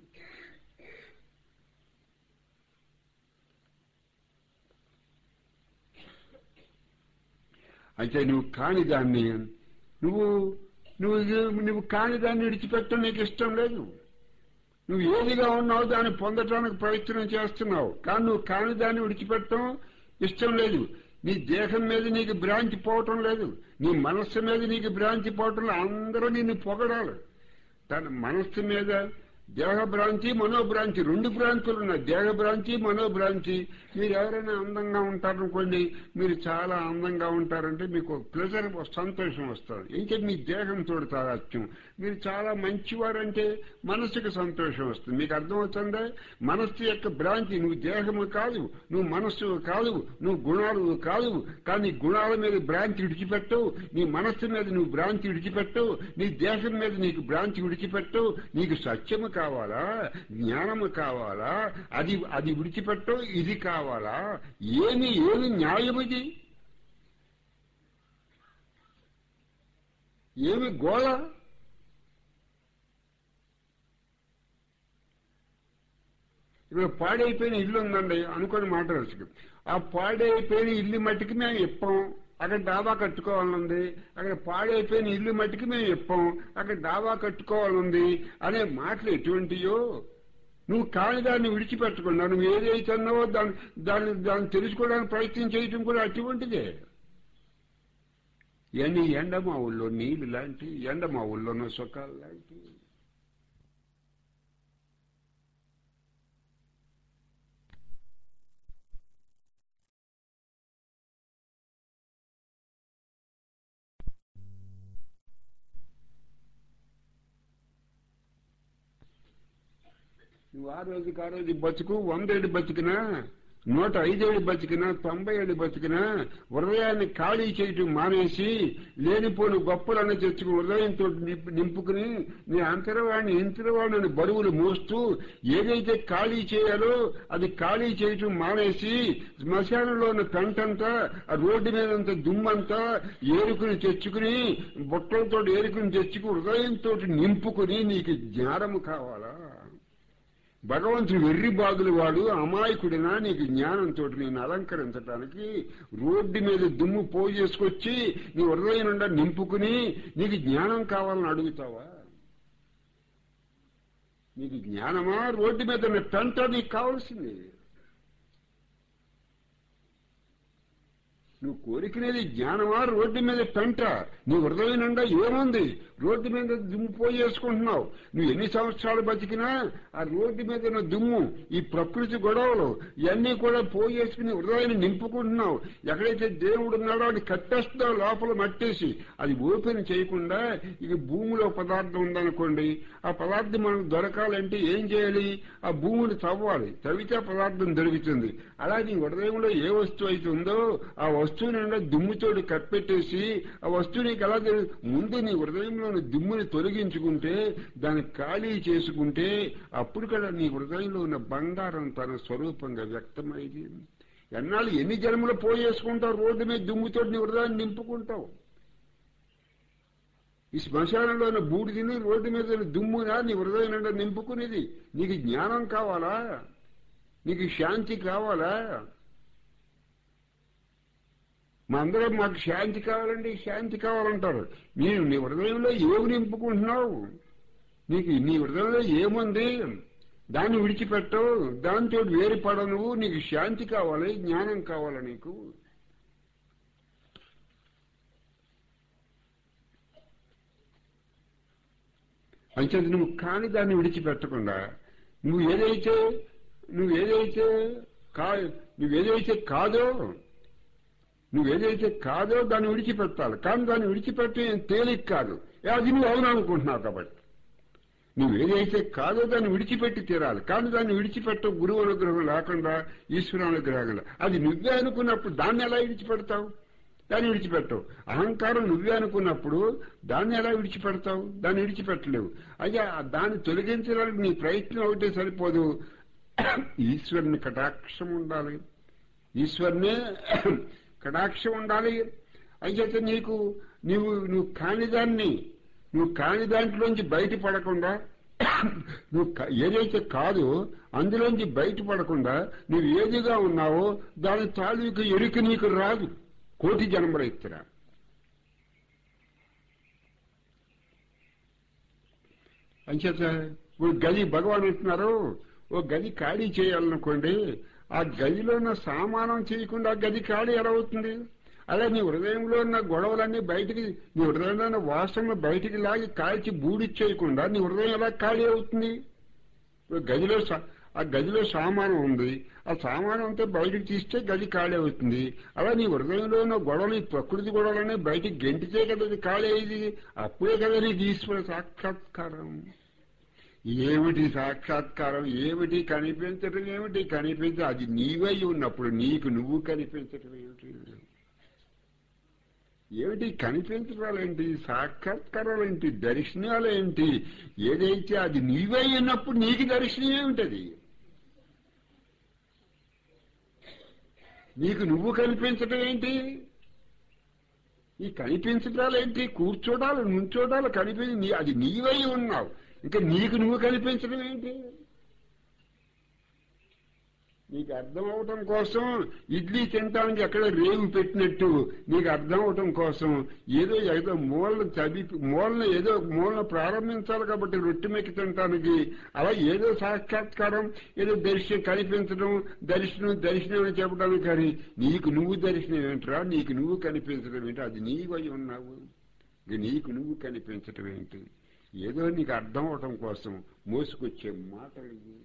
A: అయితే నువ్వు కాని దాన్ని నువ్వు నువ్వు నువ్వు కాని దాన్ని విడిచిపెట్టడం నీకు ఇష్టం లేదు నువ్వు ఏదిగా ఉన్నావు దాన్ని పొందటానికి ప్రయత్నం చేస్తున్నావు కానీ నువ్వు కాని దాన్ని విడిచిపెట్టడం ఇష్టం లేదు నీ దేహం మీద నీకు భ్రాంతి పోవటం లేదు నీ మనస్సు మీద నీకు భ్రాంతి పోవటం లేదు అందరూ నిన్ను పొగడాలి తన మనస్సు మీద దేహ భ్రాంతి మనోభ్రాంతి రెండు భ్రాంతులు ఉన్నాయి దేహ భ్రాంతి మనోభ్రాంతి మీరు ఎవరైనా అందంగా ఉంటారనుకోండి మీరు చాలా అందంగా ఉంటారంటే మీకు ప్లెజర్ సంతోషం వస్తుంది ఇంకా మీ దేహం తోడు తాగత్యం మీరు చాలా మంచివారంటే మనసుకు సంతోషం వస్తుంది మీకు అర్థమవుతుందా మనస్సు యొక్క భ్రాంతి నువ్వు దేహము కాదు నువ్వు మనస్సు కాదు నువ్వు గుణాలు కాదు కానీ గుణాల మీద భ్రాంతి విడిచిపెట్టవు నీ మనస్సు మీద నువ్వు భ్రాంతి విడిచిపెట్టవు నీ దేహం మీద నీకు భ్రాంతి విడిచిపెట్టవు నీకు సత్యము కావాలా జ్ఞానము కావాలా అది అది విడిచిపెట్టవు ఇది కావాలా ఏమి ఏమి న్యాయం ఇది ఏమి గోళ ఇప్పుడు పాడైపోయిన ఇల్లు ఉందండి అనుకొని మాట్లాడచ్చు ఆ పాడైపోయిన ఇల్లు మట్టికి మేము ఇప్పాం అక్కడ డాబా కట్టుకోవాలనుంది అక్కడ పాడైపోయిన ఇల్లు మట్టికి మేము ఇప్పాం అక్కడ డాబా కట్టుకోవాలనుంది అనే మాటలు ఎటువంటియో నువ్వు కాని దాన్ని విడిచిపెట్టకుండా నువ్వు ఏదైతే అన్నావో దాన్ని దాన్ని దాన్ని తెలుసుకోవడానికి ప్రయత్నం చేయటం కూడా అటువంటిదే ఇవన్నీ ఎండ మా ఊళ్ళో నీళ్లు లాంటి ఎండ మా ఊళ్ళోనో సుఖాలు లాంటి నువ్వు ఆ రోజుకి ఆ రోజు బతుకు వందేళ్ళు బతికినా నూట ఐదేళ్ళు బతికినా తొంభై ఏళ్ళు బతికినా హృదయాన్ని ఖాళీ చేయటం మానేసి లేనిపోని గొప్పలను తెచ్చుకు హృదయంతో నింపు- నింపుకుని నీ అంతరవాణి ఇంతరవాణిని బరువులు మోస్తూ ఏదైతే ఖాళీ చేయాలో అది ఖాళీ చేయటం మానేసి శ్మశానంలో ఉన్న పెంటంతా ఆ రోడ్డు మీద దుమ్మంతా ఏరుకుని తెచ్చుకుని బుట్టలతో ఏరుకుని తెచ్చుకు హృదయంతో నింపుకుని నీకు జ్ఞానము కావాలా భగవంతుడు వెర్రి బాగులు వాడు అమాయకుడినా నీకు జ్ఞానంతో నేను అలంకరించడానికి రోడ్డు మీద దుమ్ము పోగు చేసుకొచ్చి నీ హృదయం నుండా నింపుకుని నీకు జ్ఞానం కావాలని అడుగుతావా నీకు జ్ఞానమా రోడ్డు మీద ఉన్న పెంట నీకు కావాల్సింది నువ్వు కోరికనేది జ్ఞానమా రోడ్డు మీద పెంట నీ హృదయం నిండా ఏముంది రోడ్డు మీద దుమ్ము పోయేసుకుంటున్నావు నువ్వు ఎన్ని సంవత్సరాలు బతికినా ఆ రోడ్డు మీద ఉన్న దుమ్ము ఈ ప్రకృతి గొడవలు ఇవన్నీ కూడా పోయేసుకుని హృదయాన్ని నింపుకుంటున్నావు ఎక్కడైతే దేవుడు ఉన్నాడో అది కట్టేస్తున్నావు లోపల మట్టేసి అది ఓపెన్ చేయకుండా ఇక భూమిలో పదార్థం ఉందనుకోండి ఆ పదార్థం మనకు దొరకాలంటే ఏం చేయాలి ఆ భూమిని తవ్వాలి తవ్వితే ఆ పదార్థం దొరుకుతుంది అలా నీ హృదయంలో ఏ వస్తువు అయితే ఉందో ఆ వస్తువు నిండా దుమ్ముతోటి కప్పెట్టేసి ఆ వస్తువు నీకు ఎలా తెలు- ముందు నీ హృదయంలోని దుమ్ముని తొలగించుకుంటే దాన్ని ఖాళీ చేసుకుంటే అప్పుడు కదా నీ హృదయంలో ఉన్న బంగారం తన స్వరూపంగా వ్యక్తమైంది ఎన్నాళ్ళు ఎన్ని జన్మలు పోయేసుకుంటావు రోడ్డు మీద దుమ్ముతోటి నీ హృదయాన్ని నింపుకుంటావు ఈ శ్మశానంలో ఉన్న బూడిదని రోడ్డు మీద ఉన్న దుమ్ముగా నీ హృదయం నిండా నింపుకునేది నీకు జ్ఞానం కావాలా నీకు శాంతి కావాలా మా అందరం మాకు శాంతి కావాలండి శాంతి కావాలంటారు మీరు నీ హృదయంలో ఏమి నింపుకుంటున్నావు నీకు నీ హృదయంలో ఏముంది దాన్ని విడిచిపెట్టవు దాంతో వేరుపడ నువ్వు నీకు శాంతి కావాలి జ్ఞానం కావాలి నీకు అంచేది నువ్వు కాని దాన్ని విడిచిపెట్టకుండా నువ్వు ఏదైతే నువ్వు ఏదైతే కా నువ్వేదైతే కాదో నువ్వేదైతే కాదో దాన్ని విడిచిపెట్టాలి కానీ దాన్ని విడిచిపెట్టే తేలిక కాదు ఏ, అది నువ్వు అవును అనుకుంటున్నావు కాబట్టి నువ్వు ఏదైతే కాదో దాన్ని విడిచిపెట్టి తీరాలి కానీ దాన్ని విడిచిపెట్ట గురువు అనుగ్రహం లేకుండా ఈశ్వర అనుగ్రహం లేకుండా. అది నువ్వే అనుకున్నప్పుడు దాన్ని ఎలా విడిచిపెడతావు దాన్ని విడిచిపెట్టవు అహంకారం నువ్వే అనుకున్నప్పుడు దాన్ని ఎలా విడిచిపెడతావు దాన్ని విడిచిపెట్టలేవు అయితే ఆ దాన్ని తొలగించడానికి నీ ప్రయత్నం ఒకటే సరిపోదు ఈశ్వరుని కటాక్షం ఉండాలి ఈశ్వరునే కటాక్షం ఉండాలి అయితే నీకు నీవు నువ్వు కానిదాన్ని నువ్వు కాని దాంట్లోంచి బయటపడకుండా నువ్వు క- ఏదైతే కాదో అందులోంచి బయటపడకుండా నువ్వు ఏదిగా ఉన్నావో దాని తాలూకు ఎరుక నీకు రాదు కోటి జన్మల ఎత్తురా అంచేత ఇప్పుడు గది భగవాన్ అంటున్నారు ఓ గది ఖాళీ చేయాలనుకోండి ఆ గదిలో ఉన్న సామానం చేయకుండా ఆ గది ఖాళీ ఎలా అవుతుంది అలా నీ హృదయంలో ఉన్న గొడవలన్నీ బయటికి నీ హృదయంలో ఉన్న వాసనలు బయటికి లాగి కాల్చి బూడిచ్చేయకుండా నీ హృదయం ఎలా ఖాళీ అవుతుంది ఇప్పుడు గదిలో సా- ఆ గదిలో సామానం ఉంది ఆ సామానం అంతా బయటికి తీస్తే గది ఖాళీ అవుతుంది అలా నీ హృదయంలో ఉన్న గొడవలు ఈ ప్రకృతి గొడవలనే బయటికి గెంటితే కదా అది ఖాళీ అయ్యేది అప్పుడే కదా నీకు ఈశ్వర సాక్షాత్కారం ఏమిటి సాక్షాత్కారం ఏమిటి కనిపించటం ఏమిటి కనిపించ అది నీవై ఉన్నప్పుడు నీకు నువ్వు కనిపించటం ఏమిటి ఏమిటి కనిపించడాలేంటి సాక్షాత్కారాలేంటి దర్శనాలేంటి ఏదైతే అది నీవై ఉన్నప్పుడు నీకు దర్శనం ఏమిటది నీకు నువ్వు కనిపించటం ఏంటి ఈ కనిపించడాలేంటి కూర్చోడాలు నుంచోడాలు కనిపించి నీ- అది నీవై ఉన్నావు ఇంకా నీకు నువ్వు కనిపించడం ఏంటి నీకు అర్థం అవటం కోసం ఇడ్లీ తినటానికి ఎక్కడ రేవు పెట్టినట్టు నీకు అర్థం అవటం కోసం ఏదో ఏదో మూలను చదివి మూలను ఏదో మూలను ప్రారంభించాలి కాబట్టి రొట్టె మెక్కి తినటానికి అలా ఏదో సాక్షాత్కారం ఏదో దర్శనం కనిపించడం దర్శనం దర్శనం అని చెప్పడానికి కానీ నీకు నువ్వు దర్శనం ఏంట్రా నీకు నువ్వు కనిపించడం ఏంటి అది నీవై ఉన్నావు ఇక నీకు నువ్వు కనిపించటం ఏంటి ఏదో నీకు అర్థం అవటం కోసం మోసుకొచ్చే మాటలు ఇవి.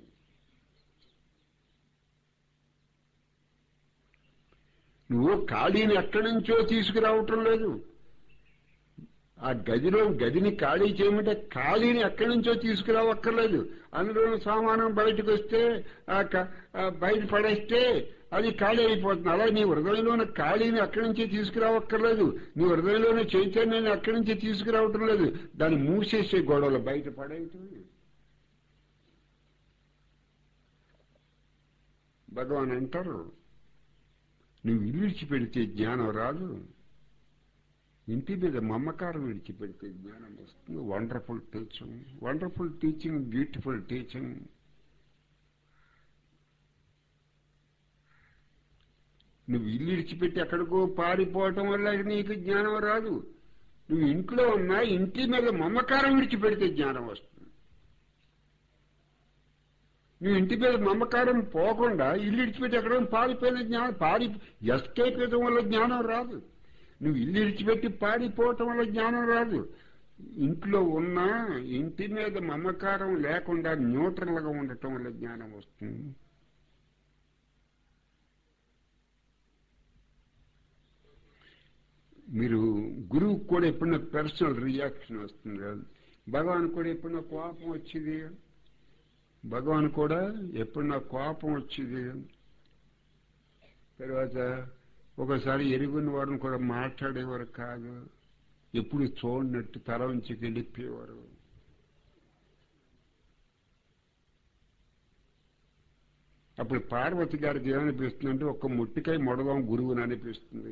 A: నువ్వు ఖాళీని ఎక్కడి నుంచో తీసుకురావటం లేదు ఆ గదిలో గదిని ఖాళీ చేయమంటే ఖాళీని ఎక్కడి నుంచో తీసుకురావక్కర్లేదు అందులో సామానం బయటకు వస్తే ఆ క- ఆ బయట పడేస్తే అది ఖాళీ అయిపోతుంది అలా నీ హృదయంలోని ఖాళీని అక్కడి నుంచి తీసుకురావక్కర్లేదు నీ హృదయంలోని చైతన్యాన్ని అక్కడి నుంచి తీసుకురావటం లేదు దాన్ని మూసేసే గొడవలు బయట పడేయటం భగవాన్ అంటారు నువ్వు ఇల్లు విడిచిపెడితే జ్ఞానం రాదు ఇంటి మీద మమకారం విడిచిపెడితే జ్ఞానం వస్తుంది wonderful teaching wonderful teaching beautiful teaching నువ్వు ఇల్లు విడిచిపెట్టి ఎక్కడికో పారిపోవటం వల్ల నీకు జ్ఞానం రాదు నువ్వు ఇంట్లో ఉన్నా ఇంటి మీద మమకారం విడిచిపెడితే జ్ఞానం వస్తుంది నువ్వు ఇంటి మీద మమకారం పోకుండా ఇల్లు విడిచిపెట్టి ఎక్కడ పారిపోయిన జ్ఞానం పారి ఎస్కేప్ ఇవ్వడం వల్ల జ్ఞానం రాదు నువ్వు ఇల్లు విడిచిపెట్టి పారిపోవటం వల్ల జ్ఞానం రాదు ఇంట్లో ఉన్నా ఇంటి మీద మమకారం లేకుండా న్యూట్రల్ గా ఉండటం వల్ల జ్ఞానం వస్తుంది మీరు గురువు కూడా ఎప్పుడన్నా పర్సనల్ రియాక్షన్ వస్తుంది కదా భగవాన్ కూడా ఎప్పుడన్నా కోపం వచ్చింది భగవాన్ కూడా ఎప్పుడన్నా కోపం వచ్చింది తర్వాత ఒకసారి ఎరుగుని వారిని కూడా మాట్లాడేవారు కాదు ఎప్పుడు చూడనట్టు తల ఉంచి వెళ్ళిపోయేవారు అప్పుడు పార్వతి గారికి ఏమనిపిస్తుందంటే ఒక్క ముట్టికాయ మొడదాం గురువుని అనిపిస్తుంది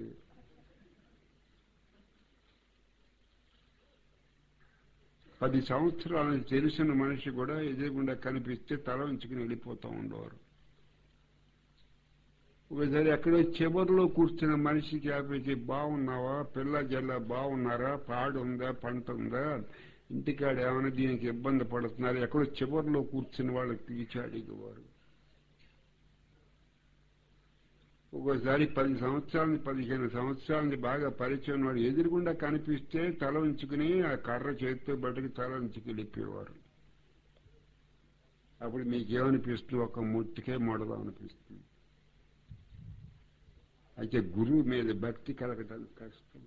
A: పది సంవత్సరాలు తెలిసిన మనిషి కూడా ఎదురుగుండా కనిపిస్తే తల ఉంచుకుని వెళ్ళిపోతూ ఉండేవారు ఒకసారి ఎక్కడో చివరిలో కూర్చున్న మనిషికి ఆపేసి బాగున్నావా పిల్ల జల్ల బాగున్నారా పాడు ఉందా పంట ఉందా ఇంటికాడ ఏమైనా దీనికి ఇబ్బంది పడుతున్నారు ఎక్కడో చివరిలో కూర్చున్న వాళ్ళకి పిలిచి అడిగేవారు ఒక్కోసారి పది సంవత్సరాలని పదిహేను సంవత్సరాలని బాగా పరిచయం వాడు ఎదురుగుండా కనిపిస్తే తల ఉంచుకుని ఆ కర్ర చేతితో బట్టకి తల ఉంచుకు వెళ్ళిపోయేవారు అప్పుడు మీకేమనిపిస్తుంది ఒక ముట్టికే మొడదాం అనిపిస్తుంది అయితే గురువు మీద భక్తి కలగటం కష్టం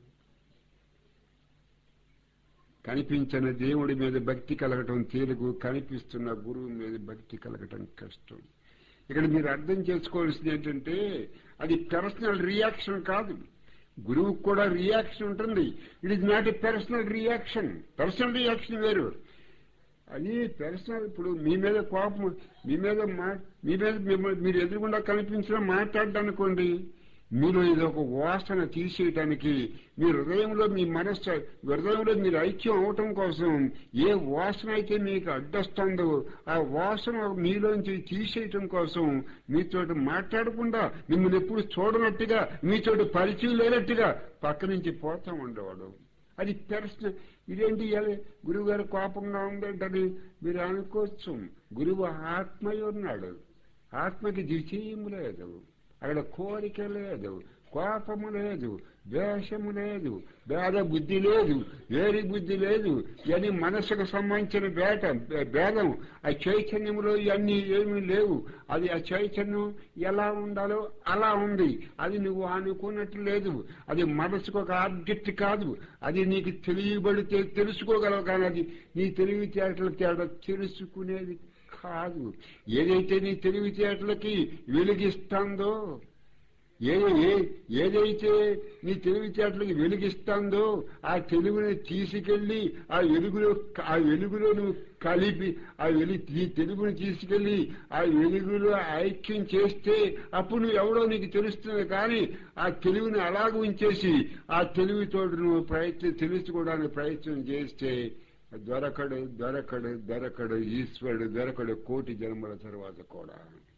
A: కనిపించిన దేవుడి మీద భక్తి కలగటం తేలుగు కనిపిస్తున్న గురువు మీద భక్తి కలగటం కష్టం ఇక్కడ మీరు అర్థం చేసుకోవాల్సింది ఏంటంటే అది పర్సనల్ రియాక్షన్ కాదు గురువుకు కూడా రియాక్షన్ ఉంటుంది it is not a personal reaction personal reaction వేరు అది పర్సనల్ ఇప్పుడు మీ మీద కోపం మీ మీద మా మీ మీద మిమ్మల్ని మీరు ఎదురుగుండా కనిపించినా మాట్లాడడానుకోండి మీరు ఇది ఒక వాసన తీసేయటానికి మీ హృదయంలో మీ మనస్సు హృదయంలో మీరు ఐక్యం అవటం కోసం ఏ వాసన అయితే మీకు అడ్డొస్తుందో ఆ వాసన మీలోంచి తీసేయటం కోసం మీతోటి మాట్లాడకుండా మిమ్మల్ని ఎప్పుడు చూడనట్టుగా మీతోటి పరిచయం లేనట్టుగా పక్క నుంచి పోతా ఉండేవాడు అది పర్సనల్ ఇదేంటి ఇవాళ గురువు గారు కోపంగా ఉందంటది మీరు అనుకోవచ్చు గురువు ఆత్మయ్య ఉన్నాడు ఆత్మకి ద్వితీయం లేదు అక్కడ కోరిక లేదు కోపము లేదు ద్వేషము లేదు భేద బుద్ధి లేదు వేరి బుద్ధి లేదు ఇవన్నీ మనసుకు సంబంధించిన బేట భేదం ఆ చైతన్యంలో ఇవన్నీ ఏమీ లేవు అది ఆ చైతన్యం ఎలా ఉండాలో అలా ఉంది అది నువ్వు అనుకున్నట్టు లేదు అది మనసుకు ఒక ఆబ్జెక్ట్ కాదు అది నీకు తెలియబడితే తెలుసుకోగలవు కానీ అది నీ తెలివితేటల తేడా తెలుసుకునేది కాదు ఏదైతే నీ తెలివితేటలకి వెలిగిస్తుందో ఏ ఏదైతే నీ తెలివితేటలకి వెలిగిస్తుందో ఆ తెలుగుని తీసుకెళ్లి ఆ వెలుగులో ఆ వెలుగులో నువ్వు కలిపి ఆ వెలి నీ తెలుగుని తీసుకెళ్లి ఆ వెలుగులో ఐక్యం చేస్తే అప్పుడు నువ్వు ఎవడో నీకు తెలుస్తుంది కానీ ఆ తెలుగుని అలాగ ఉంచేసి ఆ తెలివితోటి నువ్వు ప్రయత్నం తెలుసుకోవడానికి ప్రయత్నం చేస్తే దొరకడు దొరకడు దొరకడు ఈశ్వరుడు దొరకడు కోటి జన్మల తర్వాత కూడా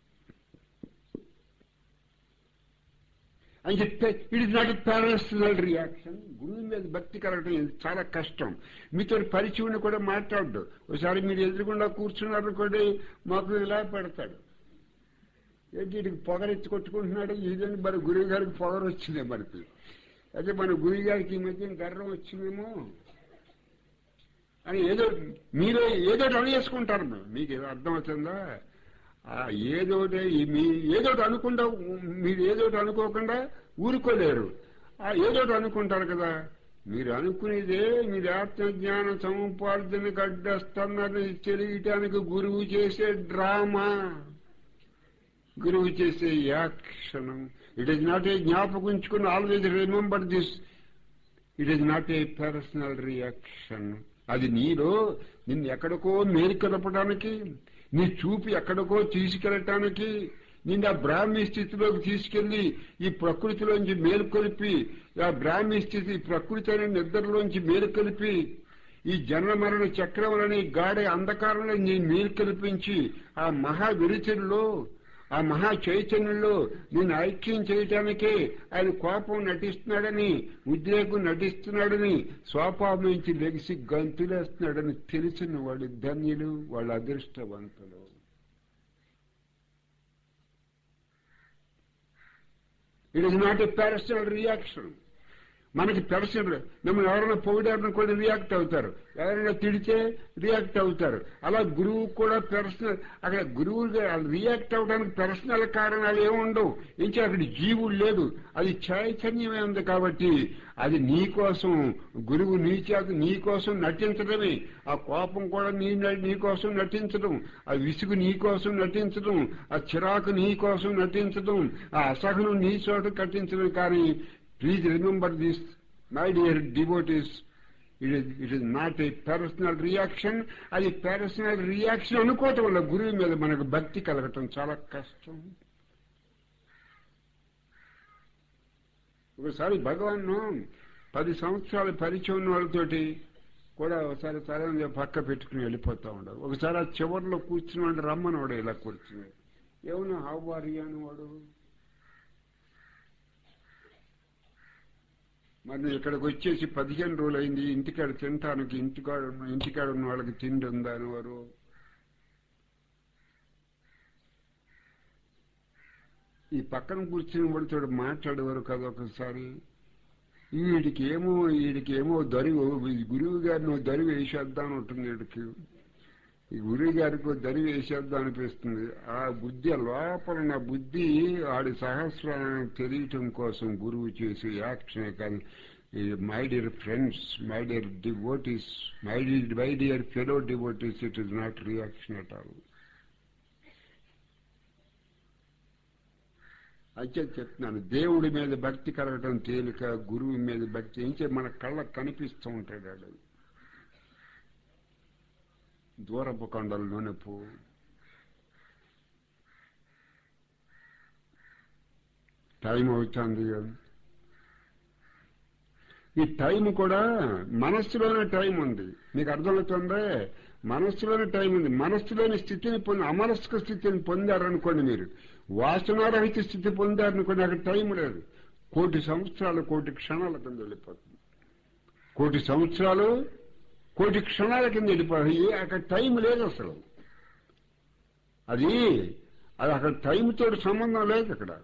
A: అని చెప్తే it is not personal reaction గురువు మీద భక్తి కలగటం ఇది చాలా కష్టం మీతో పరిచయం కూడా మాట్లాడు ఒకసారి మీరు ఎదురుకుండా కూర్చున్నారనుకోండి మాకు ఇలా పెడతాడు ఏంటి వీడికి పొగరెత్తి కొట్టుకుంటున్నాడు ఇదని మరి గురువు గారికి పొగరు వచ్చిందే మనకి అయితే మన గురువు గారికి ఈ మధ్య గర్వం వచ్చిందేమో అని ఏదో మీరే ఏదో అనేసుకుంటారు మీకు ఏదో అర్థమవుతుందా ఏదోటి మీ ఏదోటి అనుకుంటా మీరు ఏదోటి అనుకోకుండా ఊరుకోలేరు ఆ ఏదోటి అనుకుంటారు కదా మీరు అనుకునేదే మీరు ఆత్మజ్ఞాన సముపార్జనకు అడ్డస్తున్నది తెలియటానికి గురువు చేసే డ్రామా గురువు చేసే యాక్షణం ఇట్ ఈస్ నాట్ ఏ జ్ఞాపకం ఉంచుకుని always remember this it is not a personal reaction అది నీలో నిన్ను ఎక్కడికో మేలుకొలపడానికి నీ చూపు ఎక్కడికో తీసుకెళ్ళటానికి నిన్ను ఆ బ్రాహ్మీ స్థితిలోకి తీసుకెళ్లి ఈ ప్రకృతిలోంచి మేలుకొలిపి ఆ బ్రాహ్మీ స్థితి ఈ ప్రకృతి అనే నిద్రలోంచి మేలుకొలిపి ఈ జన్మ మరణ చక్రములని గాఢ అంధకారంలో నీ మేలుకొలిపించి ఆ మహా విరుచుల్లో ఆ మహా చైతన్యంలో నేను ఐక్యం చేయటానికే ఆయన కోపం నటిస్తున్నాడని ఉద్రేకం నటిస్తున్నాడని స్వపాపం నుంచి లెగిసి గంతులేస్తున్నాడని తెలిసిన వాళ్ళు ధన్యులు వాళ్ళ అదృష్టవంతులు it is not a personal reaction మనకి పర్సనల్ మిమ్మల్ని ఎవరైనా పొగిడారనుకోండి రియాక్ట్ అవుతారు ఎవరైనా తిడితే రియాక్ట్ అవుతారు అలా గురువు కూడా పర్సనల్ అక్కడ గురువు రియాక్ట్ అవడానికి పర్సనల్ కారణాలు ఏముండవు ఇంకా అక్కడ జీవుడు లేదు అది చైతన్యమే ఉంది కాబట్టి అది నీ కోసం గురువు నీ చేత నీ కోసం నటించడమే ఆ కోపం కూడా నీ నీ కోసం నటించడం ఆ విసుగు నీ కోసం నటించడం ఆ చిరాకు నీ కోసం నటించడం ఆ అసహనం నీ చోట కట్టించడం కానీ please remember this my dear devotees it is it is not a personal reaction అది పర్సనల్ రియాక్షన్ అనుకోవటం వల్ల గురువు మీద మనకు భక్తి కలగటం చాలా కష్టం ఒకసారి భగవాన్ పది సంవత్సరాల పరిచయం ఉన్న వాళ్ళతోటి కూడా ఒకసారి తల పక్క పెట్టుకుని వెళ్ళిపోతా ఉండదు ఒకసారి ఆ చివరిలో కూర్చుని వాడు రమ్మని వాడు ఇలా కూర్చుని ఏమన్నా హావారి అని వాడు మరి ఇక్కడికి వచ్చేసి పదిహేను రోజులు అయింది ఇంటికాడ తినటానికి ఇంటికాడ ఇంటికాడ ఉన్న వాళ్ళకి తిండి ఉందా అని వారు ఈ పక్కన కూర్చుని వాడితో మాట్లాడేవారు కదా ఒకసారి వీడికి ఏమో వీడికి ఏమో దరివు గురువు గారిని దరివు వేసేద్దాం ఉంటుంది వీడికి ఈ గురువు గారికి దరివు వేసేద్దాం అనిపిస్తుంది ఆ బుద్ధి లోపల నా బుద్ధి ఆడి సహస్రాన్ని తెలియటం కోసం గురువు చేసే యాక్షన్ కానీ my dear friends my dear devotees my my dear fellow devotees it is not reaction at all అయితే చెప్తున్నాను దేవుడి మీద భక్తి కలగటం తేలిక గురువు మీద భక్తి ఇంకే మన కళ్ళకు కనిపిస్తూ ఉంటాడు ఆడు దూరపు కొండలు నొనపు టైం అవుతుంది ఈ టైం కూడా మనస్సులోనే టైం ఉంది మీకు అర్థమవుతుందే మనస్సులోనే టైం ఉంది మనస్సులోని స్థితిని పొంది అమనస్క స్థితిని పొందారనుకోండి మీరు వాసనారహిత స్థితి పొందారనుకోండి అక్కడ టైం లేదు కోటి సంవత్సరాలు కోటి క్షణాల కింద వెళ్ళిపోతుంది కోటి సంవత్సరాలు కోటి క్షణాల కింద వెళ్ళిపోతుంది అక్కడ టైం లేదు అసలు అది అది అక్కడ టైంతో సంబంధం లేదు అక్కడ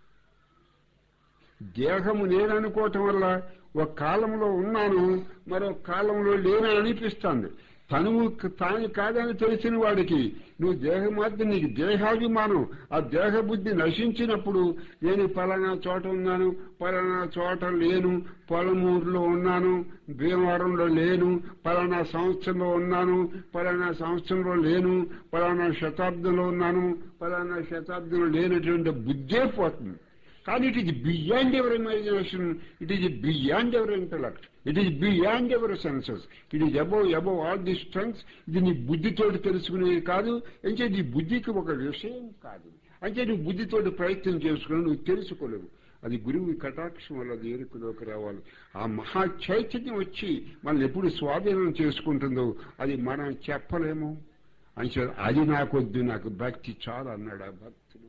A: దేహము నేననుకోవటం వల్ల ఒక కాలంలో ఉన్నాను మరో కాలంలో లేనని అనిపిస్తుంది తనువు తాను కాదని తెలిసిన వాడికి నువ్వు దేహమాద్య నీకు దేహాభిమానం ఆ దేహ బుద్ధి నశించినప్పుడు నేను పలానా చోట ఉన్నాను పలానా చోట లేను పొలమూరులో ఉన్నాను భీమవరంలో లేను పలానా సంవత్సరంలో ఉన్నాను పలానా సంవత్సరంలో లేను పలానా శతాబ్దంలో ఉన్నాను పలానా శతాబ్దంలో లేనటువంటి బుద్ధే పోతుంది కానీ it is beyond ever imagination it is beyond ever intellect it is beyond ever senses it is above above all the strengths ఇది నీ బుద్ధితోటి తెలుసుకునేది కాదు అంటే నీ బుద్ధికి ఒక విషయం కాదు అంటే నువ్వు బుద్ధితోటి ప్రయత్నం చేసుకుని నువ్వు తెలుసుకోలేవు అది గురువు కటాక్షం వల్ల అది ఎరుకులోకి రావాలి ఆ మహా చైతన్యం వచ్చి మనల్ని ఎప్పుడు స్వాధీనం చేసుకుంటుందో అది మనం చెప్పలేము అంటే అది నాకొద్దు నాకు భక్తి చాలా అన్నాడు ఆ భక్తుడు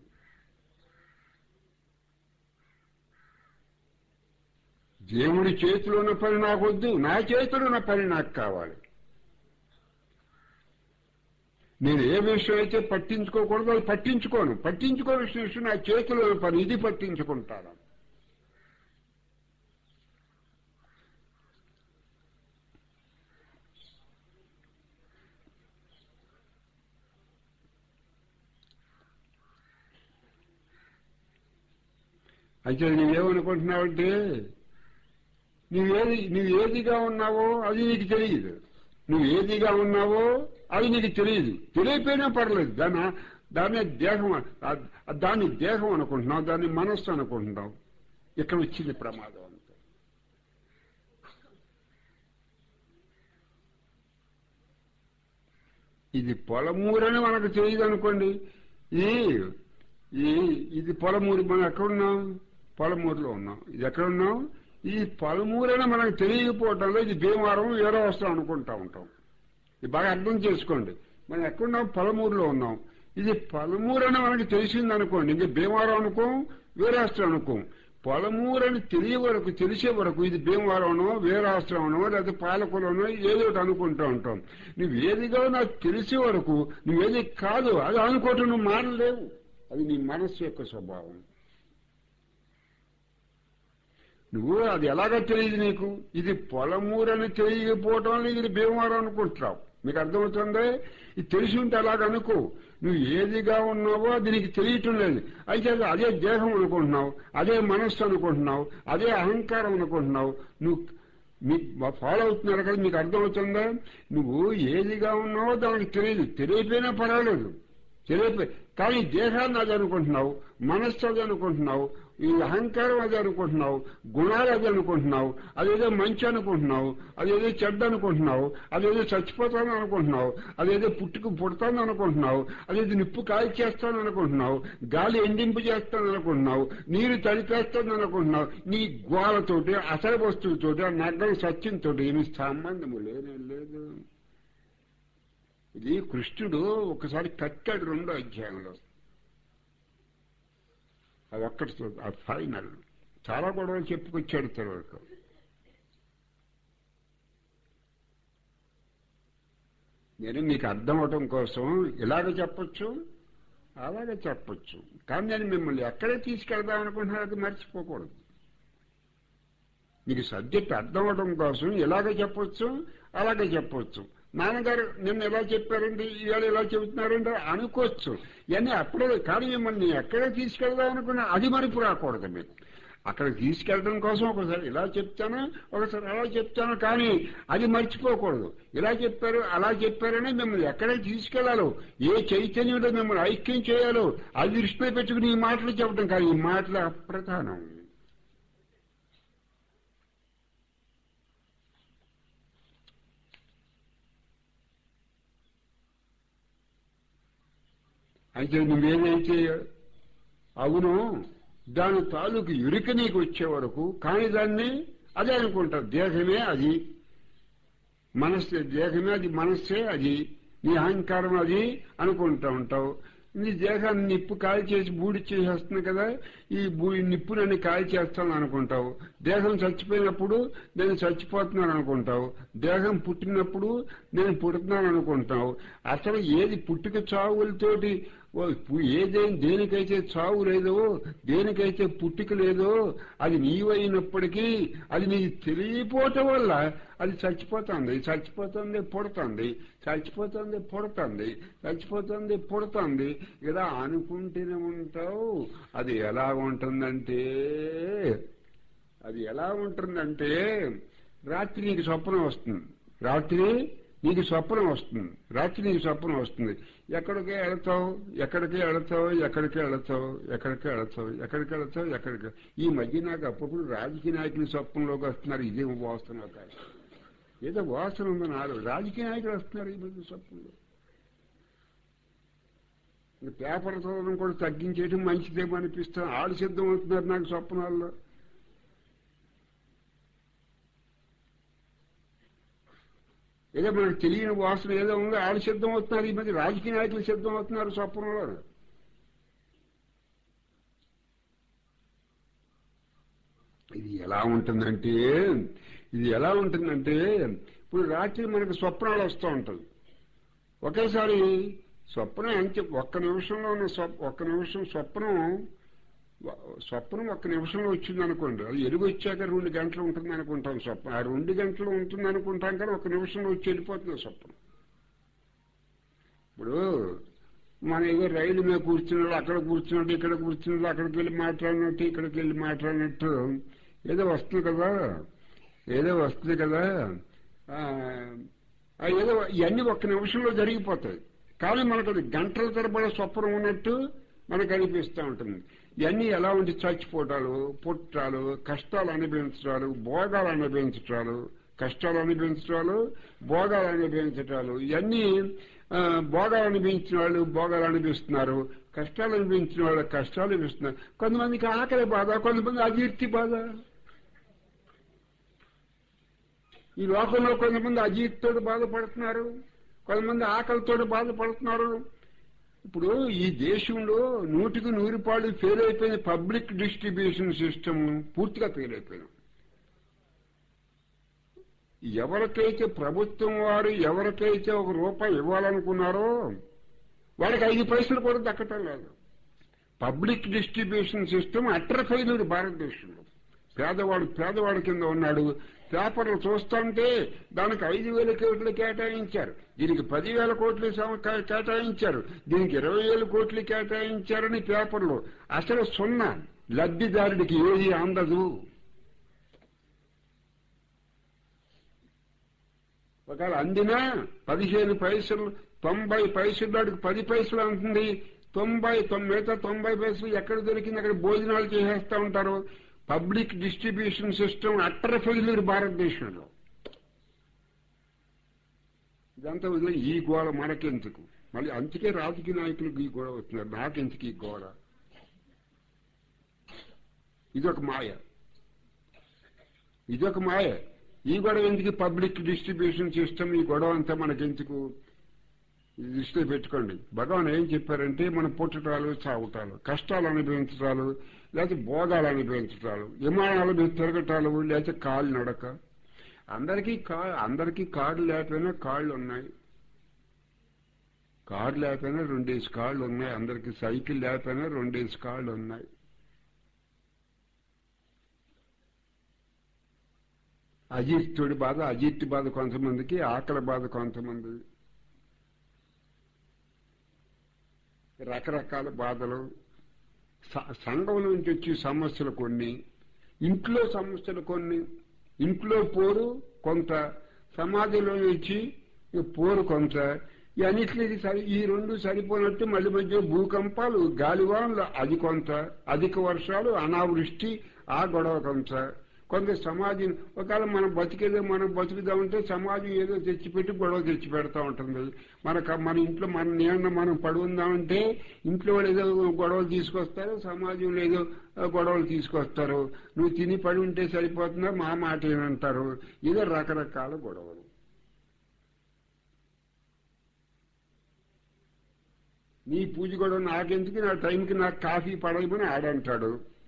A: దేవుడి చేతిలో ఉన్న పని నాకొద్దు నా చేతిలో ఉన్న పని నాకు కావాలి నేను ఏ విషయం అయితే పట్టించుకోకూడదు అది పట్టించుకోను పట్టించుకోవాల్సిన విషయం నా చేతిలో ఉన్న పని ఇది పట్టించుకుంటాను అయితే నువ్వేమనుకుంటున్నావంటే నువ్వేది నువ్వు ఏదిగా ఉన్నావో అది నీకు తెలియదు నువ్వు ఏదిగా ఉన్నావో అది నీకు తెలియదు తెలియపోయినా పర్లేదు దాన్ని దాన్ని దేహం ఆ- దాన్ని దేహం అనుకుంటున్నావు దాన్ని మనస్సు అనుకుంటున్నావు ఇక్కడ వచ్చింది ప్రమాదం అంతే ఇది పొలమూరని మనకు తెలియదు అనుకోండి ఇది ఈ ఇది పొలమూరు మనం ఎక్కడున్నాం పొలమూరులో ఉన్నాం ఇది ఎక్కడున్నాం ఈ పొలమూరని మనకు తెలియకపోవటంలో ఇది భీమవరం ఏడో వస్తాం అనుకుంటా ఉంటాం ఇది బాగా అర్థం చేసుకోండి మనం ఎక్కడున్నాం పొలమూరులో ఉన్నాం ఇది పొలమూరు అని మనకి తెలిసింది అనుకోండి ఇంక భీమవరం అనుకోం వీరాష్ట్రం అనుకోం పొలమూరని తెలియ వరకు తెలిసే వరకు ఇది భీమవరమనో వీరాష్ట్రమనో లేదా పాలకులనో ఏదో ఒకటి అనుకుంటూ ఉంటాం నువ్వు ఏదిగా నాకు తెలిసే వరకు నువ్వేది కాదు అది అనుకోవటం నువ్వు మానలేవు అది నీ మనస్సు యొక్క స్వభావం నువ్వు అది ఎలాగ తెలియదు నీకు ఇది పొలమూరని తెలియకపోవటం వల్ల ఇది భీమవరం అనుకుంటున్నావు మీకు అర్థమవుతుందే ఇది తెలిసి ఉంటే అలాగ అనుకో నువ్వు ఏదిగా ఉన్నావో అది నీకు తెలియటం లేదు అయితే అది అదే దేహం అనుకుంటున్నావు అదే మనస్సు అనుకుంటున్నావు అదే అహంకారం అనుకుంటున్నావు నువ్వు మీకు ఫాలో అవుతున్నారు కదా మీకు అర్థమవుతుందా నువ్వు ఏదిగా ఉన్నావో దానికి తెలియదు తెలియపోయినా పర్వాలేదు తెలియపోయి కానీ దేహాన్ని అది అనుకుంటున్నావు మనస్సు అది అనుకుంటున్నావు ఈ అహంకారం అది అనుకుంటున్నావు గుణాలు అది అనుకుంటున్నావు అదేదో మంచి అనుకుంటున్నావు అదేదో చెడ్డ అనుకుంటున్నావు అదేదో చచ్చిపోతాను అనుకుంటున్నావు అదేదో పుట్టుకు పుడతాను అనుకుంటున్నావు అదేదో నిప్పు కాల్చేస్తాను అనుకుంటున్నావు గాలి ఎండింపు చేస్తాను అనుకుంటున్నావు నీరు తడిపేస్తాను అనుకుంటున్నావు నీ గోలతోటి అసలు వస్తువుతోటి ఆ నగ్గల సత్యంతో ఏమి సంబంధము లేనే లేదు ఇది కృష్ణుడు ఒకసారి కట్టాడు రెండో అధ్యాయంలో అది ఒక్కటి ఆ ఫైనల్ చాలా గొడవలు చెప్పుకొచ్చాడు తర్వాత నేను మీకు అర్థం అవటం కోసం ఇలాగ చెప్పొచ్చు అలాగే చెప్పొచ్చు కానీ నేను మిమ్మల్ని ఎక్కడే తీసుకెళ్దాం అనుకుంటున్నారు అది మర్చిపోకూడదు మీకు సబ్జెక్ట్ అర్థం అవడం కోసం ఇలాగే చెప్పొచ్చు అలాగే చెప్పొచ్చు నాన్నగారు నిన్న ఎలా చెప్పారండి ఇవాళ ఎలా చెబుతున్నారంటే అనుకోవచ్చు ఇవన్నీ అప్పుడే కానీ మిమ్మల్ని ఎక్కడే తీసుకెళ్దాం అనుకున్నా అది మరుపు రాకూడదు మీకు అక్కడ తీసుకెళ్ళడం కోసం ఒకసారి ఇలా చెప్తాను ఒకసారి అలా చెప్తాను కానీ అది మర్చిపోకూడదు ఇలా చెప్పారు అలా చెప్పారని మిమ్మల్ని ఎక్కడే తీసుకెళ్లాలో ఏ చైతన్యుడు మిమ్మల్ని ఐక్యం చేయాలో అది దృష్టిలో పెట్టుకుని ఈ మాటలు చెప్పడం కానీ ఈ మాటలు అప్రధానం అయితే నువ్వేదైతే అవును దాని తాలూకు ఎరుక నీకు వచ్చే వరకు కానీ దాన్ని అదే అనుకుంటావు దేహమే అది మనస్సే దేహమే అది మనస్సే అది నీ అహంకారం అది అనుకుంటా ఉంటావు నీ దేహాన్ని నిప్పు కాల్ చేసి బూడి చేసేస్తుంది కదా ఈ బూ నిప్పు నన్ను కాల్ చేస్తాను అనుకుంటావు దేహం చచ్చిపోయినప్పుడు నేను చచ్చిపోతున్నాను అనుకుంటావు దేహం పుట్టినప్పుడు నేను పుడుతున్నాను అనుకుంటావు అసలు ఏది పుట్టుక చావులతోటి ఓ పు- ఏదేం దేనికైతే చావు లేదో దేనికైతే పుట్టుక లేదో అది నీవైనప్పటికీ అది నీకు తెలియపోవటం వల్ల అది చచ్చిపోతుంది చచ్చిపోతుంది పుడుతుంది చచ్చిపోతుంది పుడుతుంది చచ్చిపోతుంది పుడుతుంది ఇలా అనుకుంటూనే ఉంటావు అది ఎలా ఉంటుందంటే అది ఎలా ఉంటుందంటే రాత్రి నీకు స్వప్నం వస్తుంది రాత్రి నీకు స్వప్నం వస్తుంది రాత్రి నీకు స్వప్నం వస్తుంది ఎక్కడికి వెళతావు ఎక్కడికి వెళతావు ఎక్కడికి వెళతావు ఎక్కడికి వెళతావు ఎక్కడికి వెళతావు ఎక్కడికి ఈ మధ్య నాకు అప్పుడప్పుడు రాజకీయ నాయకులు స్వప్నంలోకి వస్తున్నారు ఇదే వాసన కాదు ఏదో వాసన ఉంది నాలో రాజకీయ నాయకులు వస్తున్నారు ఈ మధ్య స్వప్నంలో ఇంకా పేపర్ చదవడం కూడా తగ్గించేయడం మంచిదేమో అనిపిస్తాను ఆడు సిద్ధం అవుతున్నారు నాకు స్వప్నాల్లో ఏదో మనకు తెలియని వాసన ఏదో ఉందో ఆడు సిద్ధం అవుతున్నారు ఈ మధ్య రాజకీయ నాయకులు సిద్ధం అవుతున్నారు స్వప్నంలో ఇది ఎలా ఉంటుందంటే ఇది ఎలా ఉంటుందంటే ఇప్పుడు రాత్రి మనకు స్వప్నాలు వస్తూ ఉంటుంది ఒకేసారి స్వప్నం అంతే ఒక్క నిమిషంలో ఉన్న స్వప్- ఒక్క నిమిషం స్వప్నం స్వప్నం ఒక్క నిమిషంలో వచ్చింది అనుకోండి అది ఎలుగు వచ్చాక రెండు గంటలు ఉంటుంది అనుకుంటాం స్వప్నం ఆ రెండు గంటలు ఉంటుంది అనుకుంటాం కానీ ఒక నిమిషంలో వచ్చి వెళ్ళిపోతుంది స్వప్నం ఇప్పుడు మన ఏదో రైలు మీద కూర్చున్నాడు అక్కడ కూర్చున్నాడు ఇక్కడ కూర్చున్నాడు అక్కడికి వెళ్ళి మాట్లాడినట్టు ఇక్కడికి వెళ్ళి మాట్లాడినట్టు ఏదో వస్తుంది కదా ఏదో వస్తుంది కదా ఆ, ఆ ఏదో ఇవన్నీ ఒక్క నిమిషంలో జరిగిపోతాయి కానీ మనకు అది గంటల తరబడి స్వప్నం ఉన్నట్టు మనకు అనిపిస్తూ ఉంటుంది ఇవన్నీ ఎలా ఉంటే చచ్చిపోవటాలు పుట్టాలు కష్టాలు అనుభవించడాలు భోగాలు అనుభవించటాలు కష్టాలు అనుభవించడాలు భోగాలు అనుభవించటాలు ఇవన్నీ ఆ, భోగాలు అనుభవించిన వాళ్ళు భోగాలు అనిపిస్తున్నారు కష్టాలు అనిపించిన వాళ్ళు కష్టాలు అనిపిస్తున్నారు కొంతమందికి ఆకలి బాధ కొంతమంది అజీర్తి బాధ ఈ లోకంలో కొంతమంది అజీర్తితో బాధపడుతున్నారు కొంతమంది ఆకలితో బాధపడుతున్నారు ఇప్పుడు ఈ దేశంలో నూటికి నూరు పాళ్ళు ఫెయిల్ అయిపోయిన పబ్లిక్ డిస్ట్రిబ్యూషన్ సిస్టమ్ పూర్తిగా ఫెయిల్ అయిపోయింది ఎవరికైతే ప్రభుత్వం వారు ఎవరికైతే ఒక రూపాయి ఇవ్వాలనుకున్నారో వాళ్ళకి ఐదు పైసలు కూడా దక్కటం లేదు public distribution system utter failure భారతదేశంలో పేదవాడు పేదవాడి కింద ఉన్నాడు పేపర్లు చూస్తుంటే దానికి ఐదు వేల కోట్లు కేటాయించారు దీనికి పదివేల కోట్లు సమ- కే- కేటాయించారు దీనికి ఇరవై వేల కోట్లు కేటాయించారని పేపర్లు అసలు సున్నా లబ్ధిదారుడికి ఏది అందదు ఒకవేళ అందినా పదిహేను పైసలు తొంభై పైసలు వాడికి పది పైసలు అంటుంది తొంభై తొమ్- మిగతా తొంభై పైసలు ఎక్కడ దొరికింది అక్కడ భోజనాలు చేసేస్తా ఉంటారు public distribution system utter failure భారతదేశంలో ఇదంతా వదిలే ఈ గోడ మనకెందుకు మళ్ళీ అందుకే రాజకీయ నాయకులకు ఈ గోడ వస్తున్నారు నాకెందుకు ఈ గోడ ఇదొక మాయ ఇదొక మాయ ఈ గొడవ ఎందుకు పబ్లిక్ డిస్ట్రిబ్యూషన్ సిస్టమ్ ఈ గొడవ అంతా మనకెందుకు ఇది దృష్టిలో పెట్టుకోండి భగవాన్ ఏం చెప్పారంటే మనం పుట్టటాలు చావటాలు కష్టాలు అనుభవించటాలు లేకపోతే భోగాలు అనుభవించటాలు విమానాలు మీద తిరగటాలు లేకపోతే కాళ్ళు నడక అందరికీ కా అందరికీ కాళ్ళు లేకపోయినా కాళ్ళు ఉన్నాయి కారు లేకపోయినా రెండేసి కాళ్ళు ఉన్నాయి అందరికి సైకిల్ లేకపోయినా రెండేసి కాళ్ళు ఉన్నాయి అజీర్తుడి బాధ అజీర్తి బాధ కొంతమందికి ఆకలి బాధ కొంతమంది రకరకాల బాధలు స- సంఘం నుంచి వచ్చే సమస్యలు కొన్ని ఇంట్లో సమస్యలు కొన్ని ఇంట్లో పోరు కొంత సమాజంలో వచ్చి ఈ పోరు కొంత ఈ అన్నిటికి సరి ఈ రెండు సరిపోయినట్టు మళ్ళీ మధ్య భూకంపాలు గాలివానలు అది కొంత అధిక వర్షాలు అనావృష్టి ఆ గొడవ కొంత కొంత సమాజం ఒకవేళ మనం బతికేదో మనం బతుకుదామంటే సమాజం ఏదో తెచ్చిపెట్టి గొడవ తెచ్చి పెడతా ఉంటుంది మనకు మన ఇంట్లో మన నీళ్ళ మనం పడి ఉందామంటే ఇంట్లో వాళ్ళు ఏదో గొడవలు తీసుకొస్తారు సమాజంలో ఏదో గొడవలు తీసుకొస్తారు నువ్వు తిని పడి ఉంటే సరిపోతుందా మా మాట ఏమంటారు ఏదో రకరకాల గొడవలు నీ పూజ గొడవ నాకెందుకు నా టైంకి నాకు కాఫీ పడేయమని ఆడంటాడు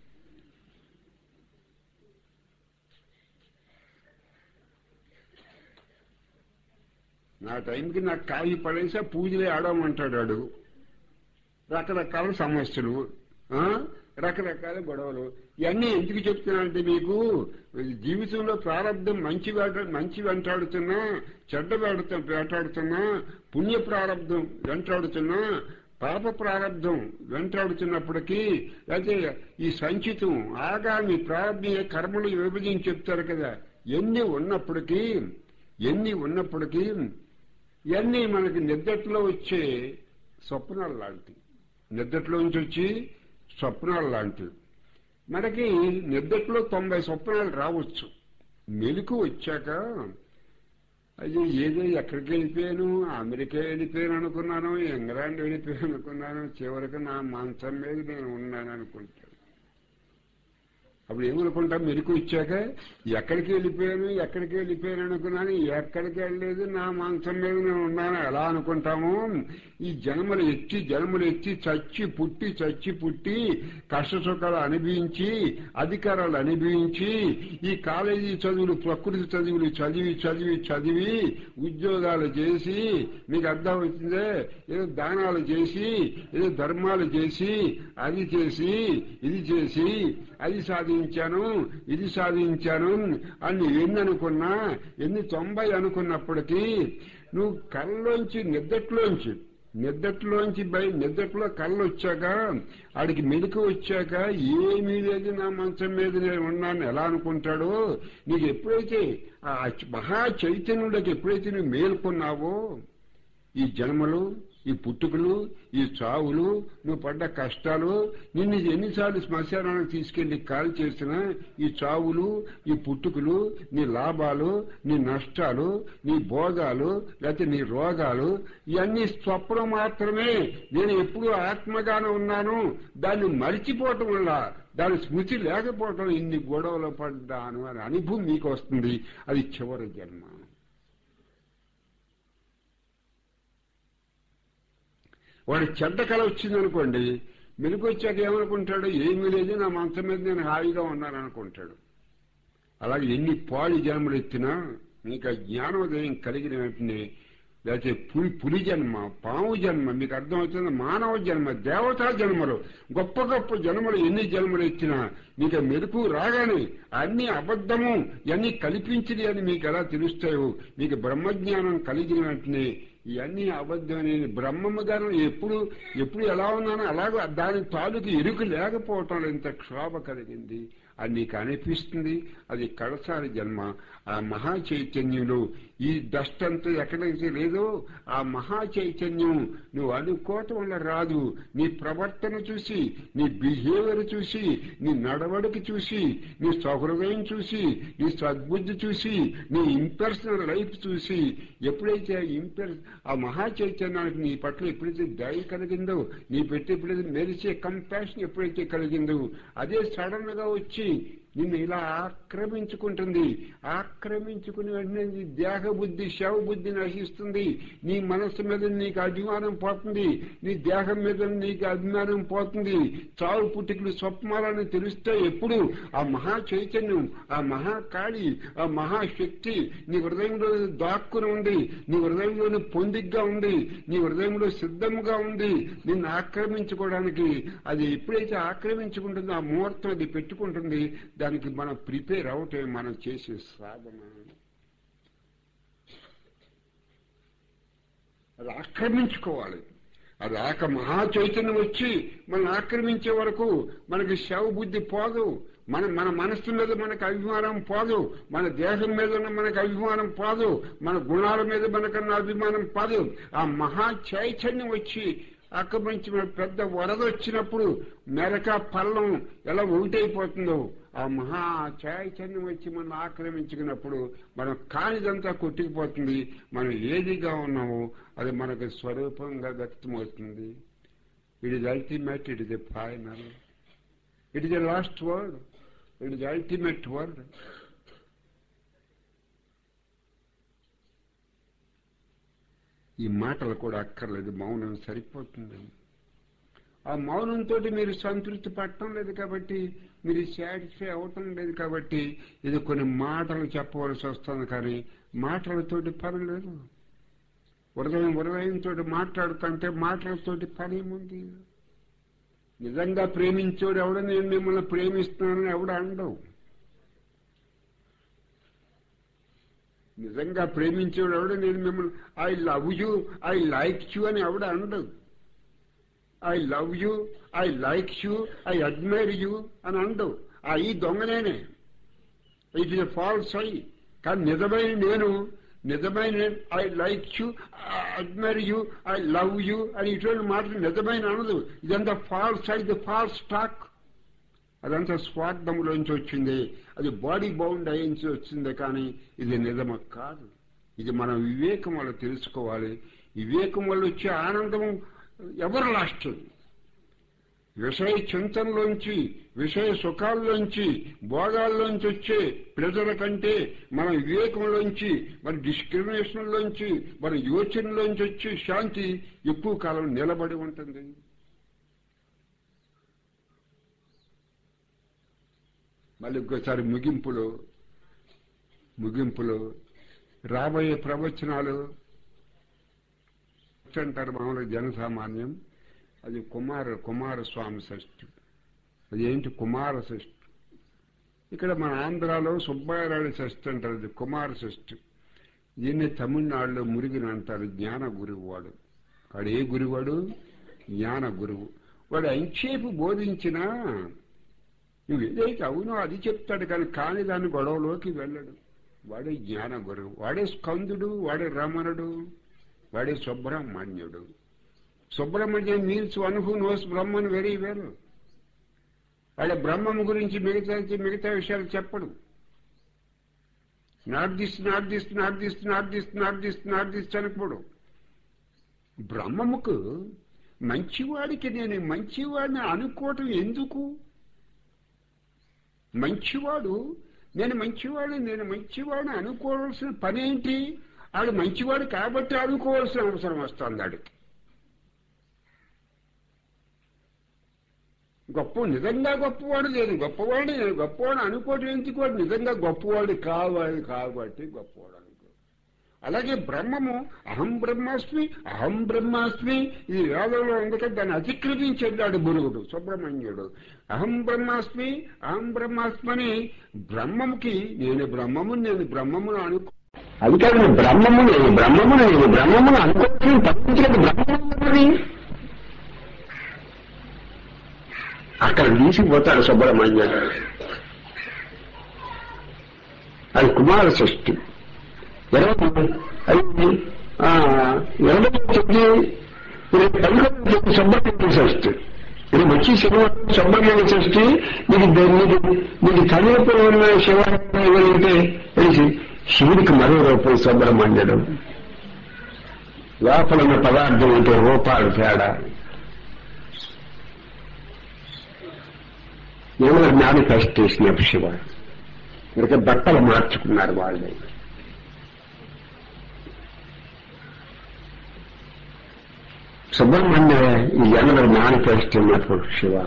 A: నా టైంకి నాకు కాఫీ పడేసా పూజలే ఆడమంటాడు వాడు రకరకాల సమస్యలు ఆ? రకరకాల గొడవలు ఇవన్నీ ఎందుకు చెప్తున్నానంటే మీకు జీవితంలో ప్రారంభం మంచి వేట మంచి వెంటాడుతున్నా చెడ్డ వేట వేటాడుతున్నా పుణ్య ప్రారంభం వెంటాడుతున్నా పాప ప్రారంభం వెంటాడుతున్నప్పటికీ అయితే ఈ సంచితం ఆగామి ప్రారంభ కర్మలు విభజించి చెప్తారు కదా ఎన్ని ఉన్నప్పటికీ ఎన్ని ఉన్నప్పటికీ ఇవన్నీ మనకి నిద్రలో వచ్చే స్వప్నాలు లాంటివి నిద్రలో నుంచి వచ్చి స్వప్నాలు లాంటివి మనకి నిద్రలో తొంభై స్వప్నాలు రావచ్చు మెలకు వచ్చాక అది ఏదో ఎక్కడికి వెళ్ళిపోయాను అమెరికా వెళ్ళిపోయాను అనుకున్నాను ఇంగ్లాండ్ వెళ్ళిపోయాను అనుకున్నాను చివరికి నా మంచం మీద నేను ఉన్నాను అనుకుంటాను అప్పుడు ఏమనుకుంటాం మెలకు వచ్చాక ఎక్కడికి వెళ్ళిపోయాను ఎక్కడికి వెళ్ళిపోయాను అనుకున్నాను ఎక్కడికి వెళ్ళలేదు నా మంచం మీద నేను ఉన్నాను ఎలా అనుకుంటాము ఈ జన్మలు ఎత్తి జన్మలు ఎత్తి చచ్చి పుట్టి చచ్చి పుట్టి కష్ట సుఖాలు అనుభవించి అధికారాలు అనుభవించి ఈ కాలేజీ చదువులు ప్రకృతి చదువులు చదివి చదివి చదివి ఉద్యోగాలు చేసి మీకు అర్థమవుతుందే ఏదో దానాలు చేసి ఏదో ధర్మాలు చేసి అది చేసి ఇది చేసి అది సాధించాను ఇది సాధించాను అని ఎన్ని అనుకున్నా ఎన్ని తొంభై అనుకున్నప్పటికీ నువ్వు కళ్ళలోంచి నిద్దట్లోంచి నిద్దట్లోంచి బయ నిద్దట్లో కళ్ళు వచ్చాక ఆడికి మెలకు వచ్చాక ఏమీ లేదు నా మంచం మీద నేను ఉన్నాను ఎలా అనుకుంటాడో నీకు ఎప్పుడైతే ఆ మహా చైతన్యుడికి ఎప్పుడైతే నువ్వు మేల్కొన్నావో ఈ జన్మలు ఈ పుట్టుకలు ఈ చావులు నువ్వు పడ్డ కష్టాలు నిన్ను ఎన్నిసార్లు శ్మశానానికి తీసుకెళ్లి కాల్ చేసినా ఈ చావులు ఈ పుట్టుకలు నీ లాభాలు నీ నష్టాలు నీ భోగాలు లేకపోతే నీ రోగాలు ఇవన్నీ స్వప్నం మాత్రమే నేను ఎప్పుడూ ఆత్మగానే ఉన్నాను దాన్ని మరిచిపోవటం వల్ల దాని స్మృతి లేకపోవటం ఇన్ని గొడవలు పడ్డాను అని అనుభవం మీకు వస్తుంది అది చివరి జన్మ వాడు చెడ్డ కళ వచ్చిందనుకోండి మెలకు వచ్చాక ఏమనుకుంటాడు ఏమీ లేదు నా మంచం మీద నేను హాయిగా ఉన్నాను అనుకుంటాడు అలాగే ఎన్ని పాడి జన్మలు ఎత్తినా ఇంకా జ్ఞానోదయం కలిగిన వెంటనే లేకపోతే పులి పులి జన్మ పాము జన్మ మీకు అర్థమవుతుంది మానవ జన్మ దేవతా జన్మలు గొప్ప గొప్ప జన్మలు ఎన్ని జన్మలు ఎత్తినా మీకు మెరుపు రాగానే అన్ని అబద్ధము ఇవన్నీ కల్పించింది అని మీకు ఎలా తెలుస్తాయో మీకు బ్రహ్మజ్ఞానం కలిగిన వెంటనే ఇవన్నీ అబద్ధమని బ్రహ్మము గాను ఎప్పుడు ఎప్పుడు ఎలా ఉన్నానో అలాగో దాని తాలూకు ఎరుకు లేకపోవటం ఇంత క్షోభ కలిగింది అది నీకు అనిపిస్తుంది అది కడసారి జన్మ ఆ మహా చైతన్యంలో ఈ డస్ట్ అంతా ఎక్కడైతే లేదో ఆ మహా చైతన్యం నువ్వు అనుకోవటం వల్ల రాదు నీ ప్రవర్తన చూసి నీ బిహేవియర్ చూసి నీ నడవడిక చూసి నీ సహృదయం చూసి నీ సద్బుద్ధి చూసి నీ ఇంపర్సనల్ లైఫ్ చూసి ఎప్పుడైతే ఇంపర్ ఆ మహా చైతన్యానికి నీ పట్ల ఎప్పుడైతే దయ కలిగిందో నీ పెట్టి ఎప్పుడైతే మెరిసే కంపాషన్ ఎప్పుడైతే కలిగిందో అదే సడన్ గా వచ్చి నిన్ను ఇలా ఆక్రమించుకుంటుంది ఆక్రమించుకుని వెంటనే నీ దేహ బుద్ధి శవ బుద్ధి నశిస్తుంది నీ మనస్సు మీద నీకు అభిమానం పోతుంది నీ దేహం మీద నీకు అభిమానం పోతుంది చావు పుట్టుకలు స్వప్నాలని తెలిస్తే ఎప్పుడు ఆ మహా చైతన్యం ఆ మహాకాళి ఆ మహాశక్తి నీ హృదయంలో దాక్కుని ఉంది నీ హృదయంలోని పొందిగ్గా ఉంది నీ హృదయంలో సిద్ధంగా ఉంది నిన్ను ఆక్రమించుకోవడానికి అది ఎప్పుడైతే ఆక్రమించుకుంటుందో ఆ ముహూర్తం అది పెట్టుకుంటుంది దానికి మనం ప్రిపేర్ అవటం మనం చేసే సాధన అది ఆక్రమించుకోవాలి అది ఆక మహా చైతన్యం వచ్చి మనం ఆక్రమించే వరకు మనకి శవ బుద్ధి పోదు మన మన మనస్సు మీద మనకు అభిమానం పోదు మన దేహం మీద ఉన్న మనకు అభిమానం పోదు మన గుణాల మీద మనకన్నా అభిమానం పోదు ఆ మహా చైతన్యం వచ్చి ఆక్రమించిన పెద్ద వరద వచ్చినప్పుడు మెరక పల్లం ఎలా ఒకటైపోతుందో ఆ మహా చైతన్యం వచ్చి మనం ఆక్రమించుకున్నప్పుడు మనం కానిదంతా కొట్టుకుపోతుంది మనం ఏదిగా ఉన్నామో అది మనకు స్వరూపంగా వ్యక్తమవుతుంది it is ultimate it is a final it is a last word it is ultimate word ఈ మాటలు కూడా అక్కర్లేదు మౌనం సరిపోతుంది ఆ మౌనంతో మీరు సంతృప్తి పడటం లేదు కాబట్టి మీరు సాటిస్ఫై అవటం లేదు కాబట్టి ఇది కొన్ని మాటలు చెప్పవలసి వస్తుంది కానీ మాటలతోటి పని లేదు హృదయం హృదయంతో మాట్లాడుతుంటే మాటలతోటి పని ఏముంది నిజంగా ప్రేమించోడు ఎవడ నేను మిమ్మల్ని ప్రేమిస్తున్నానని ఎవడ అండవు నిజంగా ప్రేమించేవాడు ఎవడు నేను మిమ్మల్ని I love you I like you అని ఎవడ అండదు I love you I like you I admire you అని అండవు ఆ ఈ దొంగనేనే ఇట్ ఇస్ ఫాల్స్ ఐ కానీ నిజమైన నేను నిజమైన I like you admire you I love you అని ఇటువంటి మాటలు నిజమైన అనదు ఇదంతా false I the false talk అదంతా స్వార్థంలోంచి వచ్చింది అది బాడీ బౌండ్ అయ్యించి వచ్చింది కానీ ఇది నిజమ కాదు ఇది మనం వివేకం వల్ల తెలుసుకోవాలి వివేకం వల్ల వచ్చే ఆనందం ఎవరు లాస్ట్ విషయ చింతనలోంచి విషయ సుఖాల్లోంచి భోగాల్లోంచి వచ్చే ప్రజల కంటే మన వివేకంలోంచి మన డిస్క్రిమినేషన్లోంచి మన యోచనలోంచి వచ్చే శాంతి ఎక్కువ కాలం నిలబడి ఉంటుంది మళ్ళీ ఇంకోసారి ముగింపులో ముగింపులో రాబోయే ప్రవచనాలు అంటారు మామూలుగా జనసామాన్యం అది కుమార కుమారస్వామి షష్ఠి అది ఏంటి కుమార షష్ఠి ఇక్కడ మన ఆంధ్రాలో సుబ్బారాయుడు షష్ఠి అంటారు అది కుమార షష్ఠి దీన్ని తమిళనాడులో మురిగిన అంటారు జ్ఞాన గురువు వాడు వాడు ఏ గురువాడు జ్ఞాన గురువు వాడు ఎంతసేపు బోధించినా నువ్వు ఏదైతే అవునో అది చెప్తాడు కానీ కాని దాని గొడవలోకి వెళ్ళడు వాడే జ్ఞాన గురువు వాడే స్కందుడు వాడే రమణుడు వాడే సుబ్రహ్మణ్యుడు Subrahmanyam means one who knows Brahman very well వాళ్ళ బ్రహ్మం గురించి మిగతా మిగతా విషయాలు చెప్పడు not this not this not this not this not this not this అనకపోడు బ్రహ్మముకు మంచివాడికి నేను మంచివాడిని అనుకోవటం ఎందుకు మంచివాడు నేను మంచివాడు నేను మంచివాడిని అనుకోవాల్సిన పని ఏంటి ఆడు మంచివాడు కాబట్టి అనుకోవాల్సిన అవసరం వస్తుంది ఆడికి గొప్ప నిజంగా గొప్పవాడు లేదు గొప్పవాడు నేను గొప్పవాడు అనుకోవటం ఎందుకు వాడు నిజంగా గొప్పవాడు కావాలి కాబట్టి గొప్పవాడు అనుకో అలాగే బ్రహ్మము అహం బ్రహ్మాస్మి అహం బ్రహ్మాస్మి ఇది వేదంలో ఉంది కదా దాన్ని అతిక్రమించి వెళ్ళాడు గురువుడు సుబ్రహ్మణ్యుడు అహం బ్రహ్మాస్మి అహం బ్రహ్మాస్మని బ్రహ్మముకి నేను బ్రహ్మము నేను బ్రహ్మమును అనుకో అది కాదు బ్రహ్మము నేను బ్రహ్మము నేను బ్రహ్మమును అనుకోవడం తప్పించలేదు బ్రహ్మము అక్కడ తీసిపోతాడు సుబ్రహ్మణ్యుడు అది కుమార సృష్టి ఇరవై అది ఇరవై చెప్పి ఇది పదిహేను చెప్పి సుబ్రహ్మణ్య సృష్టి ఇది వచ్చి శివరాత్రి సుబ్రహ్మణ్య సృష్టి నీకు నీకు నీకు సమీపంలో ఉన్న శివాలయం ఎవరైతే తెలిసి శివుడికి మరో రూపం సుబ్రహ్మణ్యుడు లోపల ఉన్న పదార్థం అంటే రూపాలు తేడా ఏమైనా మేనిఫెస్టేషన్ ఆఫ్ శివ ఇక బట్టలు మార్చుకున్నారు వాళ్ళు సుబ్రహ్మణ్య ఈ జనవరి మేనిఫెస్టేషన్ ఆఫ్ శివ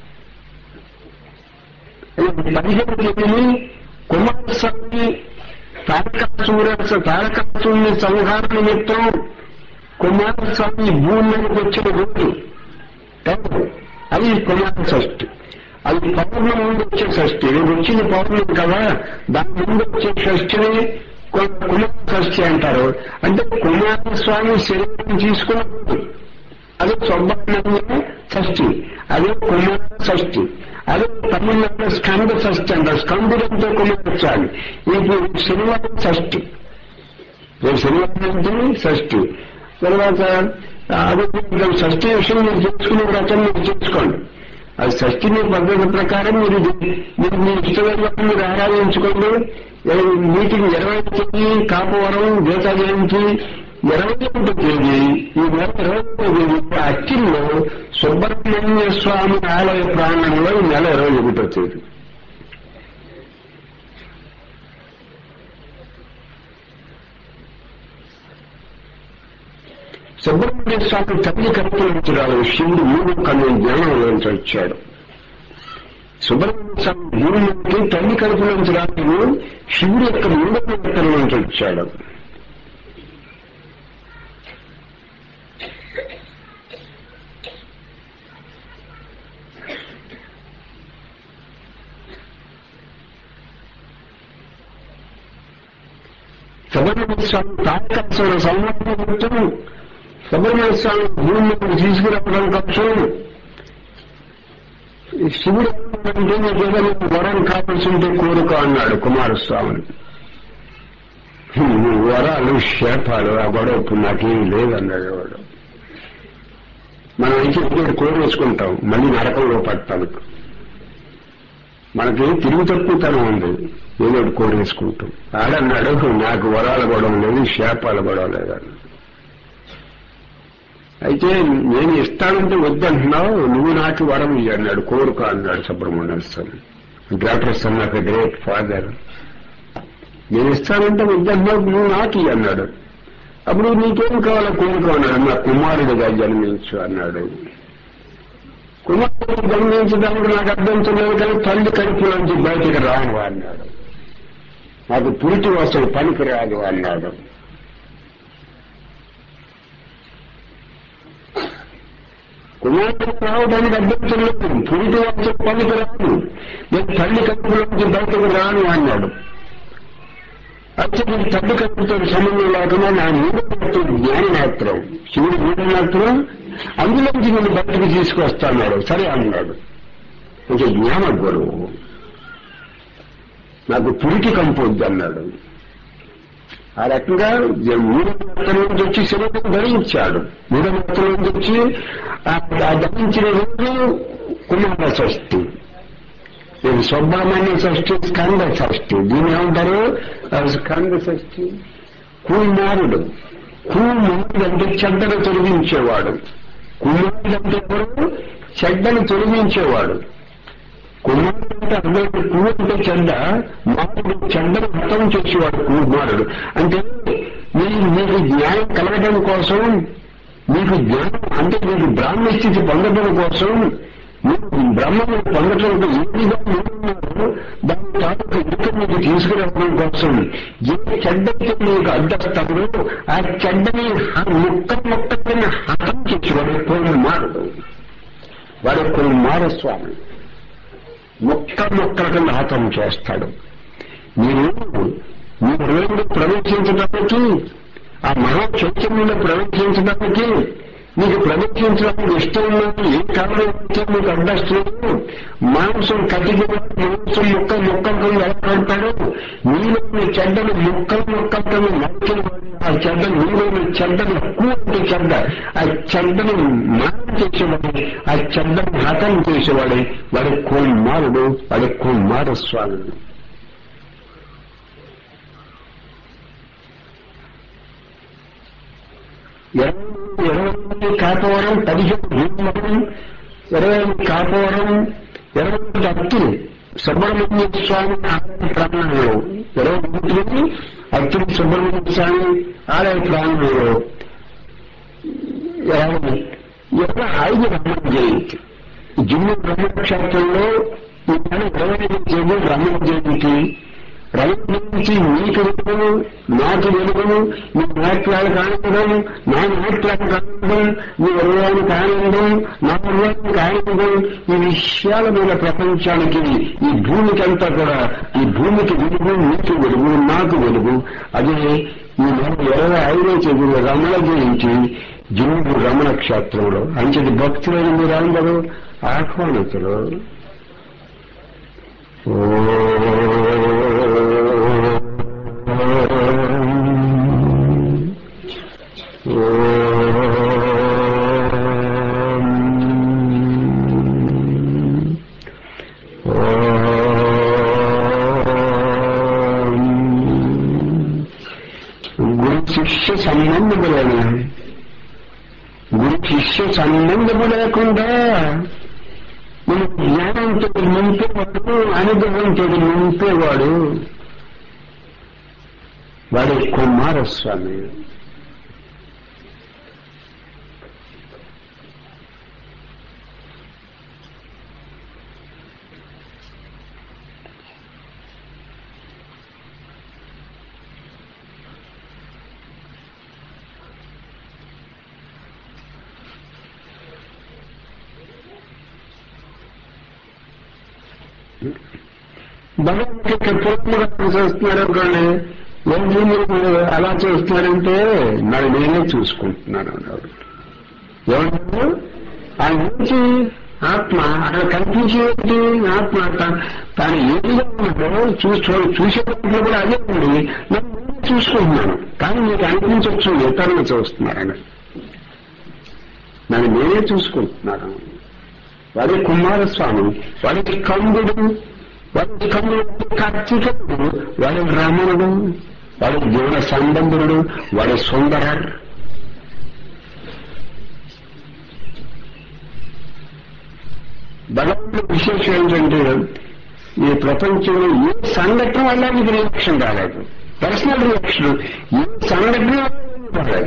A: పదిహేను తేదీని కుమారస్వామి తారకాసూర తారకాసుని సంహార నిమిత్తం కుమారస్వామి భూమి మీదకి వచ్చిన రోజు అది కుమార షష్ఠి అది పౌర్ణమి ముందు వచ్చే షష్ఠి రేపు వచ్చిన పౌర్ణమి కదా దాని ముందు వచ్చే షష్ఠిని కుమార షష్ఠి అంటారు అంటే కుమారస్వామి శరీరం తీసుకున్నప్పుడు అదే సుబ్రహ్మణ్య షష్ఠి అదే కుమార షష్ఠి అదే తమిళనాడు స్కంద షష్ఠి అంటారు స్కందుడంతో కుమారస్వామి ఇప్పుడు శనివారం షష్ఠి రేపు శనివారం అంటే షష్ఠి తర్వాత అదే షష్ఠి విషయం మీరు చేసుకునే వ్రతం మీరు చేసుకోండి అది షష్ఠిని పద్ధతి ప్రకారం మీరు మీరు మీ ఇష్టమైన మీరు ఆరాధించుకోండి మీటింగ్ ఇరవై తేదీ కాపవరం గీతా జయంతి ఇరవై ఒకటి తేదీ ఈ నెల ఇరవై ఒకటి తేదీ అచ్చిల్లో సుబ్రహ్మణ్య స్వామి ఆలయ ప్రాంగణంలో ఈ నెల ఇరవై ఒకటో తేదీ సుబ్రహ్మణ్య స్వామి తల్లి కల్పించడాలు శివుడు మూడు కన్ను జ్ఞానంలోంచి వచ్చాడు సుబ్రహ్మణ్య స్వామి భూమికి తల్లి కల్పించడానికి శివుడు యొక్క మూడవ నెత్తలోంచి వచ్చాడు సుబ్రహ్మణ్య స్వామి తారకాసుర సంబంధం కోసం సుబ్రహ్మణ్య స్వామి భూమిని తీసుకురావడం కోసం శివుడు అంటే నీకు ఏదైనా వరం కావాల్సి ఉంటే కోరుక అన్నాడు కుమారస్వామిని వరాలు శాపాలు ఆ గొడవ ఇప్పుడు నాకేం లేదన్నాడు వాడు మనం అయితే ఇక్కడ కోరేసుకుంటాం మళ్ళీ నరకంలో పడతానికి మనకి తిరుగు తక్కువతనం ఉంది ఏదో కోరేసుకుంటాం ఆడన్నాడు నాకు వరాల గొడవ లేదు శాపాల గొడవ లేదన్న అయితే నేను ఇస్తానంటే వద్దంటున్నావు నువ్వు నాకు వరం ఇయ్యి అన్నాడు కోరుక అన్నాడు Subrahmanya Swami greater son of a great father నేను ఇస్తానంటే వద్దంటున్నావు నువ్వు నాకు ఇయ్యి అన్నాడు అప్పుడు నీకేం కావాలో కోరుకో అన్నాడు నా కుమారుడిగా జన్మించు అన్నాడు కుమారుడు జన్మించడానికి నాకు అర్థం లేదు కానీ తల్లి కడుపులోంచి బయటికి రాను అన్నాడు నాకు పురిటి వస్తువు పనికి రాదు అన్నాడు కుమారుడు రావడానికి అభ్యంతరం లేదు పురిటి వస్తువు పనికి రాదు నేను తల్లి కడుపులోంచి బయటకు రాను అన్నాడు అయితే నీకు తడ్డు కట్టుతో సంబంధం లేకుండా నా మూడో మాత్రం జ్ఞాన మాత్రం శివుడు మూడో మాత్రం అందులోంచి నేను బయటకు తీసుకొస్తాన్నాడు సరే అన్నాడు అంటే జ్ఞాన గురువు నాకు పురికి కంపొద్దు అన్నాడు ఆ రకంగా మూడో మాత్రం నుంచి వచ్చి శరీరం ధరించాడు మూడో మాత్రం నుంచి వచ్చి ఆ ధరించిన రోజు కుమార షష్ఠి ఇది సుబ్రహ్మణ్య షష్ఠి స్కంద షష్ఠి దీని ఏమంటారు స్కంద షష్ఠి కుమారుడు కుమారుడు అంటే చెడ్డను తొలగించేవాడు కుమారుడు అంటే ఎవరు చెడ్డను తొలగించేవాడు కుమారుడు అంటే అర్థం కూ అంటే చెడ్డ మారుడు చెడ్డను హతం చేసేవాడు కుమారుడు అంటే మీరు మీకు జ్ఞానం కలగడం కోసం మీకు జ్ఞానం అంటే మీకు బ్రాహ్మ స్థితి పొందడం కోసం మీరు బ్రహ్మను పొందటం ఏ విధంగా ఉన్నారు దాని తాలూకు ఇంకా మీకు తీసుకురావడం కోసం ఏ చెడ్డకి మీకు అడ్డస్తారో ఆ చెడ్డని ముక్క ముక్క కింద హతం చేసి వాడు కొన్ని మారడు వాడు కొన్ని మారస్వామి ముక్క ముక్కల కింద హతం చేస్తాడు మీరు మీ హృదయంలో ప్రవేశించడానికి ఆ మహా చైతన్యంలో ప్రవేశించడానికి మీకు ప్రవేశించడానికి ఇష్టం ఉన్నది ఏ కారణం అయితే మీకు అడ్డస్తుంది మాంసం కటికి మాంసం ముక్క ముక్కలు ఎలా కడతాడు నీలోని చెడ్డను ముక్కలు ముక్కలతో నరికిన ఆ చెడ్డ నీలోని చెడ్డను ఎక్కువ అంటే చెడ్డ ఆ చెడ్డను మానం చేసేవాడు ఆ చెడ్డను హతం చేసేవాడు వాడి కుమారుడు వాడి కుమారస్వామి ఇరవై ఇరవై మంది కాపవరం పదిహేను భీమవరం ఇరవై మంది కాపవరం ఇరవై మంది అత్తులు సుబ్రహ్మణ్య స్వామి ఆలయ ప్రాంగణంలో ఇరవై మంది అత్తులు సుబ్రహ్మణ్య స్వామి ఆలయ ప్రాంగణంలో ఇరవై ఇరవై ఐదు రమణ జయంతి జిల్లు బ్రహ్మక్షేత్రంలో ఈ నెల ఇరవై ఐదు తేదీ రమణ జయంతి రమణ జయంతి మీకు వెలుగును నాకు వెలుగును నీ నాట్యాలకు ఆనందం నా నాట్యాలకు ఆనందం నీ హృదయానికి ఆనందం నా హృదయానికి ఆనందం ఈ విషయాల మీద ప్రపంచానికి ఈ భూమికంతా కూడా ఈ భూమికి వెలుగు నీకు వెలుగు నాకు వెలుగు అదే ఈ నెల ఇరవై ఐదో తేదీ రమణ జయంతి జిల్లు రమణ క్షేత్రంలో అంచెది భక్తులైన మీరు అందరూ ఆహ్వానితులు గురు శిష్య సంబంధములను గురు శిష్య సంబంధము లేకుండా మన జ్ఞానంతో నింపేవాడు అనుగ్రహంతో నింపేవాడు వాడే కుమారస్వామి భగవంతుడికి పూర్తిగా చూస్తున్నారు అనుకోండి ఏంటి మీరు అలా చూస్తున్నారంటే మరి నేనే చూసుకుంటున్నాను అన్నాడు ఏమన్నారు ఆయన నుంచి ఆత్మ అక్కడ కనిపించేది ఆత్మ తా- తాను ఏదిగా ఉన్నాడో చూసి చూసేటప్పుడు కూడా అదే ఉంది నన్ను నేనే చూసుకుంటున్నాను కానీ మీకు అనిపించవచ్చు ఇతరులు చూస్తున్నారని నన్ను నేనే చూసుకుంటున్నాను వాడి కుమారస్వామి వాడికి కందుడు వాడి కందుడు కార్తీకుడు వాడి రమణుడు వాడి జీవన సంబంధుడు వాడి సుందర భగవంతుడు విశేషం ఏంటంటే ఈ ప్రపంచంలో ఏ సంఘటన వల్ల మీకు రియాక్షన్ రాలేదు పర్సనల్ రియాక్షన్ ఏ సంఘటన వల్ల మీకు రాలేదు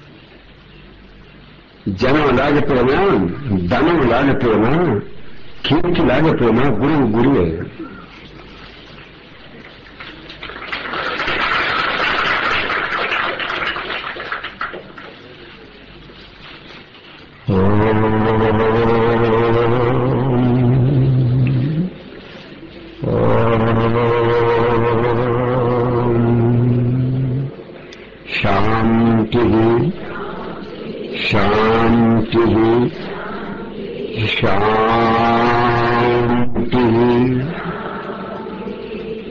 A: జనం లేకపోయినా ధనం లేకపోయినా కీర్తి లేకపోయినా గురువు గురువే శాంతి శాంతి శాంతి